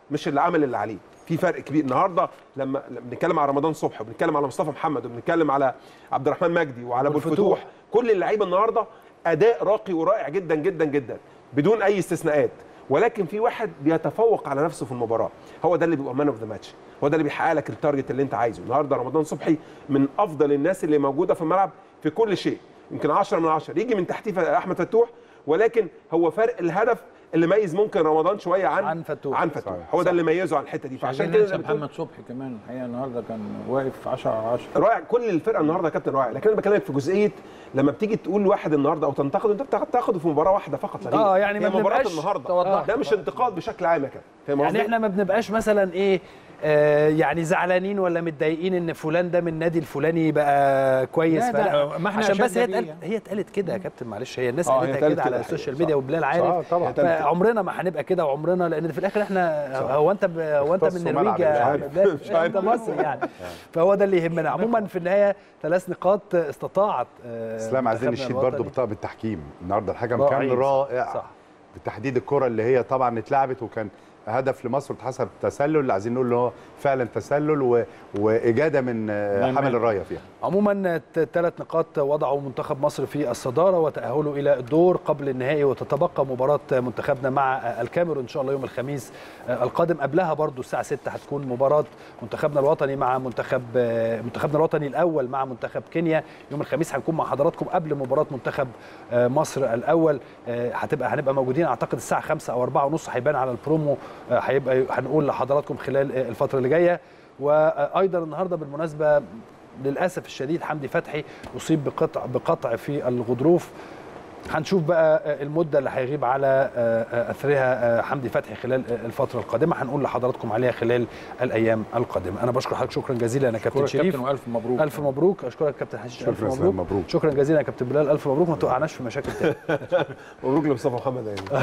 مش اللي عمل اللي عليه في فرق كبير النهارده لما لما بنتكلم على رمضان صبحي وبنتكلم على مصطفى محمد وبنتكلم على عبد الرحمن مجدي وعلى ابو الفتوح كل اللعيبه النهارده اداء راقي ورائع جدا جدا جدا بدون اي استثناءات ولكن في واحد بيتفوق على نفسه في المباراه هو ده اللي بيبقى مان اوف ذا ماتش هو ده اللي بيحقق لك التارجت اللي انت عايزه النهارده رمضان صبحي من افضل الناس اللي موجوده في الملعب في كل شيء يمكن 10 من 10 يجي من تحتيه احمد فتوح ولكن هو فرق الهدف اللي ميز ممكن رمضان شويه عن عن فتوح. عن فتوح صحيح. هو ده اللي ميزه عن الحته دي عشان فعشان كده كده ننسى زي ما بتقول محمد صبحي كمان الحقيقه النهارده كان واقف 10 على 10 رائع كل الفرقه النهارده يا كابتن رائع لكن انا بكلمك في جزئيه لما بتيجي تقول واحد النهارده او تنتقده انت بتاخد- تاخده في مباراه واحده فقط لا غير. آه، يعني هي ما مباراه بنبقاش النهارده توضحت. ده مش انتقاد بشكل عام يا كابتن فاهم يعني قصدي؟ احنا ما بنبقاش مثلا ايه آه يعني زعلانين ولا متضايقين ان فلان ده من النادي الفلاني بقى كويس لا، ده فلا ما احنا عشان بس أشدنا هي بيه اتقالت يعني. هي اتقالت كده يا كابتن معلش هي الناس آه، هي قالتها اتقالت كده كده على الحقيقة، السوشيال صح. ميديا وبلال صح، عارف طبعا. فعمرنا ما هنبقى كده وعمرنا لان في الاخر احنا هو انت ب... هو انت من اختصوا النرويج ملعب، يا مش عارف. بلال مش عارف. انت مصري يعني فهو ده اللي يهمنا عموما في النهايه ثلاث نقاط استطاعت آه، اسلام عايزين منتخبنا نشيد برضه الوطني. بطاقه التحكيم النهارده الحكم رائعين. كان رائع صح. بتحديد الكره اللي هي طبعا اتلعبت وكان هدف لمصر اتحسب تسلل اللي عايزين نقول ان هو فعلا تسلل و... واجاده من آه، من- حامل الرايه فيها عموما ثلاث نقاط وضعوا منتخب مصر في الصداره وتاهلوا الى الدور قبل النهائي وتتبقى مباراه منتخبنا مع الكاميرون ان شاء الله يوم الخميس القادم قبلها برضو الساعه 6 هتكون مباراه منتخبنا الوطني مع منتخب منتخبنا الوطني الاول مع منتخب كينيا يوم الخميس هنكون مع حضراتكم قبل مباراه منتخب مصر الاول هتبقى هنبقى موجودين اعتقد الساعه 5 او 4 ونص هيبان على البرومو هيبقى هنقول لحضراتكم خلال الفتره اللي جايه وايضا النهارده بالمناسبه للاسف الشديد حمدي فتحي اصيب بقطع بقطع في الغضروف هنشوف بقى المده اللي هيغيب على اثرها حمدي فتحي خلال الفتره القادمه هنقول لحضراتكم عليها خلال الايام القادمه انا بشكر حضرتك شكرا جزيلا يا كابتن شريف كابتن والف مبروك الف مبروك اشكرك كابتن حشيش الف شكرا مبروك. مبروك شكرا جزيلا يا كابتن بلال الف مبروك ما توقعناش في مشاكل تاني مبروك لمصطفى محمد يعني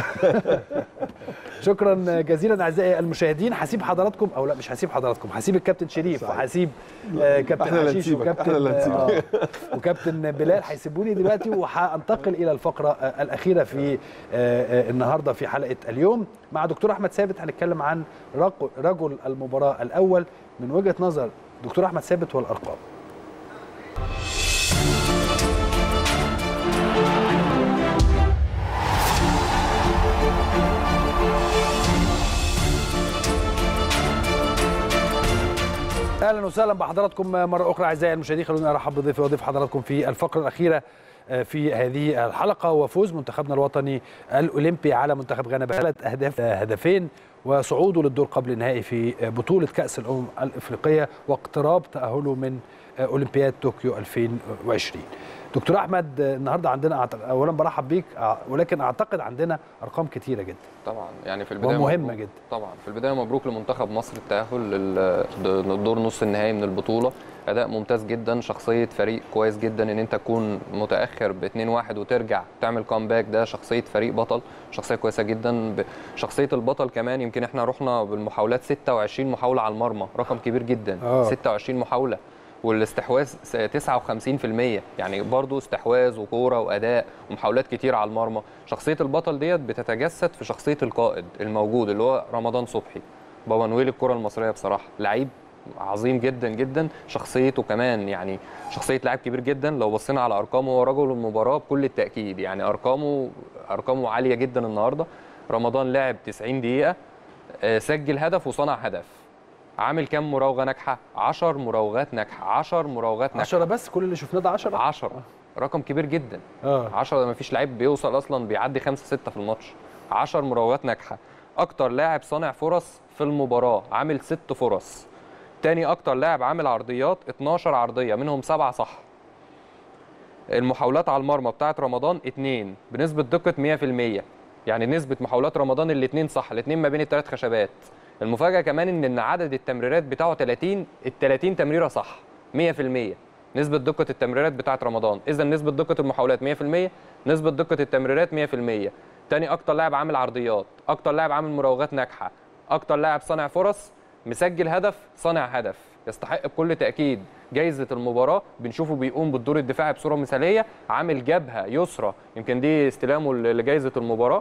شكرا جزيلا اعزائي المشاهدين هسيب حضراتكم او لا مش هسيب حضراتكم هسيب الكابتن شريف وهسيب آه، كابتن إحنا اللي حشيش هنسيبك، إحنا اللي وكابتن هنسيبك. آه، وكابتن بلال هيسيبوني دلوقتي وهنتقل الى الفقره آه، الاخيره في آه، آه، النهارده في حلقه اليوم مع دكتور احمد ثابت هنتكلم عن رق- رجل المباراه الاول من وجهه نظر دكتور احمد ثابت والارقام اهلا وسهلا بحضراتكم مره اخرى اعزائي المشاهدين خلوني ارحب بضيفي وضيف حضراتكم في الفقره الاخيره في هذه الحلقه وفوز منتخبنا الوطني الاولمبي على منتخب غانا بثلاث اهداف هدفين وصعوده للدور قبل النهائي في بطوله كاس الامم الافريقيه واقتراب تاهله من اولمبياد طوكيو 2020 دكتور احمد النهارده عندنا أعتقد- اولا برحب بيك ولكن اعتقد عندنا ارقام كتيره جدا طبعا يعني في البدايه ومهمة مبروك- جدا. طبعا في البدايه مبروك لمنتخب مصر التاهل للدور نص النهائي من البطوله اداء ممتاز جدا شخصيه فريق كويس جدا ان انت تكون متاخر ب 2-1 وترجع تعمل كومباك ده شخصيه فريق بطل شخصيه كويسه جدا ب- شخصيه البطل كمان يمكن احنا رحنا بالمحاولات 26 محاوله على المرمى رقم كبير جدا آه. 26 محاوله والاستحواذ س- 59% يعني برضو استحواذ وكوره واداء ومحاولات كتير على المرمى شخصيه البطل ديت بتتجسد في شخصيه القائد الموجود اللي هو رمضان صبحي بابا نويل الكره المصريه بصراحه لعيب عظيم جدا جدا شخصيته كمان يعني شخصيه لاعب كبير جدا لو بصينا على ارقامه هو رجل المباراه بكل التاكيد يعني ارقامه ارقامه عاليه جدا النهارده رمضان لعب 90 دقيقه آه، سجل هدف وصنع هدف عامل كام مراوغه ناجحه 10 مراوغات ناجحه 10 مراوغات ناجحه 10 بس كل اللي شفناه ده 10 10 رقم كبير جدا اه 10 ده مفيش لعيب بيوصل اصلا بيعدي 5 6 في الماتش 10 مراوغات ناجحه اكتر لاعب صانع فرص في المباراه عامل 6 فرص تاني اكتر لاعب عامل عرضيات 12 عرضيه منهم 7 صح المحاولات على المرمى بتاعت رمضان 2 بنسبه دقه 100% يعني نسبه محاولات رمضان الاثنين صح الاثنين ما بين الثلاث خشبات المفاجاه كمان ان ان عدد التمريرات بتاعه 30 ال 30 تمريره صح 100% نسبه دقه التمريرات بتاعت رمضان اذا نسبه دقه المحاولات 100% نسبه دقه التمريرات 100% تاني اكتر لاعب عامل عرضيات اكتر لاعب عامل مراوغات ناجحه اكتر لاعب صانع فرص مسجل هدف صانع هدف يستحق بكل تاكيد جايزه المباراه بنشوفه بيقوم بالدور الدفاعي بصوره مثاليه عامل جبهه يسرى يمكن دي استلامه لجائزه المباراه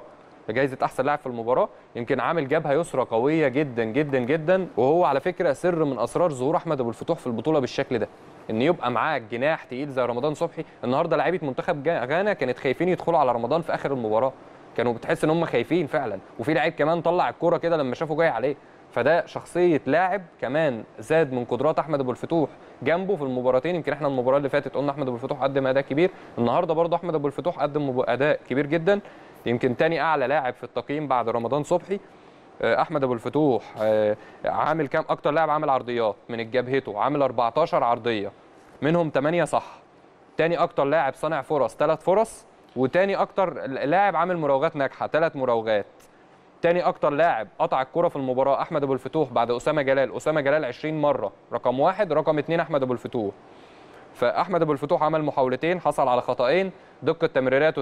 جايزه احسن لاعب في المباراه يمكن عامل جبهه يسرى قويه جدا جدا جدا وهو على فكره سر من اسرار ظهور احمد ابو الفتوح في البطوله بالشكل ده ان يبقى معاك جناح تقيل زي رمضان صبحي النهارده لعيبه منتخب جا- غانا كانت خايفين يدخلوا على رمضان في اخر المباراه كانوا بتحس ان هم خايفين فعلا وفي لعيب كمان طلع الكوره كده لما شافه جاي عليه فده شخصيه لاعب كمان زاد من قدرات احمد ابو الفتوح جنبه في المباراتين يمكن احنا المباراه اللي فاتت قلنا احمد ابو الفتوح قدم اداء كبير النهارده برضه احمد ابو الفتوح قدم مب- اداء كبير جدا يمكن تاني اعلى لاعب في التقييم بعد رمضان صبحي آه، احمد ابو الفتوح آه، عامل كام اكتر لاعب عامل عرضيات من جبهته عامل 14 عرضيه منهم 8 صح تاني اكتر لاعب صانع فرص ثلاث فرص وتاني اكتر لاعب عامل مراوغات ناجحه ثلاث مراوغات تاني اكتر لاعب قطع الكره في المباراه احمد ابو الفتوح بعد اسامه جلال اسامه جلال 20 مره رقم واحد رقم اثنين احمد ابو الفتوح فاحمد ابو الفتوح عمل محاولتين حصل على خطأين دقه تمريراته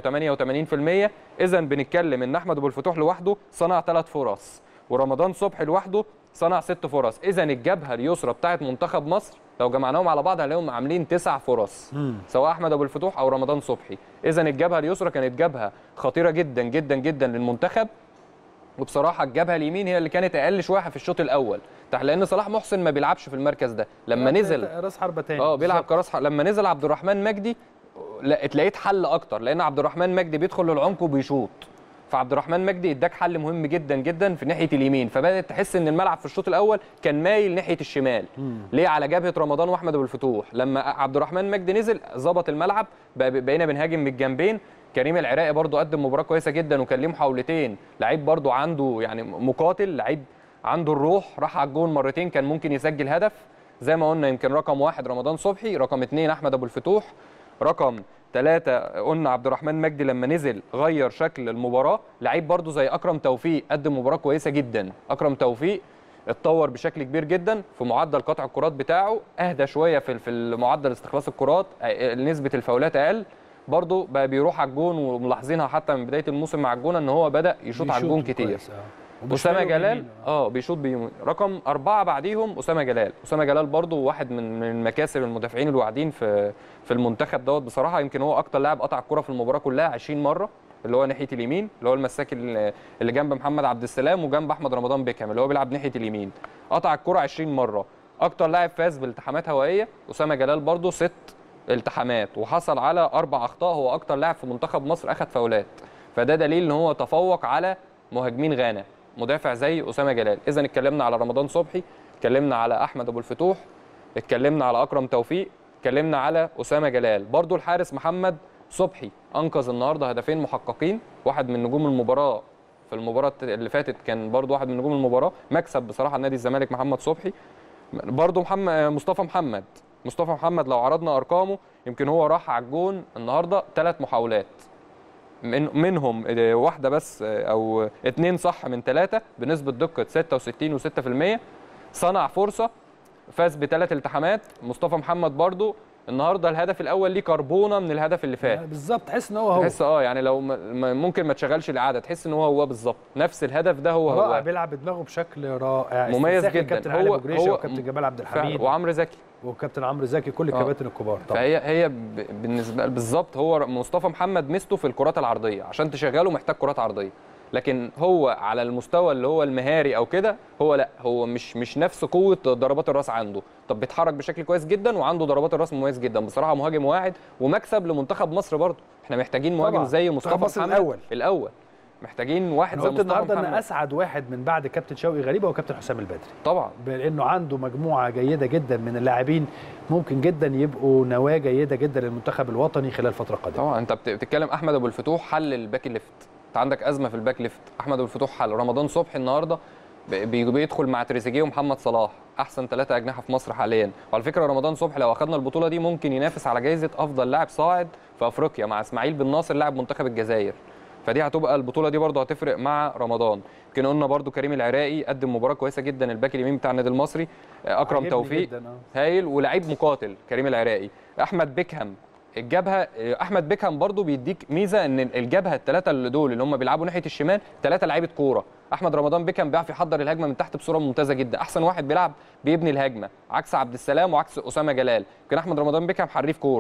88% اذا بنتكلم ان احمد ابو الفتوح لوحده صنع ثلاث فرص ورمضان صبحي لوحده صنع ست فرص اذا الجبهه اليسرى بتاعت منتخب مصر لو جمعناهم على بعض هنلاقيهم عاملين تسع فرص سواء احمد ابو الفتوح او رمضان صبحي اذا الجبهه اليسرى كانت جبهه خطيره جدا جدا جدا للمنتخب وبصراحه الجبهه اليمين هي اللي كانت اقل شويه في الشوط الاول تح- لان صلاح محسن ما بيلعبش في المركز ده لما نزل راس حربه تاني اه بيلعب بالظبط. كراس ح- لما نزل عبد الرحمن مجدي لا اتلاقيت حل اكتر لان عبد الرحمن مجدي بيدخل للعمق وبيشوط فعبد الرحمن مجدي اداك حل مهم جدا جدا في ناحيه اليمين فبدات تحس ان الملعب في الشوط الاول كان مايل ناحيه الشمال ليه على جبهه رمضان واحمد ابو الفتوح لما عبد الرحمن مجدي نزل ظبط الملعب بقى- بقينا بنهاجم من الجنبين كريم العراقي برضو قدم مباراه كويسه جدا وكان ليه محاولتين لعيب برضو عنده يعني مقاتل لعيب عنده الروح راح على الجون مرتين كان ممكن يسجل هدف زي ما قلنا يمكن رقم واحد رمضان صبحي رقم اثنين احمد ابو الفتوح رقم ثلاثة قلنا عبد الرحمن مجدي لما نزل غير شكل المباراة لعيب برضو زي أكرم توفيق قدم مباراة كويسة جدا أكرم توفيق اتطور بشكل كبير جدا في معدل قطع الكرات بتاعه اهدى شويه في في معدل استخلاص الكرات آه، نسبه الفاولات اقل برضه بقى بيروح على الجون وملاحظينها حتى من بدايه الموسم مع الجون ان هو بدا يشوط على الجون بيشوط كتير كويس، آه. اسامه وبيشتغل جلال بيمينه. اه بيشوط بيمين رقم أربعة بعديهم أسامة جلال أسامة جلال برضو واحد من من مكاسب المدافعين الواعدين في في المنتخب دوت بصراحة يمكن هو أكتر لاعب قطع الكرة في المباراة كلها 20 مرة اللي هو ناحية اليمين اللي هو المساك اللي اللي جنب محمد عبد السلام وجنب أحمد رمضان بيكهام اللي هو بيلعب ناحية اليمين قطع الكرة 20 مرة أكتر لاعب فاز بالتحامات هوائية أسامة جلال برضو ست التحامات وحصل على أربع أخطاء هو أكتر لاعب في منتخب مصر أخذ فاولات فده دليل إن هو تفوق على مهاجمين غانا مدافع زي اسامه جلال اذا اتكلمنا على رمضان صبحي اتكلمنا على احمد ابو الفتوح اتكلمنا على اكرم توفيق اتكلمنا على اسامه جلال برضو الحارس محمد صبحي انقذ النهارده هدفين محققين واحد من نجوم المباراه في المباراه اللي فاتت كان برضو واحد من نجوم المباراه مكسب بصراحه نادي الزمالك محمد صبحي برضو محمد مصطفى محمد مصطفى محمد لو عرضنا ارقامه يمكن هو راح على الجون النهارده ثلاث محاولات من منهم آه، واحده بس آه، او اتنين صح من ثلاثه بنسبه دقه 66 و6% صنع فرصه فاز بثلاث التحامات مصطفى محمد برضو النهارده الهدف الاول ليه كربونه من الهدف اللي فات بالظبط تحس ان هو هو تحس اه يعني لو م- م- ممكن ما تشغلش الاعاده تحس ان هو هو بالظبط نفس الهدف ده هو رائع هو بيلعب بدماغه بشكل رائع مميز استنساخ جدا. الكابتن علي هو- ابو جريشه هو وكابتن جمال عبد فعلا. الحميد وعمرو زكي وكابتن عمرو زكي كل آه. الكباتن الكبار طبعا فهي هي ب- بالنسبه بالظبط هو مصطفى محمد ميزته في الكرات العرضيه عشان تشغله محتاج كرات عرضيه لكن هو على المستوى اللي هو المهاري او كده هو لا هو مش مش نفس قوه ضربات الراس عنده طب بيتحرك بشكل كويس جدا وعنده ضربات الراس مميز جدا بصراحه مهاجم واعد ومكسب لمنتخب مصر برضه احنا محتاجين مهاجم طبعاً. زي منتخب مصطفى مصر محمد الأول. الاول محتاجين واحد انا زي قلت مصطفى النهارده ان محمد اسعد واحد من بعد كابتن شوقي غريبه هو كابتن حسام البدري طبعا لانه عنده مجموعه جيده جدا من اللاعبين ممكن جدا يبقوا نواه جيده جدا للمنتخب الوطني خلال فتره قادمه طبعا انت بت- بتتكلم احمد ابو الفتوح حل الباك ليفت انت عندك ازمه في الباك ليفت احمد ابو الفتوح حل رمضان صبحي النهارده ب- بي- بيدخل مع تريزيجيه ومحمد صلاح احسن ثلاثه اجنحه في مصر حاليا وعلى فكره رمضان صبحي لو اخذنا البطوله دي ممكن ينافس على جائزه افضل لاعب صاعد في افريقيا مع اسماعيل بن ناصر لاعب منتخب الجزائر فدي هتبقى البطوله دي برضه هتفرق مع رمضان يمكن قلنا برضه كريم العراقي قدم مباراه كويسه جدا الباك اليمين بتاع النادي المصري اكرم عاجبني توفيق جداً، آه. هايل ولعيب مقاتل كريم العراقي احمد بيكهام الجبهه احمد بيكهام برضو بيديك ميزه ان الجبهه الثلاثه اللي دول اللي هم بيلعبوا ناحيه الشمال ثلاثه لعيبه كوره احمد رمضان بيكهام بيعرف يحضر الهجمه من تحت بصوره ممتازه جدا احسن واحد بيلعب بيبني الهجمه عكس عبد السلام وعكس اسامه جلال كان احمد رمضان بيكهام حريف كوره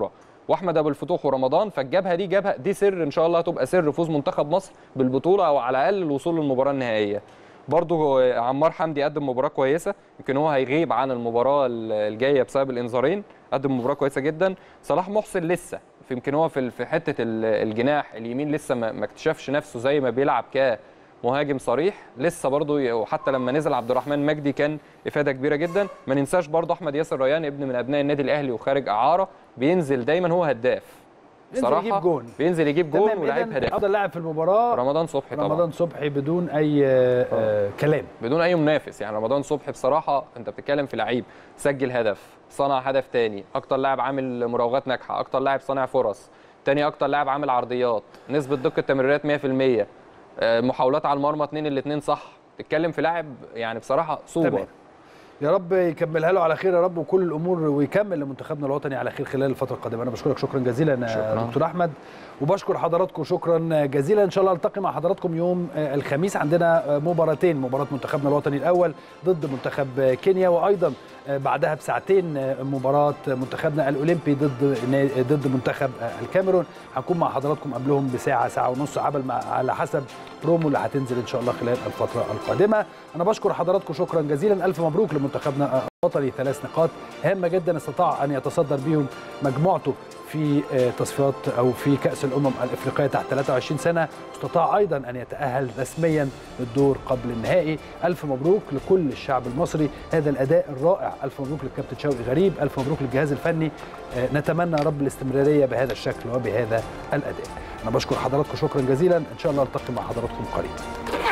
واحمد ابو الفتوح ورمضان فالجبهه دي جبهه دي سر ان شاء الله هتبقى سر فوز منتخب مصر بالبطوله او على الاقل الوصول للمباراه النهائيه برضه عمار حمدي قدم مباراه كويسه يمكن هو هيغيب عن المباراه الجايه بسبب الانذارين قدم مباراه كويسه جدا صلاح محسن لسه في يمكن هو في في حته ال- الجناح اليمين لسه ما ما اكتشفش نفسه زي ما بيلعب كمهاجم صريح لسه برضه ي- وحتى لما نزل عبد الرحمن مجدي كان افاده كبيره جدا ما ننساش برضه احمد ياسر ريان ابن من ابناء النادي الاهلي وخارج اعاره بينزل دايما هو هداف بينزل بصراحه يجيب جون. بينزل يجيب جون تمام، ولاعيب إذن هداف افضل لاعب في المباراه رمضان صبحي طبعا رمضان صبحي بدون اي آه، آه، كلام بدون اي منافس يعني رمضان صبحي بصراحه انت بتتكلم في لعيب سجل هدف صنع هدف تاني اكتر لاعب عامل مراوغات ناجحه اكتر لاعب صانع فرص تاني اكتر لاعب عامل عرضيات نسبه دقه تمريرات 100% آه، محاولات على المرمى 2 الاثنين صح تتكلم في لاعب يعني بصراحه سوبر تمام. يا رب يكملها له على خير يا رب وكل الامور ويكمل لمنتخبنا الوطني على خير خلال الفتره القادمه انا بشكرك شكرا جزيلا يا شكراً. دكتور احمد وبشكر حضراتكم شكرا جزيلا ان شاء الله التقي مع حضراتكم يوم آه، الخميس عندنا آه، مباراتين مباراه منتخبنا الوطني الاول ضد منتخب آه، كينيا وايضا آه، بعدها بساعتين آه، مباراه منتخبنا الاولمبي ضد نا- ضد منتخب آه، الكاميرون هنكون مع حضراتكم قبلهم بساعه ساعه ونص عبل مع على حسب برومو اللي هتنزل ان شاء الله خلال الفتره القادمه انا بشكر حضراتكم شكرا جزيلا الف مبروك لمنتخبنا الوطني ثلاث نقاط هامه جدا استطاع ان يتصدر بيهم مجموعته في آه، تصفيات او في كاس الامم الافريقيه تحت 23 سنه استطاع ايضا ان يتاهل رسميا للدور قبل النهائي الف مبروك لكل الشعب المصري هذا الاداء الرائع الف مبروك للكابتن شوقي غريب الف مبروك للجهاز الفني آه، نتمنى يا رب الاستمراريه بهذا الشكل وبهذا الاداء انا بشكر حضراتكم شكرا جزيلا ان شاء الله التقي مع حضراتكم قريبا